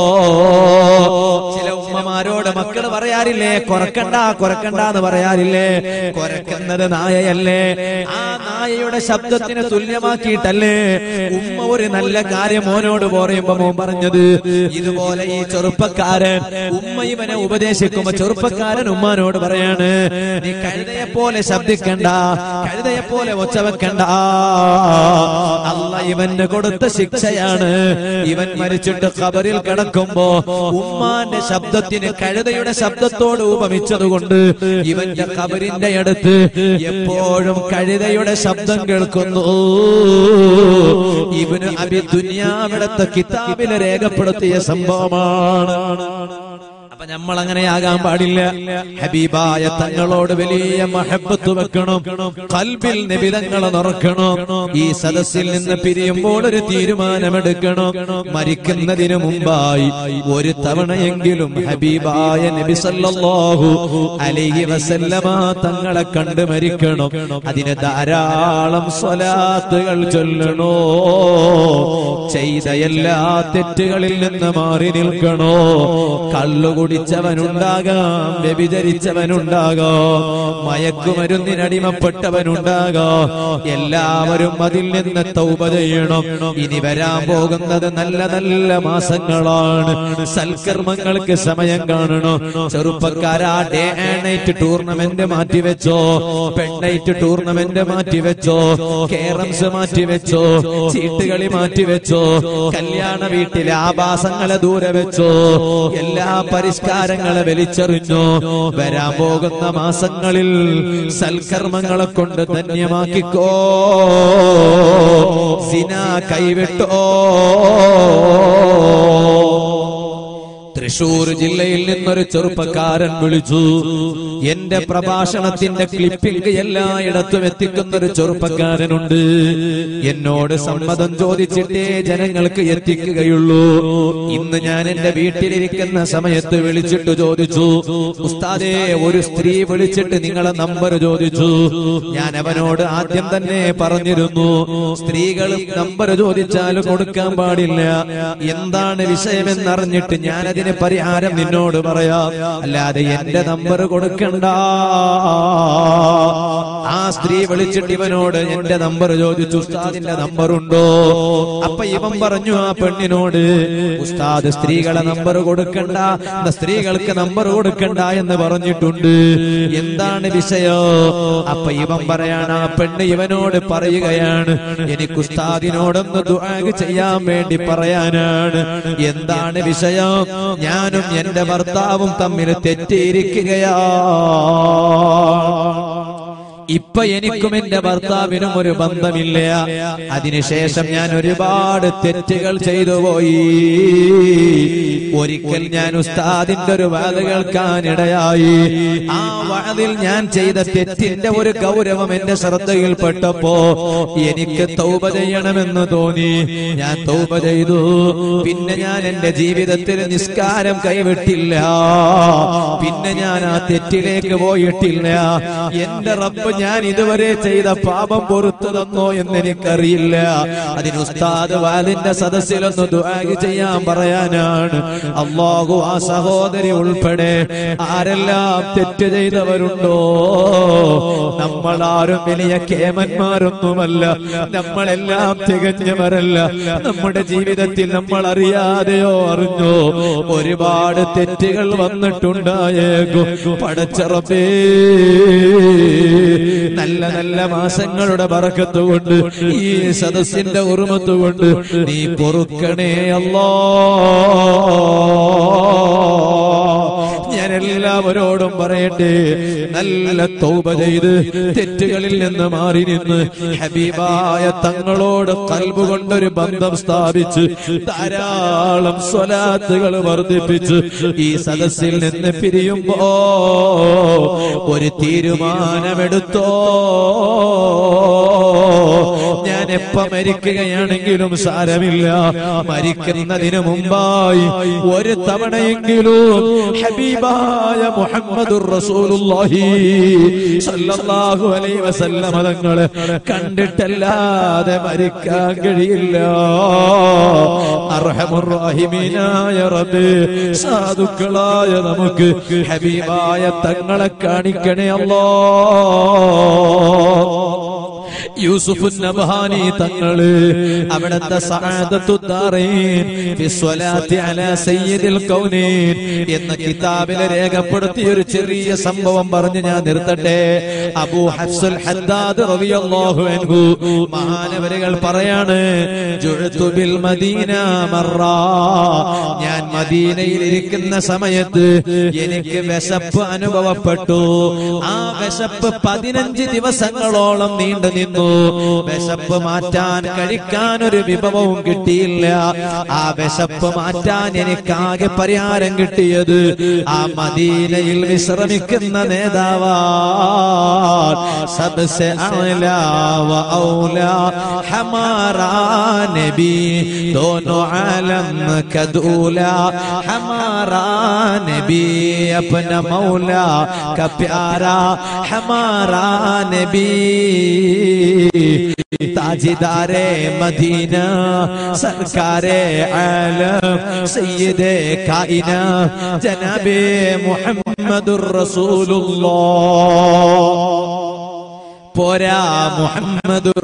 ചില ഉമ്മമാരോട് മക്കള് പറയാറില്ലേ കൊറക്കണ്ട കൊറക്കണ്ട എന്ന് പറയാറില്ലേ കൊരക്കുന്നത് നായയല്ലേ ആ നായയുടെ ശബ്ദത്തിന് തുല്യമാക്കിയിട്ടല്ലേ ഉമ്മ ഒരു നല്ല കാര്യം മോനോട് പറയുമ്പോ മോൻ പറഞ്ഞത് ഇതുപോലെ ഈ ചെറുപ്പക്കാരൻ ഉമ്മ ഇവനെ ഉപദേശിക്കുമ്പോ ചെറുപ്പക്കാരൻ ഉമ്മാനോട് പറയാണ് നീ കഴുതയെ പോലെ ശബ്ദിക്കണ്ട കഴുതയെ പോലെ ഒച്ച വെക്കണ്ട അല്ല ഇവന് കൊടുത്ത ശിക്ഷയാണ് ഇവൻ മരിച്ചിട്ട് ഖബറിൽ കിടക്കുമ്പോ ഉമ്മാന്റെ ശബ്ദത്തിന് കഴുതയുടെ ശബ്ദത്തോട് ഉപമിച്ചതുകൊണ്ട് ഇവന്റെ ഖബറിന്റെ അടുത്ത് എപ്പോഴും കഴുതയുടെ ശബ്ദം കേൾക്കുന്നു ഇവന് അബി ദുനിയാവിടത്തെ കിതാബില് രേഖപ്പെടുത്തിയ സംഭവമാണ് അപ്പൊ അപ്പൊ നമ്മൾ അങ്ങനെയാകാൻ പാടില്ല ഹബീബായ തങ്ങളോട് വലിയ മഹബത്ത് വെക്കണം കൽബിൽ നിബിതങ്ങളെ നിറക്കണം ഈ സദസ്സിൽ നിന്ന് പിരിയുമ്പോൾ ഒരു തീരുമാനമെടുക്കണം മരിക്കുന്നതിന് മുമ്പായി ഒരു തവണയെങ്കിലും ഹബീബായ നബി സല്ലല്ലാഹു അലൈഹി വസല്ലമ തങ്ങളെ കണ്ട് മരിക്കണം അതിന് ധാരാളം സ്വലാത്തുകൾ ചൊല്ലണോ ചെയ്ത എല്ലാ തെറ്റുകളിൽ നിന്ന് മാറി നിൽക്കണോ കള്ളു കുടിച്ചവനുണ്ടാകാം വ്യഭിചരിച്ചവനുണ്ടാകാം മയക്കുമരുന്നിനടിമപ്പെട്ടവനുണ്ടാകാം എല്ലാവരും അതിൽ നിന്ന് തൗബ ചെയ്യണം ഇനി വരാൻ പോകുന്നത് നല്ല നല്ല മാസങ്ങളാണ് സൽക്കർമ്മങ്ങൾക്ക് സമയം കാണണം ചെറുപ്പക്കാരാ ഡേ ആൻഡ് നൈറ്റ് ടൂർണമെന്റ് മാറ്റിവെച്ചോ പെണ്ണൈറ്റ് ടൂർണമെന്റ് മാറ്റിവെച്ചോ കേറംസ് മാറ്റിവെച്ചോ ചീട്ടുകളി മാറ്റിവെച്ചോ കല്യാണ വീട്ടിലെ ആഭാസങ്ങളെ ദൂരെ വെച്ചോ എല്ലാ പരിഷ്കാരങ്ങളെ വലിച്ചെറിഞ്ഞു വരാൻ പോകുന്ന മാസങ്ങളിൽ സൽക്കർമ്മങ്ങളെ കൊണ്ട് ധന്യമാക്കിക്കോ സിന കൈവിട്ടോ തൃശൂർ ജില്ലയിൽ നിന്നൊരു ചെറുപ്പക്കാരൻ വിളിച്ചു എന്റെ പ്രഭാഷണത്തിന്റെ ക്ലിപ്പിംഗ് എല്ലായിടത്തും എത്തിക്കുന്ന ഒരു ചെറുപ്പക്കാരനുണ്ട് എന്നോട് സമ്മതം ചോദിച്ചിട്ടേ ജനങ്ങൾക്ക് എത്തിക്കുകയുള്ളൂ ഇന്ന് ഞാൻ എന്റെ വീട്ടിലിരിക്കുന്ന സമയത്ത് വിളിച്ചിട്ട് ചോദിച്ചു ഉസ്താദേ ഒരു സ്ത്രീ വിളിച്ചിട്ട് നിങ്ങളെ നമ്പർ ചോദിച്ചു ഞാൻ അവനോട് ആദ്യം തന്നെ പറഞ്ഞിരുന്നു സ്ത്രീകൾ നമ്പർ ചോദിച്ചാൽ കൊടുക്കാൻ പാടില്ല എന്താണ് വിഷയമെന്നറിഞ്ഞിട്ട് ഞാൻ അതിന് പരിഹാരം നിന്നോട് പറയാം അല്ലാതെ എന്റെ നമ്പർ കൊടുക്കണ്ട ആ സ്ത്രീ വിളിച്ചിട്ട് ഇവനോട് എന്റെ നമ്പർ ചോദിച്ചു ഉസ്താദിന്റെ നമ്പർ ഉണ്ടോ അപ്പൊ ഇവൻ പറഞ്ഞു ആ പെണ്ണിനോട് ഉസ്താദ് സ്ത്രീകളെ നമ്പർ കൊടുക്കണ്ട എന്നാ സ്ത്രീകൾക്ക് നമ്പർ കൊടുക്കണ്ട എന്ന് പറഞ്ഞിട്ടുണ്ട് എന്താണ് വിഷയോ അപ്പൊ ഇവൻ പറയാണ് ആ പെണ്ണ് ഇവനോട് പറയുകയാണ് എനിക്ക് ഉസ്താദിനോടൊന്ന് ദുആഗ് ചെയ്യാൻ വേണ്ടി പറയാനാണ് എന്താണ് വിഷയം ഞാനും എന്റെ ഭർത്താവും തമ്മിൽ തെറ്റിയിരിക്കുകയാ ഇപ്പൊ എനിക്കും എന്റെ ഭർത്താവിനും ഒരു ബന്ധമില്ല അതിനുശേഷം ഞാൻ ഒരുപാട് തെറ്റുകൾ ചെയ്തു പോയി ഒരിക്കൽ ഞാൻ ഉസ്താദിന്റെ ഒരു വാത് കേൾക്കാനിടയായി ആ വാതിൽ ഞാൻ ചെയ്ത തെറ്റിന്റെ ഒരു ഗൗരവം എന്റെ ശ്രദ്ധയിൽപ്പെട്ടപ്പോ എനിക്ക് തൗബ ചെയ്യണമെന്ന് തോന്നി ഞാൻ തൗബ ചെയ്തു പിന്നെ ഞാൻ എന്റെ ജീവിതത്തിൽ നിസ്കാരം കൈവിട്ടില്ല പിന്നെ ഞാൻ ആ തെറ്റിലേക്ക് പോയിട്ടില്ല എന്റെ റബ്ബ് ഞാൻ ഇതുവരെ ചെയ്ത പാപം പൊറത്തു തന്നോ എന്ന് എനിക്കറിയില്ല അതിന് ഉസ്താദ് വാലിന്റെ സദസ്സിലൊന്ന് ദുആഗ് ചെയ്യാൻ പറയാനാണ് അള്ളാഹു ആ സഹോദരി ഉൾപ്പെടെ ആരെല്ലാം തെറ്റ് ചെയ്തവരുണ്ടോ നമ്മളാരും വലിയ കേമന്മാരൊന്നുമല്ല നമ്മളെല്ലാം തികഞ്ഞവരല്ല നമ്മുടെ ജീവിതത്തിൽ നമ്മൾ അറിയാതെയോ അറിഞ്ഞോ ഒരുപാട് തെറ്റുകൾ വന്നിട്ടുണ്ടായേക്കും പടച്ചറപ്പേ നല്ല നല്ല മാസങ്ങളുടെ പറക്കത്ത് കൊണ്ട് ഈ സദസ്സിന്റെ ഉറുമത്ത് കൊണ്ട് നീ പൊറുക്കണേ അല്ലോ ഞാൻ എല്ലാവരോടും പറയട്ടെ നല്ല തൗബ ചെയ്ത് തെറ്റുകളിൽ നിന്ന് മാറി നിന്ന് ഹബീബായ തങ്ങളോട് കൽബ് കൊണ്ടൊരു ബന്ധം സ്ഥാപിച്ച് ധാരാളം സ്വലാത്തുകൾ വർദ്ധിപ്പിച്ച് ഈ സദസ്സിൽ നിന്ന് പിരിയുമ്പോ ഒരു തീരുമാനമെടുത്തോ ഞാൻ എപ്പ മരിക്കുകയാണെങ്കിലും സാരമില്ല മരിക്കുന്നതിന് മുമ്പായി ഒരു തവണയെങ്കിലും ഹബീബായ മുഹമ്മദുർ റസൂലുള്ളാഹി സല്ലല്ലാഹു അലൈഹി വസല്ലമ തങ്ങളെ കണ്ടിട്ടല്ലാതെ മരിക്കാൻ കഴിയില്ല അർഹമുർ റഹീമീനായ റബ്ബേ സാധുക്കളായ നമുക്ക് ഹബീബായ തങ്ങളെ കാണിക്കണേ അല്ലാ യൂസുഫ് നബഹാനി തങ്ങള് അവിടത്തെ സഅദത്തുദ്ദാറീൻ ഫി സ്വലാത്തി അലാ സയ്യിദിൽ കൗനീൻ എന്ന കിതാബിൽ രേഖപ്പെടുത്തിയ ഒരു ചെറിയ സംഭവം പറഞ്ഞ് ഞാൻ നിർത്തട്ടെ അബൂ ഹഫ്സുൽ ഹദ്ദാദ് റളിയല്ലാഹു അൻഹു മഹാനവരുകൾ പറയാണ് ജുഅ്തു ബിൽ മദീന മറ ഞാൻ മദീനയിൽ ഇരിക്കുന്ന സമയത്ത് എനിക്ക് വിശപ്പ് അനുഭവപ്പെട്ടു ആ വിശപ്പ് പതിനഞ്ച് ദിവസങ്ങളോളം നീണ്ടു നിന്നു വിശപ്പ് മാറ്റാൻ കഴിക്കാൻ ഒരു വിഭവവും കിട്ടിയില്ല ആ വിശപ്പ് മാറ്റാൻ എനിക്കാകെ പരിഹാരം കിട്ടിയത് ആ മദീനയിൽ വിശ്രമിക്കുന്ന നേതാവാ सबसे आला व औला हमारा नबी दोनों आलम का दूला हमारा नबी अपना मौला का प्यारा हमारा नबी ताजदारे मदीना सरकारे आलम सैयदे काइना जनाबे मुहम्मदुर रसूलुल्लाह പോരാ മുഹമ്മദുർ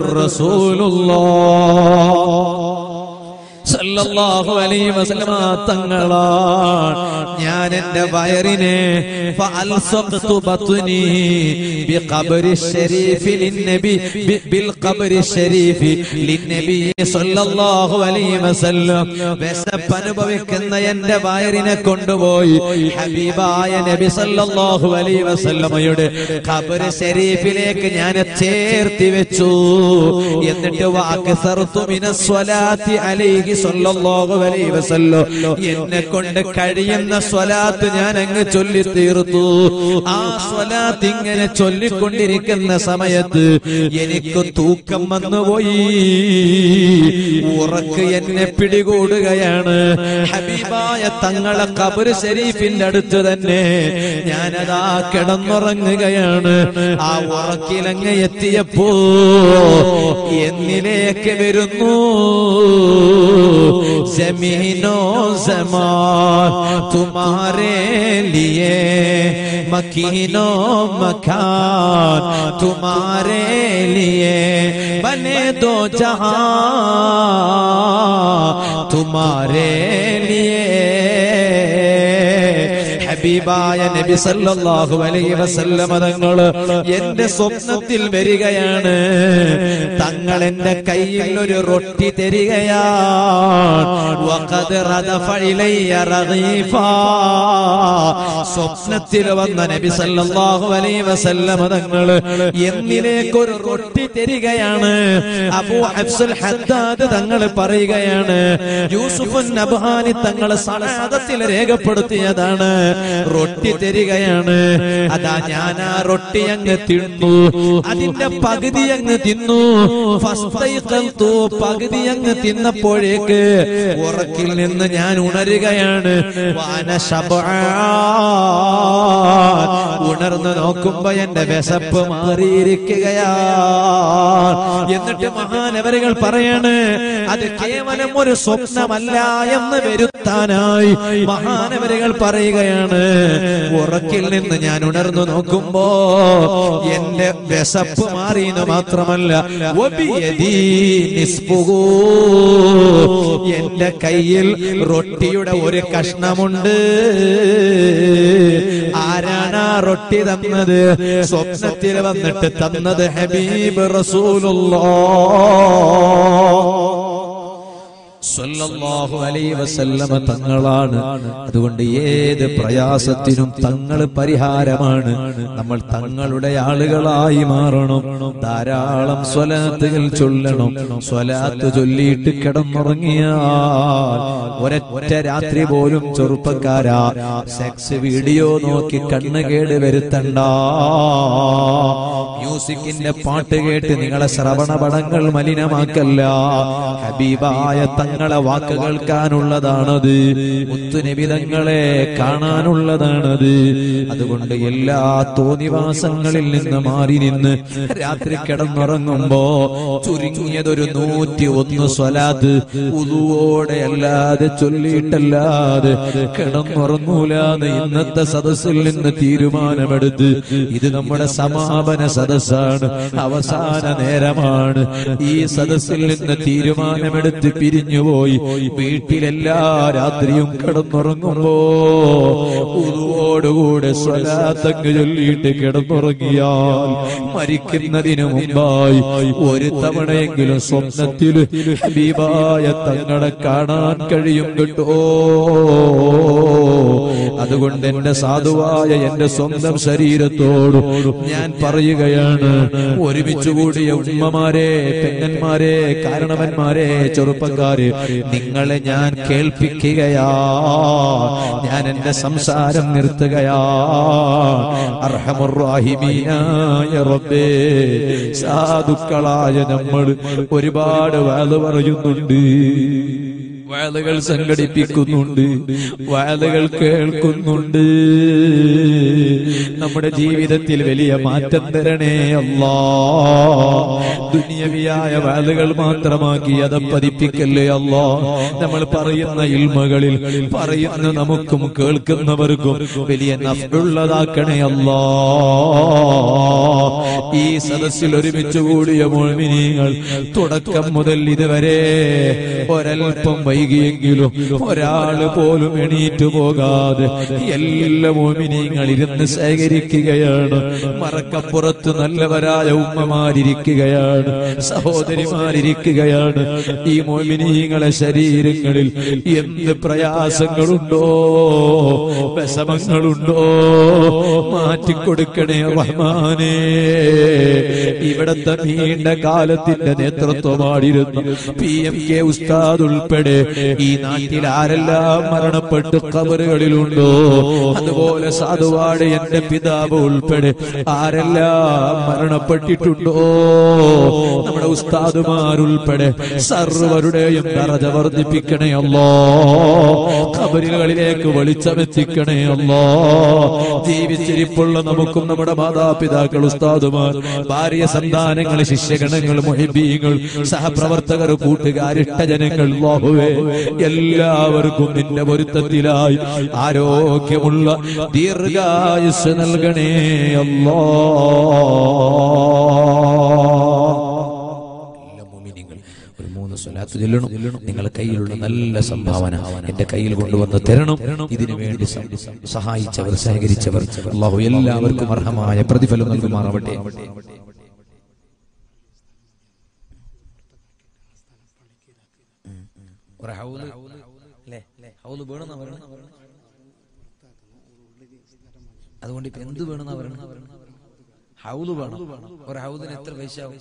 റസൂലുള്ളാഹ് സല്ലല്ലാഹു അലൈഹി വസല്ലമ തങ്ങളാണ് ഞാൻ എന്റെ വയറിനെ ഫഅൽസഖ്തു ബത്നി ബിഖബ്രി ശരീഫി ലിന്നബി ബി- ബിൽ ഖബ്രി ശരീഫി ലിന്നബി സല്ലല്ലാഹു അലൈഹി വസല്ലം വിശപ്പ് അനുഭവിക്കുന്ന എന്റെ വയറിനെ കൊണ്ടുപോയി ഹബീബായ നബി സല്ലല്ലാഹു അലൈഹി വസല്ലമയുടെ ഖബ്ർ ശരീഫിലേക്ക് ഞാൻ ചേർത്തി വെച്ചു എന്നിട്ട് വാക്ക് സ്വലാത്തി അലൈഹി സല്ലല്ലാഹു അലൈഹി വസല്ലം എന്നെ കൊണ്ട് കഴിയുന്ന സ്വലാത്ത് ഞാൻ അങ്ങ് ചൊല്ലി തീർത്തു ആ സ്വലാത്ത് ഇങ്ങനെ ചൊല്ലിക്കൊണ്ടിരിക്കുന്ന സമയത്ത് എനിക്ക് തൂക്കം വന്നുപോയി ഉറക്ക് എന്നെ പിടികൂടുകയാണ് ഹബീബായ തങ്ങളെ കബർ ഷരീഫിന്റെ അടുത്ത് തന്നെ ഞാനതാ കിടന്നുറങ്ങുകയാണ് ആ ഉറക്കിലങ്ങ് എത്തിയപ്പോ എന്നിലേക്ക് വരുന്നു ജമീനോ സമാൻ തുമാരേ ലിയേ മക്കീനോ മക്കാൻ തുമാരേ ലിയേ ബനെ ദോ ജഹാ തുമാരേ ലിയേ ഹബീബായ നബി സല്ലല്ലാഹു അലൈഹി വസല്ലമ തങ്ങള് എന്റെ സ്വപ്നത്തിൽ വരികയാണ് തങ്ങൾ എന്റെ കയ്യിൽ ഒരു റൊട്ടി തരികയാണ് വഖദ് റദഫ ഇലയ്യ റഗീഫാ. സ്വപ്നത്തിൽ വന്ന നബി സല്ലല്ലാഹു അലൈഹി വസല്ലമ തങ്ങള് എന്നിലേക്ക് ഒരു റൊട്ടി തരികയാണ് അബൂ ഹഫ്സുൽ ഹദ്ദാദ് തങ്ങൾ പറയുകയാണ് യൂസുഫ് നബ്ഹാനി തങ്ങൾ സലാദത്തിൽ രേഖപ്പെടുത്തിയതാണ് റൊട്ടി തരികയാണ് അതാ ഞാൻ ആ റൊട്ടി അങ്ങ് തിന്നു അതിന്റെ പകുതി അങ്ങ് തിന്നു ഫസ്തൈഖൽതു. പകുതി അങ്ങ് തിന്നപ്പോഴേക്ക് ഉറക്കിൽ നിന്ന് ഞാൻ ഉണരുകയാണ് വാന ശബ്ആൻ. ഉണർന്ന് നോക്കുമ്പോ എന്റെ വിശപ്പ് മാറിയിരിക്കുകയാ എന്നിട്ട് മഹാനവരുകൾ പറയാണ് അത് കേവലം ഒരു സ്വപ്നമല്ല എന്ന് വരുത്താനായി മഹാനവരുകൾ പറയുകയാണ് ഉറക്കിൽ നിന്ന് ഞാൻ ഉണർന്നു നോക്കുമ്പോ എന്റെ വിശപ്പ് മാറിയെന്ന് മാത്രമല്ല വബിയദീ നിസ്ഫുഹു. എന്റെ കയ്യിൽ റൊട്ടിയുടെ ഒരു കഷ്ണമുണ്ട് ആരാണ് ആ റൊട്ടി തന്നത് സ്വപ്നത്തിൽ വന്നിട്ട് തന്നത് ഹബീബ് റസൂലുള്ള സല്ലല്ലാഹു അലൈഹി വസല്ലമ തങ്ങളാണ് അതുകൊണ്ട് ഏത് പ്രയാസത്തിനും തങ്ങൾ പരിഹാരമാണ് നമ്മൾ തങ്ങളുടെ ആളുകളായി മാറണം ധാരാളം സ്വലാത്തുകൾ ചൊല്ലണം സ്വലാത്ത് ചൊല്ലിയിട്ട് കിടന്നുറങ്ങിയാൽ ഒരൊറ്റ രാത്രി പോലും ചെറുപ്പക്കാരാ സെക്സ് വീഡിയോ നോക്കി കണ്ണുകേട് വരുത്തണ്ട മ്യൂസിക്കിന്റെ പാട്ട് കേട്ട് നിങ്ങളെ ശ്രവണപടങ്ങൾ മലിനമാക്കല്ല ഹബീബായ തങ്ങളെ വാക്ക് കേൾക്കാനുള്ളതാണത് മുത്തുനിബിതങ്ങളെ കാണാനുള്ളതാണത് അതുകൊണ്ട് എല്ലാ തോന്നിവാസങ്ങളിൽ നിന്ന് മാറി നിന്ന് രാത്രി കിടന്നുറങ്ങുമ്പോ ചുരുങ്ങിയതൊരു നൂറ്റി ഒന്ന് സ്വലാത്ത് ഉതുവോടെ അല്ലാതെ ചൊല്ലിയിട്ടല്ലാതെ കിടന്നുറങ്ങൂലാന്ന് ഇന്നത്തെ സദസ്സിൽ നിന്ന് തീരുമാനമെടുത്ത് ഇത് നമ്മുടെ സമാപന സദസ്സാണ് അവസാന നേരമാണ് ഈ സദസ്സിൽ നിന്ന് തീരുമാനമെടുത്ത് പിരിഞ്ഞുപോയി വീട്ടിലെല്ലാ രാത്രിയും കിടന്നുറങ്ങുമ്പോ ഉതുവോടുകൂടെ സ്വലാത്തങ്ങ് ചൊല്ലിയിട്ട് കിടന്നുറങ്ങിയാൽ മരിക്കുന്നതിന് മുമ്പായി ഒരു തവണയെങ്കിലും സ്വപ്നത്തിൽ ഹബീബായ തങ്ങളെ കാണാൻ കഴിയും കേട്ടോ അതുകൊണ്ട് എന്റെ സാധുവായ എന്റെ സ്വന്തം ശരീരത്തോട് ഞാൻ പറയുകയാണ് ഒരുമിച്ച് കൂടിയ ഉമ്മമാരെ പെങ്ങന്മാരെ കാരണവന്മാരെ ചെറുപ്പക്കാര് നിങ്ങളെ ഞാൻ കേൾപ്പിക്കുകയാ ഞാൻ എന്റെ സംസാരം നിർത്തുകയാ അർഹമുറാഹിമീനായ റബ്ബേ സാധുക്കളായ നമ്മൾ ഒരുപാട് വാത് പറയുന്നുണ്ട് വാലുകൾ സംഘടിപ്പിക്കുന്നുണ്ട് വാലുകൾ കേൾക്കുന്നുണ്ട് നമ്മുടെ ജീവിതത്തിൽ വലിയ മാറ്റം തരണേ അല്ലാ ദുനിയവിയായ വാലുകൾ മാത്രമാക്കി അത് പതിപ്പിക്കല്ലേ അല്ലാ നമ്മൾ പറയുന്ന ഇൽമകളിൽ പറയുന്ന നമുക്കും കേൾക്കുന്നവർക്കും വലിയ നഫുള്ളതാക്കണേ അല്ലാ ഈ സദസ്സിൽ ഒരുമിച്ച് കൂടിയ മോമിനികൾ തുടക്കം മുതൽ ഇതുവരെ ഒരൽപ്പം വൈകിയെങ്കിലും ഒരാള് പോലും എണീറ്റു പോകാതെ എല്ലാ മോമിനിങ്ങൾ ഇരുന്ന് ശേഖരിക്കുകയാണ് മറക്കപ്പുറത്ത് നല്ലവരായ ഉമ്മമാരിയ്ക്കുകയാണ് സഹോദരിമാരിയ്ക്കുകയാണ് ഈ മോമിനിങ്ങളെ ശരീരങ്ങളിൽ എന്ത് പ്രയാസങ്ങളുണ്ടോ വിഷമങ്ങളുണ്ടോ മാറ്റിക്കൊടുക്കണേ റഹ്മാനേ ഇവിടത്തെ നീണ്ട കാലത്തിന്റെ നേതൃത്വമാടിരുന്ന പി എം കെ ഉസ്താദ് ഉൾപ്പെടെ ഈ നാട്ടിൽ ആരെല്ലാം മരണപ്പെട്ട് കബറുകളിലുണ്ടോ അതുപോലെ സാധുവാട് എന്റെ പിതാവ് ഉൾപ്പെടെ ആരെല്ലാം മരണപ്പെട്ടിട്ടുണ്ടോ നമ്മുടെ ഉസ്താദുമാരുൾപ്പെടെ സർവരുടെയും ദറജ വർദ്ധിപ്പിക്കണേ അല്ലോ കബറുകളിലേക്ക് വെളിച്ചമെത്തിക്കണേ അല്ലോ ജീവിച്ചിരിപ്പുള്ള നമുക്കും നമ്മുടെ മാതാപിതാക്കൾ ഉസ്താദുമാർ ഭാര്യ സന്താനങ്ങൾ ശിഷ്യഗണങ്ങൾ മൊഹിബീങ്ങൾ സഹപ്രവർത്തകർ കൂട്ടുകാർ ഇഷ്ടജനങ്ങൾ അല്ലാഹുവേ എല്ലാവർക്കും നിന്റെ പൊരുത്തത്തിലായി ആരോഗ്യമുള്ള ദീർഘായുസ് നൽകണേ അല്ലാ എല്ലാ മുഅ്മിനീങ്ങൾ ഒരു മൂന്ന് സ്വലാത്ത് ചൊല്ലണം നിങ്ങളുടെ കയ്യിലുള്ള നല്ല സംഭാവന എന്റെ കയ്യിൽ കൊണ്ടുവന്ന് തരണം ഇതിനു വേണ്ടി സം- സഹായിച്ചവർ സഹകരിച്ചവർ അള്ളാഹു എല്ലാവർക്കും അർഹമായ പ്രതിഫലം നൽകുമാറാവട്ടെ ഒരു ഹൗല് അല്ലേ ഹൗല് വേണമെന്നാ പറയണത് അതുകൊണ്ട് ഇപ്പൊ എന്ത് വേണമെന്നാ പറയണത് ഹൗല് വേണം ഒരു ഹൗലിന് എത്ര പൈസ ആവും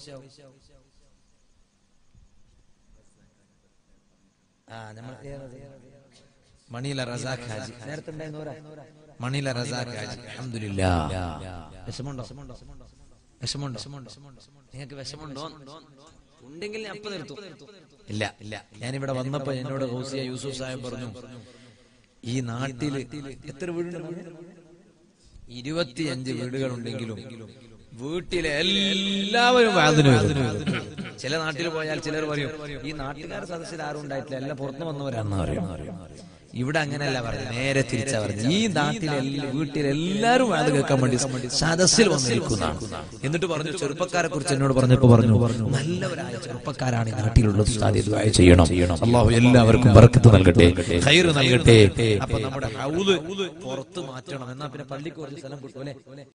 ആ നമ്മൾ മണിയില റസാഖ് ഹാജി നേരത്തെ ഉണ്ടായിരുന്നവരാ മണിയില റസാഖ് ഹാജി അൽഹംദുലില്ലാ വിഷമുണ്ടോ വിഷമുണ്ടോ നിങ്ങൾക്ക് വിഷമുണ്ടോ ഉണ്ടെങ്കിൽ ഞാൻ അപ്പൊ നിർത്തും ഇല്ല ഇല്ല ഞാനിവിടെ വന്നപ്പോ എന്നോട് ഹൗസിയ യൂസുഫ് സാഹിബ് പറഞ്ഞു ഈ നാട്ടില് എത്ര വീടുണ്ട് ഇരുപത്തിയഞ്ച് വീടുകളുണ്ടെങ്കിലും വീട്ടിലെ എല്ലാവരും വാതിന് വരും ചില നാട്ടിൽ പോയാൽ ചിലർ പറയും ഈ നാട്ടുകാർ സദസ്സിൽ ആരും ഉണ്ടായിട്ടില്ല എല്ലാം പുറത്തു വന്നവരാണെന്ന് പറയും ഇവിടെ അങ്ങനെയല്ല പറഞ്ഞു നേരെ തിരിച്ചാ പറഞ്ഞു ഈ നാട്ടിലെ എല്ലാ- വീട്ടിലെ എല്ലാവരും വാത് കേൾക്കാൻ വേണ്ടി സദസ്സിൽ വന്നിരിക്കുന്നതാണ് എന്നിട്ട് പറഞ്ഞു ചെറുപ്പക്കാരെ കുറിച്ച് എന്നോട് പറഞ്ഞപ്പോ പറഞ്ഞു നല്ലവരായ ചെറുപ്പക്കാരാണ് ഈ നാട്ടിലുള്ളത് ഉസ്താദ് ദുആ ചെയ്യണം അള്ളാഹു എല്ലാവർക്കും ബർക്കത്ത് നൽകട്ടെ ഖൈർ നൽകട്ടെ അപ്പൊ നമ്മുടെ ഹൗല് പുറത്ത് മാറ്റണം എന്നാ പിന്നെ പള്ളിക്ക് കുറച്ച് സ്ഥലം കിട്ടും അല്ലെ